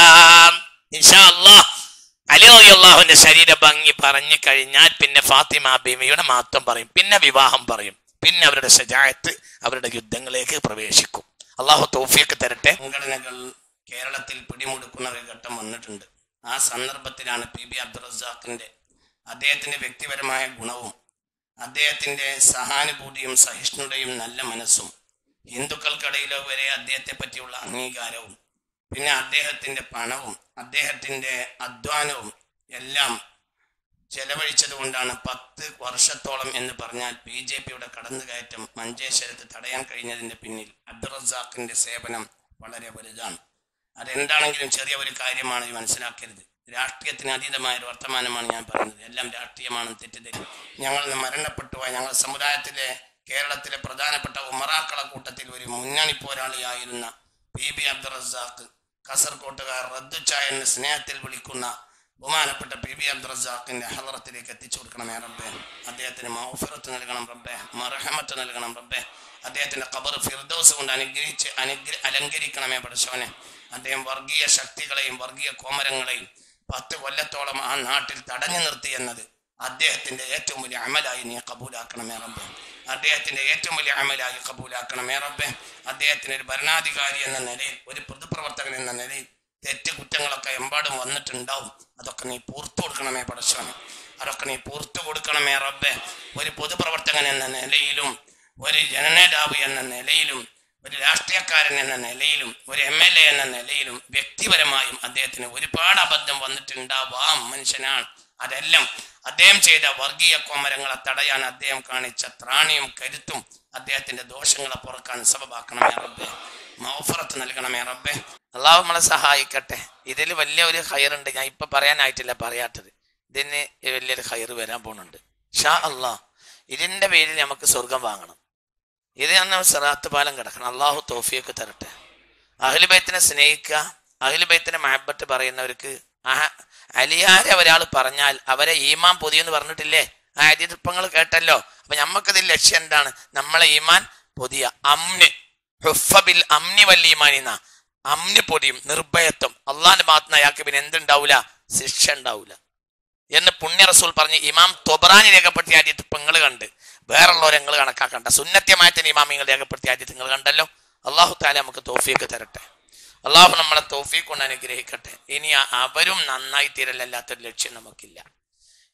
ഇൻഷാ അല്ലാഹ് അലി റളിയല്ലാഹുവിന്റെ ശരീര ഭംഗി പറഞ്ഞു കഴിഞ്ഞാൽ പിന്നെ ഫാത്തിമ ബീവിയുടെ മാത്രം പറയും പിന്നെ വിവാഹം പറയും പിന്നെ അവരുടെ ശജായത്ത് അവരുടെ യുദ്ധങ്ങളിലേക്ക് പ്രവേശിക്കും അള്ളാഹു തൗഫീഖ് തരട്ടെ സംഘടനകൾ കേരളത്തിൽ പിടിമുടുക്കുന്ന ഒരു ഘട്ടം വന്നിട്ടുണ്ട് ആ സന്ദർഭത്തിലാണ് പി ബി അബ്ദുൾ റസാഖിന്റെ അദ്ദേഹത്തിന്റെ വ്യക്തിപരമായ ഗുണവും അദ്ദേഹത്തിന്റെ സഹാനുഭൂതിയും സഹിഷ്ണുതയും നല്ല മനസ്സും ഹിന്ദുക്കൾക്കിടയിലോ വരെ അദ്ദേഹത്തെ പറ്റിയുള്ള അംഗീകാരവും പിന്നെ അദ്ദേഹത്തിന്റെ പണവും അദ്ദേഹത്തിന്റെ അധ്വാനവും എല്ലാം ചെലവഴിച്ചത് കൊണ്ടാണ് പത്ത് വർഷത്തോളം എന്ന് പറഞ്ഞാൽ ബി ജെ പിയുടെ കടന്നുകയറ്റം മഞ്ചേശ്വരത്ത് തടയാൻ കഴിഞ്ഞതിന്റെ പിന്നിൽ അബ്ദുൾ റസാഖിന്റെ സേവനം വളരെ വലുതാണ് അതെന്താണെങ്കിലും ചെറിയ ഒരു കാര്യമാണ് ഈ മനസ്സിലാക്കരുത് രാഷ്ട്രീയത്തിന് അതീതമായ ഒരു വർത്തമാനമാണ് ഞാൻ പറയുന്നത് എല്ലാം രാഷ്ട്രീയമാണെന്ന് തെറ്റിദ്ധരി ഞങ്ങൾ ഇന്ന് മരണപ്പെട്ടുപോയ ഞങ്ങളുടെ സമുദായത്തിലെ കേരളത്തിലെ പ്രധാനപ്പെട്ട ഉമറാക്കള കൂട്ടത്തിൽ ഒരു മുന്നണി പോരാളിയായിരുന്ന പി ബി അബ്ദുൾ റസാഖ് കാസർകോട്ടുകാർ റദ്ദുച്ച എന്ന് സ്നേഹത്തിൽ വിളിക്കുന്ന ബഹുമാനപ്പെട്ട പി ബി അബ്ദുൾ റസാഖിന്റെ ഹലറത്തിലേക്ക് എത്തിച്ചു കൊടുക്കണമേ റബ്ബേ അദ്ദേഹത്തിന് മൗഫിറത്ത് നൽകണം റബ്ബേ മർഹമത്ത് നൽകണം റബ്ബേ അദ്ദേഹത്തിന്റെ ഖബർ ഫിർദൗസ് കൊണ്ട് അനുഗ്രഹിച്ച് അനുഗ്ര അലങ്കരിക്കണമേ പഠിച്ചവനെ അദ്ദേഹം വർഗീയ ശക്തികളെയും വർഗീയ കോമരങ്ങളെയും പത്ത് കൊല്ലത്തോളം ആ നാട്ടിൽ തടഞ്ഞു നിർത്തി എന്നത് അദ്ദേഹത്തിന്റെ ഏറ്റവും വലിയ അമലായി നീ കബൂലാക്കണമേ റബ്ബേ അദ്ദേഹത്തിന്റെ ഏറ്റവും വലിയ അമലായി കബൂലാക്കണമേ റബ്ബേ അദ്ദേഹത്തിന് ഒരു ഭരണാധികാരി എന്ന നിലയിൽ ഒരു പൊതുപ്രവർത്തകൻ എന്ന നിലയിൽ തെറ്റ് കുറ്റങ്ങളൊക്കെ എമ്പാടും വന്നിട്ടുണ്ടാവും അതൊക്കെ നീ പൂർത്തു കൊടുക്കണമേ പടച്ചോനെ അതൊക്കെ നീ പൂർത്തു കൊടുക്കണമേ റബ്ബേ ഒരു പൊതുപ്രവർത്തകൻ എന്ന നിലയിലും ഒരു ജനനേതാവ് എന്ന നിലയിലും ഒരു രാഷ്ട്രീയക്കാരൻ എന്ന നിലയിലും ഒരു എം എൽ എ എന്ന നിലയിലും വ്യക്തിപരമായും അദ്ദേഹത്തിന് ഒരുപാട് അബദ്ധം വന്നിട്ടുണ്ടാവാം മനുഷ്യനാണ് അതെല്ലാം അദ്ദേഹം ചെയ്ത വർഗീയ കോമരങ്ങളെ തടയാൻ അദ്ദേഹം കാണിച്ച ത്രാണിയും കരുത്തും അദ്ദേഹത്തിന്റെ ദോഷങ്ങളെ പുറക്കാൻ സബബാക്കണമേ റബ്ബേ മൗഫറത്ത് നൽകണമേ റബ്ബേ അള്ളാഹു നമ്മളെ സഹായിക്കട്ടെ ഇതിൽ വലിയ ഒരു ഹയറുണ്ട് ഞാൻ ഇപ്പൊ പറയാനായിട്ടില്ല പറയാത്തത് ഇതിന് വലിയൊരു ഹയർ വരാൻ പോകുന്നുണ്ട് ഷാ അള്ളാഹ് ഇതിന്റെ പേരിൽ നമുക്ക് സ്വർഗം വാങ്ങണം ഇത് നമ്മൾ സിറാത്ത് പാലം കിടക്കണം അള്ളാഹു തോഫിയൊക്കെ തരട്ടെ അഖിലുബൈത്തിനെ സ്നേഹിക്കുക അഖിലുബൈത്തിനെ മഹബത്ത് പറയുന്നവർക്ക് ആ അലിയാരെ ഒരാൾ പറഞ്ഞാൽ അവരെ ഈമാൻ പൊതിയെന്ന് പറഞ്ഞിട്ടില്ലേ ആ അതിപ്പങ്ങൾ കേട്ടല്ലോ അപ്പൊ ഞമ്മക്കതിൽ ലക്ഷ്യം എന്താണ് നമ്മളെ ഈമാൻ പൊതിയ അമ്ന് ഹുഫബിൽ അമ്നി വല്ലീമാനിന്ന അമ്ന് പൊതിയും നിർഭയത്വം അള്ളാന്റെ ഭാഗത്തുനിന്ന് അയാൾക്ക് പിന്നെ എന്തുണ്ടാവൂല ശിക്ഷ ഉണ്ടാവൂല എന്ന് പുണ്യ റസൂൽ പറഞ്ഞ് ഇമാം തൊബറാനി രേഖപ്പെടുത്തിയ ആദ്യത്ത് ഇപ്പൊ നിങ്ങൾ കണ്ട് വേറുള്ളവരെ നിങ്ങൾ കണക്കാക്കണ്ട സുന്നത്യമായിട്ട് ഇമാമിങ്ങൾ രേഖപ്പെടുത്തിയ ആദ്യത്ത് നിങ്ങൾ കണ്ടല്ലോ അള്ളാഹു താല നമുക്ക് തോഫിയൊക്കെ തരട്ടെ അള്ളാഹു നമ്മളെ തോഫീക്ക് കൊണ്ട് അനുഗ്രഹിക്കട്ടെ ഇനി ആ- അവരും നന്നായി തീരലല്ലാത്തൊരു ലക്ഷ്യം നമുക്കില്ല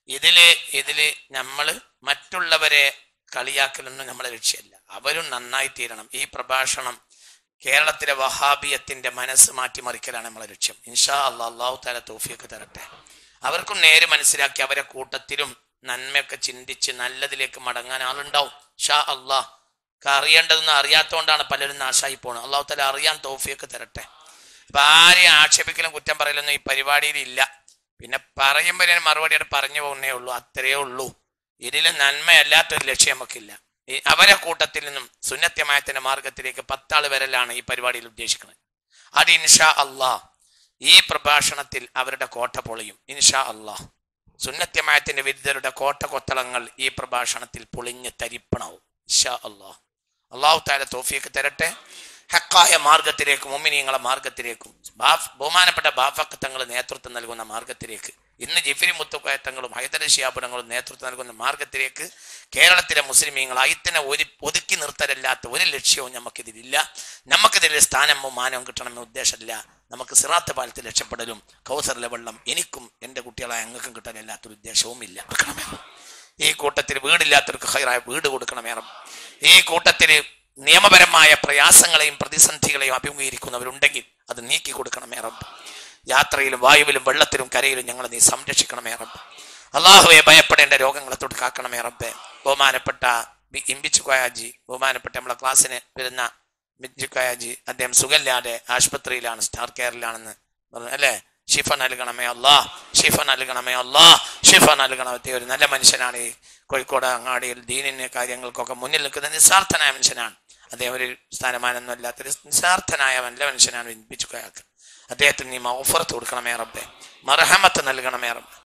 ഇതില് ഇതില് നമ്മൾ മറ്റുള്ളവരെ കളിയാക്കലൊന്നും നമ്മളെ ലക്ഷ്യമല്ല അവരും നന്നായി തീരണം ഈ പ്രഭാഷണം കേരളത്തിലെ വഹാബിയത്തിന്റെ മനസ്സ് മാറ്റിമറിക്കലാണ് നമ്മളെ ലക്ഷ്യം ഇൻഷാ അള്ളാഹ് അള്ളാഹു താല തോഫിയൊക്കെ തരട്ടെ അവർക്കും നേരെ മനസ്സിലാക്കി അവരെ കൂട്ടത്തിലും നന്മയൊക്കെ ചിന്തിച്ച് നല്ലതിലേക്ക് മടങ്ങാൻ ആളുണ്ടാവും ഷാ അള്ളാഹ് അറിയേണ്ടതൊന്നും അറിയാത്തതുകൊണ്ടാണ് പലരും നാശായി പോണത് അള്ളാഹു താല അറിയാൻ തോഫിയൊക്കെ തരട്ടെ അപ്പൊ ആരെയും ആക്ഷേപിക്കലും കുറ്റം പറയലൊന്നും ഈ പരിപാടിയിൽ ഇല്ല പിന്നെ പറയുമ്പോൾ ഞാൻ മറുപടിയായിട്ട് പറഞ്ഞു പോകുന്നേ ഉള്ളൂ അത്രയേ ഉള്ളൂ ഇതിൽ നന്മയല്ലാത്തൊരു ലക്ഷ്യം നമുക്കില്ല ഈ അവരെ കൂട്ടത്തിൽ നിന്നും സുന്നത്യമായത്തിന്റെ മാർഗത്തിലേക്ക് പത്താള് വരലാണ് ഈ പരിപാടിയിൽ ഉദ്ദേശിക്കുന്നത് അത് ഇൻഷാ അള്ളാഹ് ഈ പ്രഭാഷണത്തിൽ അവരുടെ കോട്ട പൊളിയും ഇൻഷാ അള്ളാഹ് സുന്നത്യമായത്തിന്റെ വിരുദ്ധരുടെ കോട്ട കൊത്തളങ്ങൾ ഈ പ്രഭാഷണത്തിൽ പൊളിഞ്ഞ് തരിപ്പണാവും ഇൻഷാ അള്ളാഹ് അള്ളാഹു താല തോഫിയൊക്കെ തരട്ടെ ഹക്കായ മാർഗത്തിലേക്കും മുമ്മിനിയങ്ങളെ മാർഗത്തിലേക്കും ബാഫ് ബഹുമാനപ്പെട്ട ബാഫക്ക് തങ്ങൾ നേതൃത്വം നൽകുന്ന മാർഗത്തിലേക്ക് ഇന്ന് ജിഫിരി മുത്തുക്കയത്തങ്ങളും ഹൈദര ശിയാപുരങ്ങളും നേതൃത്വം നൽകുന്ന മാർഗത്തിലേക്ക് കേരളത്തിലെ മുസ്ലിമീങ്ങൾ അയിത്തിനെ ഒരു ഒതുക്കി നിർത്തലല്ലാത്ത ഒരു ലക്ഷ്യവും നമുക്കിതിലില്ല നമുക്കിതിൽ സ്ഥാനമോ മാനവും കിട്ടണമെന്ന ഉദ്ദേശമില്ല നമുക്ക് സിറാത്ത പാലത്തിൽ രക്ഷപ്പെടലും കൗസറിലെ വെള്ളം എനിക്കും എൻ്റെ കുട്ടികളായ അങ്ങൾക്കും കിട്ടാനില്ലാത്തൊരു ഉദ്ദേശവും ഇല്ല വെക്കണമേ ഈ കൂട്ടത്തിൽ വീടില്ലാത്തവർക്ക് ഹൈറായ വീട് കൊടുക്കണമേ റബ്ബ്. ഈ കൂട്ടത്തിൽ നിയമപരമായ പ്രയാസങ്ങളെയും പ്രതിസന്ധികളെയും അഭിമുഖീകരിക്കുന്നവരുണ്ടെങ്കിൽ അത് നീക്കി കൊടുക്കണമേ റബ്ബ് യാത്രയിലും വായുവിലും വെള്ളത്തിലും കരയിലും ഞങ്ങളെ നീ സംരക്ഷിക്കണമേ റബ്ബ് അള്ളാഹുവെ ഭയപ്പെടേണ്ട രോഗങ്ങളെ തൊട്ട് കാക്കണമേ റബ്ബെ ബഹുമാനപ്പെട്ട ബി- ഇമ്പിച്ചു കോയാജി ബഹുമാനപ്പെട്ട നമ്മളെ ക്ലാസ്സിന് വരുന്ന ബിജു കോയാജി അദ്ദേഹം സുഖമില്ലാതെ ആശുപത്രിയിലാണ് സ്റ്റാർ കെയറിലാണെന്ന് പറഞ്ഞു അല്ലേ ഷിഫ നൽകണമേ അല്ലാ ഷിഫ നൽകണമേ അല്ലാ ഷിഫ നൽകണമേ ഒരു നല്ല മനുഷ്യനാണ് ഈ കോഴിക്കോട് അങ്ങാടിയിൽ ദീനിന് കാര്യങ്ങൾക്കൊക്കെ മുന്നിൽ നിൽക്കുന്ന നിസ്വാർത്ഥനായ മനുഷ്യനാണ് അദ്ദേഹം ഒരു സ്ഥാനമാനൊന്നും അല്ലാത്തൊരു നിസ്വാർത്ഥനായ നല്ല മനുഷ്യനാണ് ബിജു കോയാക്ക് അദ്ദേഹത്തിന് നീ മൗഫറത്ത് കൊടുക്കണമേ റബ്ബെ മർഹമത്ത് നൽകണമേ റബ്ബെ